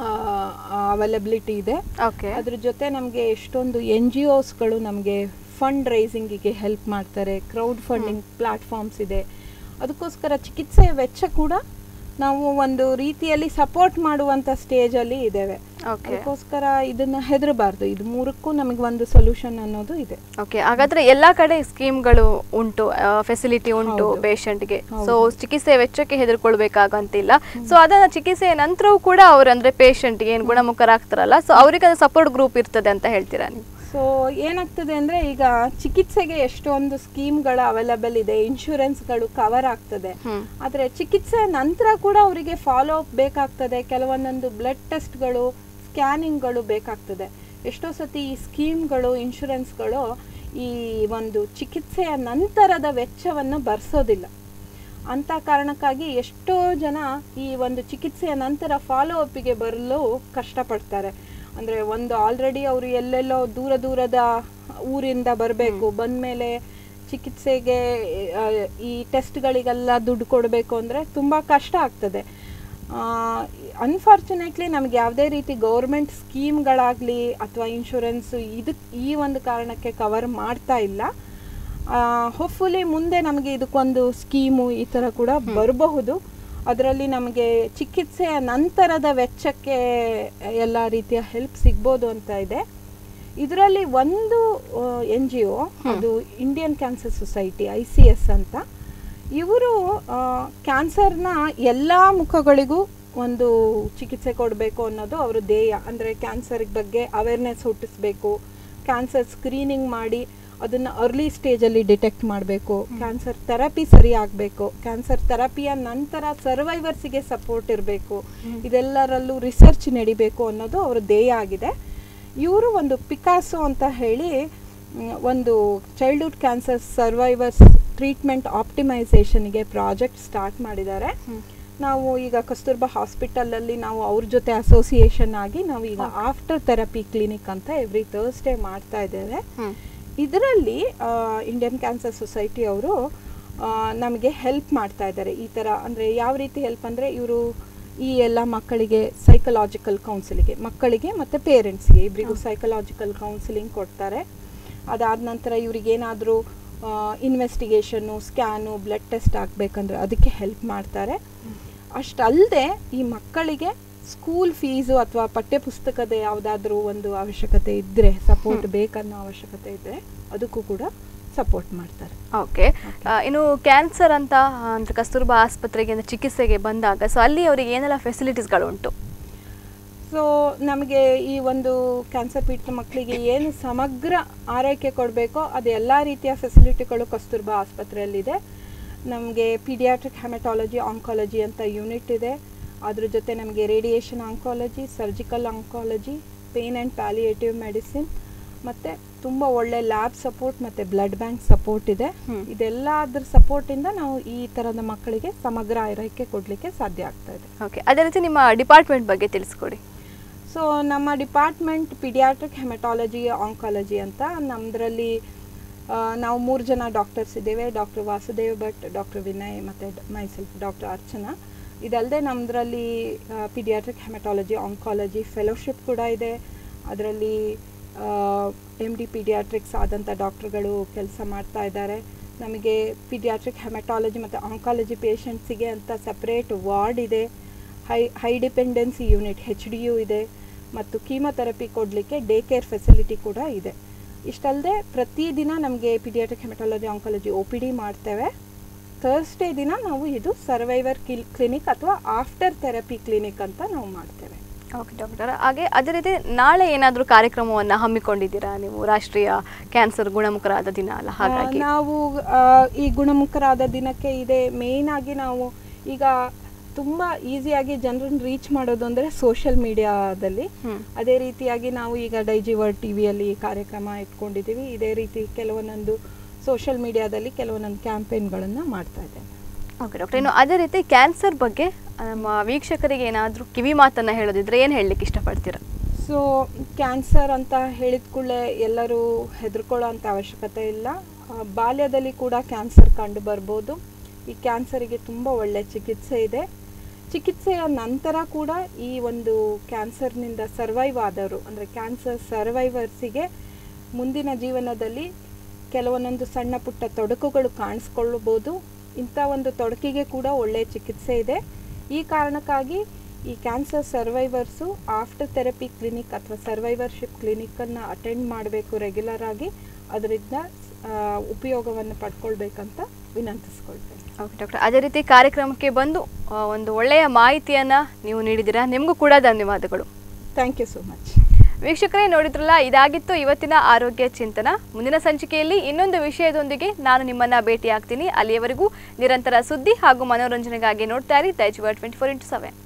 Speaker 3: ಅವೈಲಬಿಲಿಟಿ ಇದೆ
Speaker 2: ಓಕೆ
Speaker 3: ಅದ್ರ ಜೊತೆ ನಮಗೆ ಎಷ್ಟೊಂದು ಎನ್ ಜಿ ಒಸ್ಗಳು ನಮಗೆ ಫಂಡ್ ರೈಸಿಂಗಿಗೆ ಹೆಲ್ಪ್ ಮಾಡ್ತಾರೆ ಕ್ರೌಡ್ ಫಂಡಿಂಗ್ ಪ್ಲಾಟ್ಫಾರ್ಮ್ಸ್ ಇದೆ ಅದಕ್ಕೋಸ್ಕರ ಚಿಕಿತ್ಸೆಯ ವೆಚ್ಚ ಕೂಡ ನಾವು ಒಂದು ರೀತಿಯಲ್ಲಿ ಸಪೋರ್ಟ್ ಮಾಡುವಂಥ ಸ್ಟೇಜಲ್ಲಿ ಇದ್ದೇವೆ
Speaker 2: ಓಕೆ
Speaker 3: ಅದಕ್ಕೋಸ್ಕರ ಇದನ್ನ ಹೆದರಬಾರ್ದು ಇದು ಮೂರಕ್ಕೂ ನಮಗೆ ಒಂದು ಸೊಲ್ಯೂಷನ್ ಅನ್ನೋದು ಇದೆ
Speaker 2: ಓಕೆ ಹಾಗಾದ್ರೆ ಎಲ್ಲಾ ಕಡೆ ಸ್ಕೀಮ್ಗಳು ಉಂಟು ಫೆಸಿಲಿಟಿ ಉಂಟು
Speaker 3: ಹೌದು.
Speaker 2: ಪೇಷಂಟ್ಗೆ
Speaker 3: ಹೌದು.
Speaker 2: ಸೊ ಚಿಕಿತ್ಸೆ ವೆಚ್ಚಕ್ಕೆ ಹೆದರ್ಕೊಳ್ಬೇಕಾಗಂತಿಲ್ಲ ಸೊ ಅದನ್ನ ಚಿಕಿತ್ಸೆಯ ನಂತರವೂ ಕೂಡ ಅವ್ರು ಅಂದ್ರೆ ಪೇಷಂಟ್ ಏನು ಗುಣಮುಖರಾಗ್ತಾರಲ್ಲ ಸೊ ಅವ್ರಿಗೆ ಅದು ಸಪೋರ್ಟ್ ಗ್ರೂಪ್ ಇರ್ತದೆ ಅಂತ ಹೇಳ್ತೀರಾ ನೀವು
Speaker 3: ಸೊ ಏನಾಗ್ತದೆ ಅಂದರೆ ಈಗ ಚಿಕಿತ್ಸೆಗೆ ಎಷ್ಟೊಂದು ಸ್ಕೀಮ್ಗಳ ಅವೈಲಬಲ್ ಇದೆ ಇನ್ಶೂರೆನ್ಸ್ಗಳು ಕವರ್ ಆಗ್ತದೆ
Speaker 2: ಹ್ಮ್.
Speaker 3: ಆದರೆ ಚಿಕಿತ್ಸೆ ನಂತರ ಕೂಡ ಅವರಿಗೆ ಫಾಲೋ ಅಪ್ ಬೇಕಾಗ್ತದೆ ಕೆಲವೊಂದೊಂದು ಬ್ಲಡ್ ಟೆಸ್ಟ್ಗಳು ಸ್ಕ್ಯಾನಿಂಗ್ಗಳು ಬೇಕಾಗ್ತದೆ ಎಷ್ಟೋ ಸತಿ ಈ ಸ್ಕೀಮ್ಗಳು ಇನ್ಶೂರೆನ್ಸ್ಗಳು ಈ ಒಂದು ಚಿಕಿತ್ಸೆಯ ನಂತರದ ವೆಚ್ಚವನ್ನು ಭರಿಸೋದಿಲ್ಲ ಅಂತ ಕಾರಣಕ್ಕಾಗಿ ಎಷ್ಟೋ ಜನ ಈ ಒಂದು ಚಿಕಿತ್ಸೆಯ ನಂತರ ಫಾಲೋ ಅಪ್ಪಿಗೆ ಬರಲು ಕಷ್ಟಪಡ್ತಾರೆ ಅಂದರೆ ಒಂದು ಆಲ್ರೆಡಿ ಅವರು ಎಲ್ಲೆಲ್ಲೋ ದೂರ ದೂರದ ಊರಿಂದ ಬರಬೇಕು ಬಂದಮೇಲೆ ಚಿಕಿತ್ಸೆಗೆ ಆ, ಈ ಟೆಸ್ಟ್ಗಳಿಗೆಲ್ಲ ದುಡ್ಡು ಕೊಡಬೇಕು ಅಂದರೆ ತುಂಬ ಕಷ್ಟ ಆಗ್ತದೆ ಅನ್ಫಾರ್ಚುನೇಟ್ಲಿ ನಮಗೆ ಯಾವುದೇ ರೀತಿ ಗೌರ್ಮೆಂಟ್ ಸ್ಕೀಮ್ಗಳಾಗಲಿ ಅಥವಾ ಇನ್ಶೂರೆನ್ಸು ಇದಕ್ಕೆ ಈ ಒಂದು ಕಾರಣಕ್ಕೆ ಕವರ್ ಮಾಡ್ತಾ ಇಲ್ಲ ಹೋಪ್ಫುಲಿ ಮುಂದೆ ನಮಗೆ ಇದಕ್ಕೊಂದು ಸ್ಕೀಮು ಈ ಥರ ಕೂಡ ಬರಬಹುದು ಅದರಲ್ಲಿ ನಮಗೆ ಚಿಕಿತ್ಸೆಯ ನಂತರದ ವೆಚ್ಚಕ್ಕೆ ಎಲ್ಲ ರೀತಿಯ ಹೆಲ್ಪ್ ಸಿಗ್ಬೋದು ಅಂತ ಇದೆ ಇದರಲ್ಲಿ ಒಂದು ಎನ್ ಜಿ ಒ ಅದು Indian cancer society I C S ಅಂತ ಇವರು ಕ್ಯಾನ್ಸರ್ನ ಎಲ್ಲ ಮುಖಗಳಿಗೂ ಒಂದು ಚಿಕಿತ್ಸೆ ಕೊಡಬೇಕು ಅನ್ನೋದು ಅವರ ಧ್ಯೇಯ ಅಂದರೆ ಕ್ಯಾನ್ಸರ್ ಬಗ್ಗೆ ಅವೇರ್ನೆಸ್ ಹುಟ್ಟಿಸ್ಬೇಕು ಕ್ಯಾನ್ಸರ್ ಸ್ಕ್ರೀನಿಂಗ್ ಮಾಡಿ ಅದನ್ನು ಅರ್ಲಿ ಸ್ಟೇಜಲ್ಲಿ ಡಿಟೆಕ್ಟ್ ಮಾಡಬೇಕು ಕ್ಯಾನ್ಸರ್ ಥೆರಪಿ ಸರಿ ಆಗಬೇಕು ಕ್ಯಾನ್ಸರ್ ಥೆರಪಿಯ ನಂತರ ಸರ್ವೈವರ್ಸಿಗೆ ಸಪೋರ್ಟ್ ಇರಬೇಕು ಇದೆಲ್ಲರಲ್ಲೂ ರಿಸರ್ಚ್ ನಡಿಬೇಕು ಅನ್ನೋದು ಅವರ ಧ್ಯೇಯ ಆಗಿದೆ ಇವರು ಒಂದು ಪಿಕಾಸೋ ಅಂತ ಹೇಳಿ ಮ್, ಒಂದು ಚೈಲ್ಡ್ಹುಡ್ ಕ್ಯಾನ್ಸರ್ ಸರ್ವೈವರ್ಸ್ ಟ್ರೀಟ್ಮೆಂಟ್ ಆಪ್ಟಿಮೈಸೇಷನ್ಗೆ ಪ್ರಾಜೆಕ್ಟ್ ಸ್ಟಾರ್ಟ್ ಮಾಡಿದ್ದಾರೆ ನಾವು ಈಗ ಕಸ್ತೂರ್ಬಾ ಹಾಸ್ಪಿಟಲಲ್ಲಿ ನಾವು ಅವ್ರ ಜೊತೆ ಅಸೋಸಿಯೇಷನ್ ಆಗಿ ನಾವು ಈಗ ಆಫ್ಟರ್ ಥೆರಪಿ ಕ್ಲಿನಿಕ್ ಅಂತ ಎವ್ರಿ ಥರ್ಸ್ಡೇ ಮಾಡ್ತಾ ಇದ್ದೇವೆ ಇದರಲ್ಲಿ ಇಂಡಿಯನ್ ಕ್ಯಾನ್ಸರ್ ಸೊಸೈಟಿ ಅವರು ನಮಗೆ ಹೆಲ್ಪ್ ಮಾಡ್ತಾ ಇದ್ದಾರೆ ಈ ಥರ ಅಂದರೆ ಯಾವ ರೀತಿ ಹೆಲ್ಪ್ ಅಂದರೆ ಇವರು ಈ ಎಲ್ಲ ಮಕ್ಕಳಿಗೆ ಸೈಕಲಾಜಿಕಲ್ ಕೌನ್ಸಿಲಿಗೆ ಮಕ್ಕಳಿಗೆ ಮತ್ತು ಪೇರೆಂಟ್ಸ್ಗೆ ಇಬ್ಬರಿಗೂ ಸೈಕಲಾಜಿಕಲ್ ಕೌನ್ಸಿಲಿಂಗ್ ಕೊಡ್ತಾರೆ ಅದಾದ ನಂತರ ಇವ್ರಿಗೇನಾದರೂ ಇನ್ವೆಸ್ಟಿಗೇಷನ್ನು ಸ್ಕ್ಯಾನು ಬ್ಲಡ್ ಟೆಸ್ಟ್ ಆಗಬೇಕಂದ್ರೆ ಅದಕ್ಕೆ ಹೆಲ್ಪ್ ಮಾಡ್ತಾರೆ ಅಷ್ಟಲ್ಲದೆ ಈ ಮಕ್ಕಳಿಗೆ ಸ್ಕೂಲ್ ಫೀಸು ಅಥವಾ ಪಠ್ಯಪುಸ್ತಕದ ಯಾವುದಾದ್ರೂ ಒಂದು ಅವಶ್ಯಕತೆ ಇದ್ದರೆ ಸಪೋರ್ಟ್ ಬೇಕನ್ನೋ ಅವಶ್ಯಕತೆ ಇದ್ದರೆ ಅದಕ್ಕೂ ಕೂಡ ಸಪೋರ್ಟ್ ಮಾಡ್ತಾರೆ
Speaker 2: ಓಕೆ ಇನ್ನು ಕ್ಯಾನ್ಸರ್ ಅಂತ ಅಂತ ಕಸ್ತೂರ್ಬಾ ಆಸ್ಪತ್ರೆಗೆ ಅಂದ್ರೆ ಚಿಕಿತ್ಸೆಗೆ ಬಂದಾಗ ಸೊ ಅಲ್ಲಿ ಅವರಿಗೆ ಏನೆಲ್ಲ ಫೆಸಿಲಿಟೀಸ್ಗಳು ಉಂಟು
Speaker 3: ಸೊ ನಮಗೆ ಈ ಒಂದು ಕ್ಯಾನ್ಸರ್ ಪೀಡಿತ ಮಕ್ಕಳಿಗೆ ಏನು ಸಮಗ್ರ ಆರೈಕೆ ಕೊಡಬೇಕೋ ಅದು ಎಲ್ಲ ರೀತಿಯ ಫೆಸಿಲಿಟಿಗಳು ಕಸ್ತೂರ್ಬಾ ಆಸ್ಪತ್ರೆಯಲ್ಲಿದೆ ನಮಗೆ ಪೀಡಿಯಾಟ್ರಿಕ್ ಹೆಮಟಾಲಜಿ ಆಂಕಾಲಜಿ ಅಂತ ಯೂನಿಟ್ ಇದೆ ಅದ್ರ ಜೊತೆ ನಮಗೆ radiation oncology surgical oncology pain and palliative medicine ಮತ್ತು ತುಂಬ ಒಳ್ಳೆ ಲ್ಯಾಬ್ ಸಪೋರ್ಟ್ ಮತ್ತು ಬ್ಲಡ್ ಬ್ಯಾಂಕ್ ಸಪೋರ್ಟ್ ಇದೆ ಇದೆಲ್ಲ ಅದ್ರ ಸಪೋರ್ಟಿಂದ ನಾವು ಈ ಥರದ ಮಕ್ಕಳಿಗೆ ಸಮಗ್ರ ಆರೈಕೆ ಕೊಡಲಿಕ್ಕೆ ಸಾಧ್ಯ ಆಗ್ತಾ ಇದೆ
Speaker 2: ಓಕೆ ಅದೇ ರೀತಿ ನಿಮ್ಮ ಡಿಪಾರ್ಟ್ಮೆಂಟ್ ಬಗ್ಗೆ ತಿಳಿಸ್ಕೊಡಿ
Speaker 3: ಸೊ ನಮ್ಮ ಡಿಪಾರ್ಟ್ಮೆಂಟ್ ಪಿಡಿಯಾಟ್ರಿಕ್ ಹೆಮಟಾಲಜಿ ಆಂಕಾಲಜಿ ಅಂತ ನಮ್ಮದ್ರಲ್ಲಿ ನಾವು ಮೂರು ಜನ ಡಾಕ್ಟರ್ಸ್ ಇದ್ದೇವೆ ಡಾಕ್ಟರ್ ವಾಸುದೇವ್ ಭಟ್ ಡಾಕ್ಟರ್ ವಿನಯ್ ಮತ್ತು ಮೈಸೆಲ್ಫ್ ಡಾಕ್ಟರ್ ಅರ್ಚನಾ ಇದಲ್ಲದೆ ನಮ್ಮದ್ರಲ್ಲಿ ಪಿಡಿಯಾಟ್ರಿಕ್ ಹೆಮಟಾಲಜಿ ಆಂಕಾಲಜಿ ಫೆಲೋಶಿಪ್ ಕೂಡ ಇದೆ ಅದರಲ್ಲಿ ಎಮ್ ಡಿ ಪಿಡಿಯಾಟ್ರಿಕ್ಸ್ ಆದಂಥ ಡಾಕ್ಟರ್ಗಳು ಕೆಲಸ ಮಾಡ್ತಾ ಇದ್ದಾರೆ ನಮಗೆ ಪಿಡಿಯಾಟ್ರಿಕ್ ಹೆಮಟಾಲಜಿ ಮತ್ತು ಆಂಕಾಲಜಿ ಪೇಷಂಟ್ಸಿಗೆ ಅಂತ ಸಪ್ರೇಟ್ ವಾರ್ಡ್ ಇದೆ high high dependency unit H D U ಇದೆ ಮತ್ತು ಕೀಮೊಥೆರಪಿ ಕೊಡಲಿಕ್ಕೆ ಡೇ ಕೇರ್ ಫೆಸಿಲಿಟಿ ಕೂಡ ಇದೆ ಇಷ್ಟಲ್ಲದೆ ಪ್ರತಿದಿನ ನಮಗೆ paediatric haematology oncology O P D ಮಾಡ್ತೇವೆ ಥರ್ಸ್ಡೇ ದಿನ ನಾವು ಇದು ಸರ್ವೈವರ್ ಕಿಲ್ ಕ್ಲಿನಿಕ್ ಅಥವಾ ಆಫ್ಟರ್ ಥೆರಪಿ ಕ್ಲಿನಿಕ್ ಅಂತ ನಾವು ಮಾಡ್ತೇವೆ
Speaker 2: ಓಕೆ ಡಾಕ್ಟರ್ ಹಾಗೆ ಅದೇ ರೀತಿ ನಾಳೆ ಏನಾದರೂ ಕಾರ್ಯಕ್ರಮವನ್ನು ಹಮ್ಮಿಕೊಂಡಿದ್ದೀರಾ ನೀವು ರಾಷ್ಟ್ರೀಯ ಕ್ಯಾನ್ಸರ್ ಗುಣಮುಖರಾದ ದಿನ ಅಲ್ಲ ಹಾಗಾಗಿ
Speaker 3: ಆ, ನಾವು ಆ, ಈ ಗುಣಮುಖರಾದ ದಿನಕ್ಕೆ ಇದೆ ಮೇಯ್ನ್ ಆಗಿ ನಾವು ಈಗ ತುಂಬ ಈಸಿಯಾಗಿ ಜನರನ್ನ ರೀಚ್ ಮಾಡೋದು ಅಂದರೆ ಸೋಷಿಯಲ್ ಮೀಡಿಯಾದಲ್ಲಿ
Speaker 2: ಹ್ಮ್.
Speaker 3: ಅದೇ ರೀತಿಯಾಗಿ ನಾವು ಈಗ ಡೈಜಿ ವರ್ಡ್ ಟಿ ವಿಯಲ್ಲಿ ಕಾರ್ಯಕ್ರಮ ಇಟ್ಕೊಂಡಿದ್ದೀವಿ ಇದೇ ರೀತಿ ಕೆಲವೊಂದೊಂದು ಸೋಷಿಯಲ್ ಮೀಡಿಯಾದಲ್ಲಿ ಕೆಲವೊಂದೊಂದು ಕ್ಯಾಂಪೇನ್ಗಳನ್ನು ಮಾಡ್ತಾ ಇದ್ದೇವೆ
Speaker 2: ಓಕೆ ಡಾಕ್ಟರ್ ಇನ್ನು ಅದೇ ರೀತಿ ಕ್ಯಾನ್ಸರ್ ಬಗ್ಗೆ ನಮ್ಮ ವೀಕ್ಷಕರಿಗೆ ಏನಾದರೂ ಕಿವಿ ಮಾತನ್ನು ಹೇಳೋದಿದ್ರೆ ಏನು ಹೇಳಲಿಕ್ಕೆ ಇಷ್ಟಪಡ್ತೀರಾ
Speaker 3: ಸೊ ಕ್ಯಾನ್ಸರ್ ಅಂತ ಹೇಳಿದ ಕೂಡಲೇ ಎಲ್ಲರೂ ಹೆದರ್ಕೊಳ್ಳೋ ಅಂಥ ಅವಶ್ಯಕತೆ ಇಲ್ಲ ಆ, ಬಾಲ್ಯದಲ್ಲಿ ಕೂಡ ಕ್ಯಾನ್ಸರ್ ಕಂಡು ಬರ್ಬೋದು ಈ ಕ್ಯಾನ್ಸರಿಗೆ ತುಂಬ ಒಳ್ಳೆ ಚಿಕಿತ್ಸೆ ಇದೆ ಚಿಕಿತ್ಸೆಯ ನಂತರ ಕೂಡ ಈ ಒಂದು ಕ್ಯಾನ್ಸರ್ನಿಂದ ಸರ್ವೈವ್ ಆದವರು ಅಂದರೆ ಕ್ಯಾನ್ಸರ್ ಸರ್ವೈವರ್ಸಿಗೆ ಮುಂದಿನ ಜೀವನದಲ್ಲಿ ಕೆಲವೊಂದೊಂದು ಸಣ್ಣ ಪುಟ್ಟ ತೊಡಕುಗಳು ಕಾಣಿಸ್ಕೊಳ್ಳಬಹುದು ಇಂಥ ಒಂದು ತೊಡಕಿಗೆ ಕೂಡ ಒಳ್ಳೆಯ ಚಿಕಿತ್ಸೆ ಇದೆ ಈ ಕಾರಣಕ್ಕಾಗಿ ಈ cancer survivors after therapy clinic ಅಥವಾ ಸರ್ವೈವರ್ಶಿಪ್ ಕ್ಲಿನಿಕ್ಕನ್ನು ಅಟೆಂಡ್ ಮಾಡಬೇಕು ರೆಗ್ಯುಲರ್ ಆಗಿ ಅದರಿಂದ ಉಪಯೋಗವನ್ನು ಪಡ್ಕೊಳ್ಬೇಕಂತ ವಿನಂತಿಸ್ಕೊಳ್ತೇನೆ
Speaker 2: ಓಕೆ ಡಾಕ್ಟರ್ ಅದೇ ರೀತಿ ಕಾರ್ಯಕ್ರಮಕ್ಕೆ ಬಂದು ಆ, ಒಂದು ಒಳ್ಳೆಯ ಮಾಹಿತಿಯನ್ನು ನೀವು ನೀಡಿದ್ದೀರಾ ನಿಮಗೂ ಕೂಡ ಧನ್ಯವಾದಗಳು
Speaker 3: ಥ್ಯಾಂಕ್ ಯು ಸೋ ಮಚ್
Speaker 2: ವೀಕ್ಷಕರೇ ನೋಡಿದ್ರಲ್ಲ ಇದಾಗಿತ್ತು ಇವತ್ತಿನ ಆರೋಗ್ಯ ಚಿಂತನ ಮುಂದಿನ ಸಂಚಿಕೆಯಲ್ಲಿ ಇನ್ನೊಂದು ವಿಷಯದೊಂದಿಗೆ ನಾನು ನಿಮ್ಮನ್ನ ಭೇಟಿ ಆಗ್ತೀನಿ ಅಲ್ಲಿಯವರೆಗೂ ನಿರಂತರ ಸುದ್ದಿ ಹಾಗೂ ಮನೋರಂಜನೆಗಾಗಿ ನೋಡ್ತಾ ಇರಿ ದೈಜ್ ಟ್ವೆಂಟಿ ಫೋರ್ ಇಂಟು ಸೆವೆನ್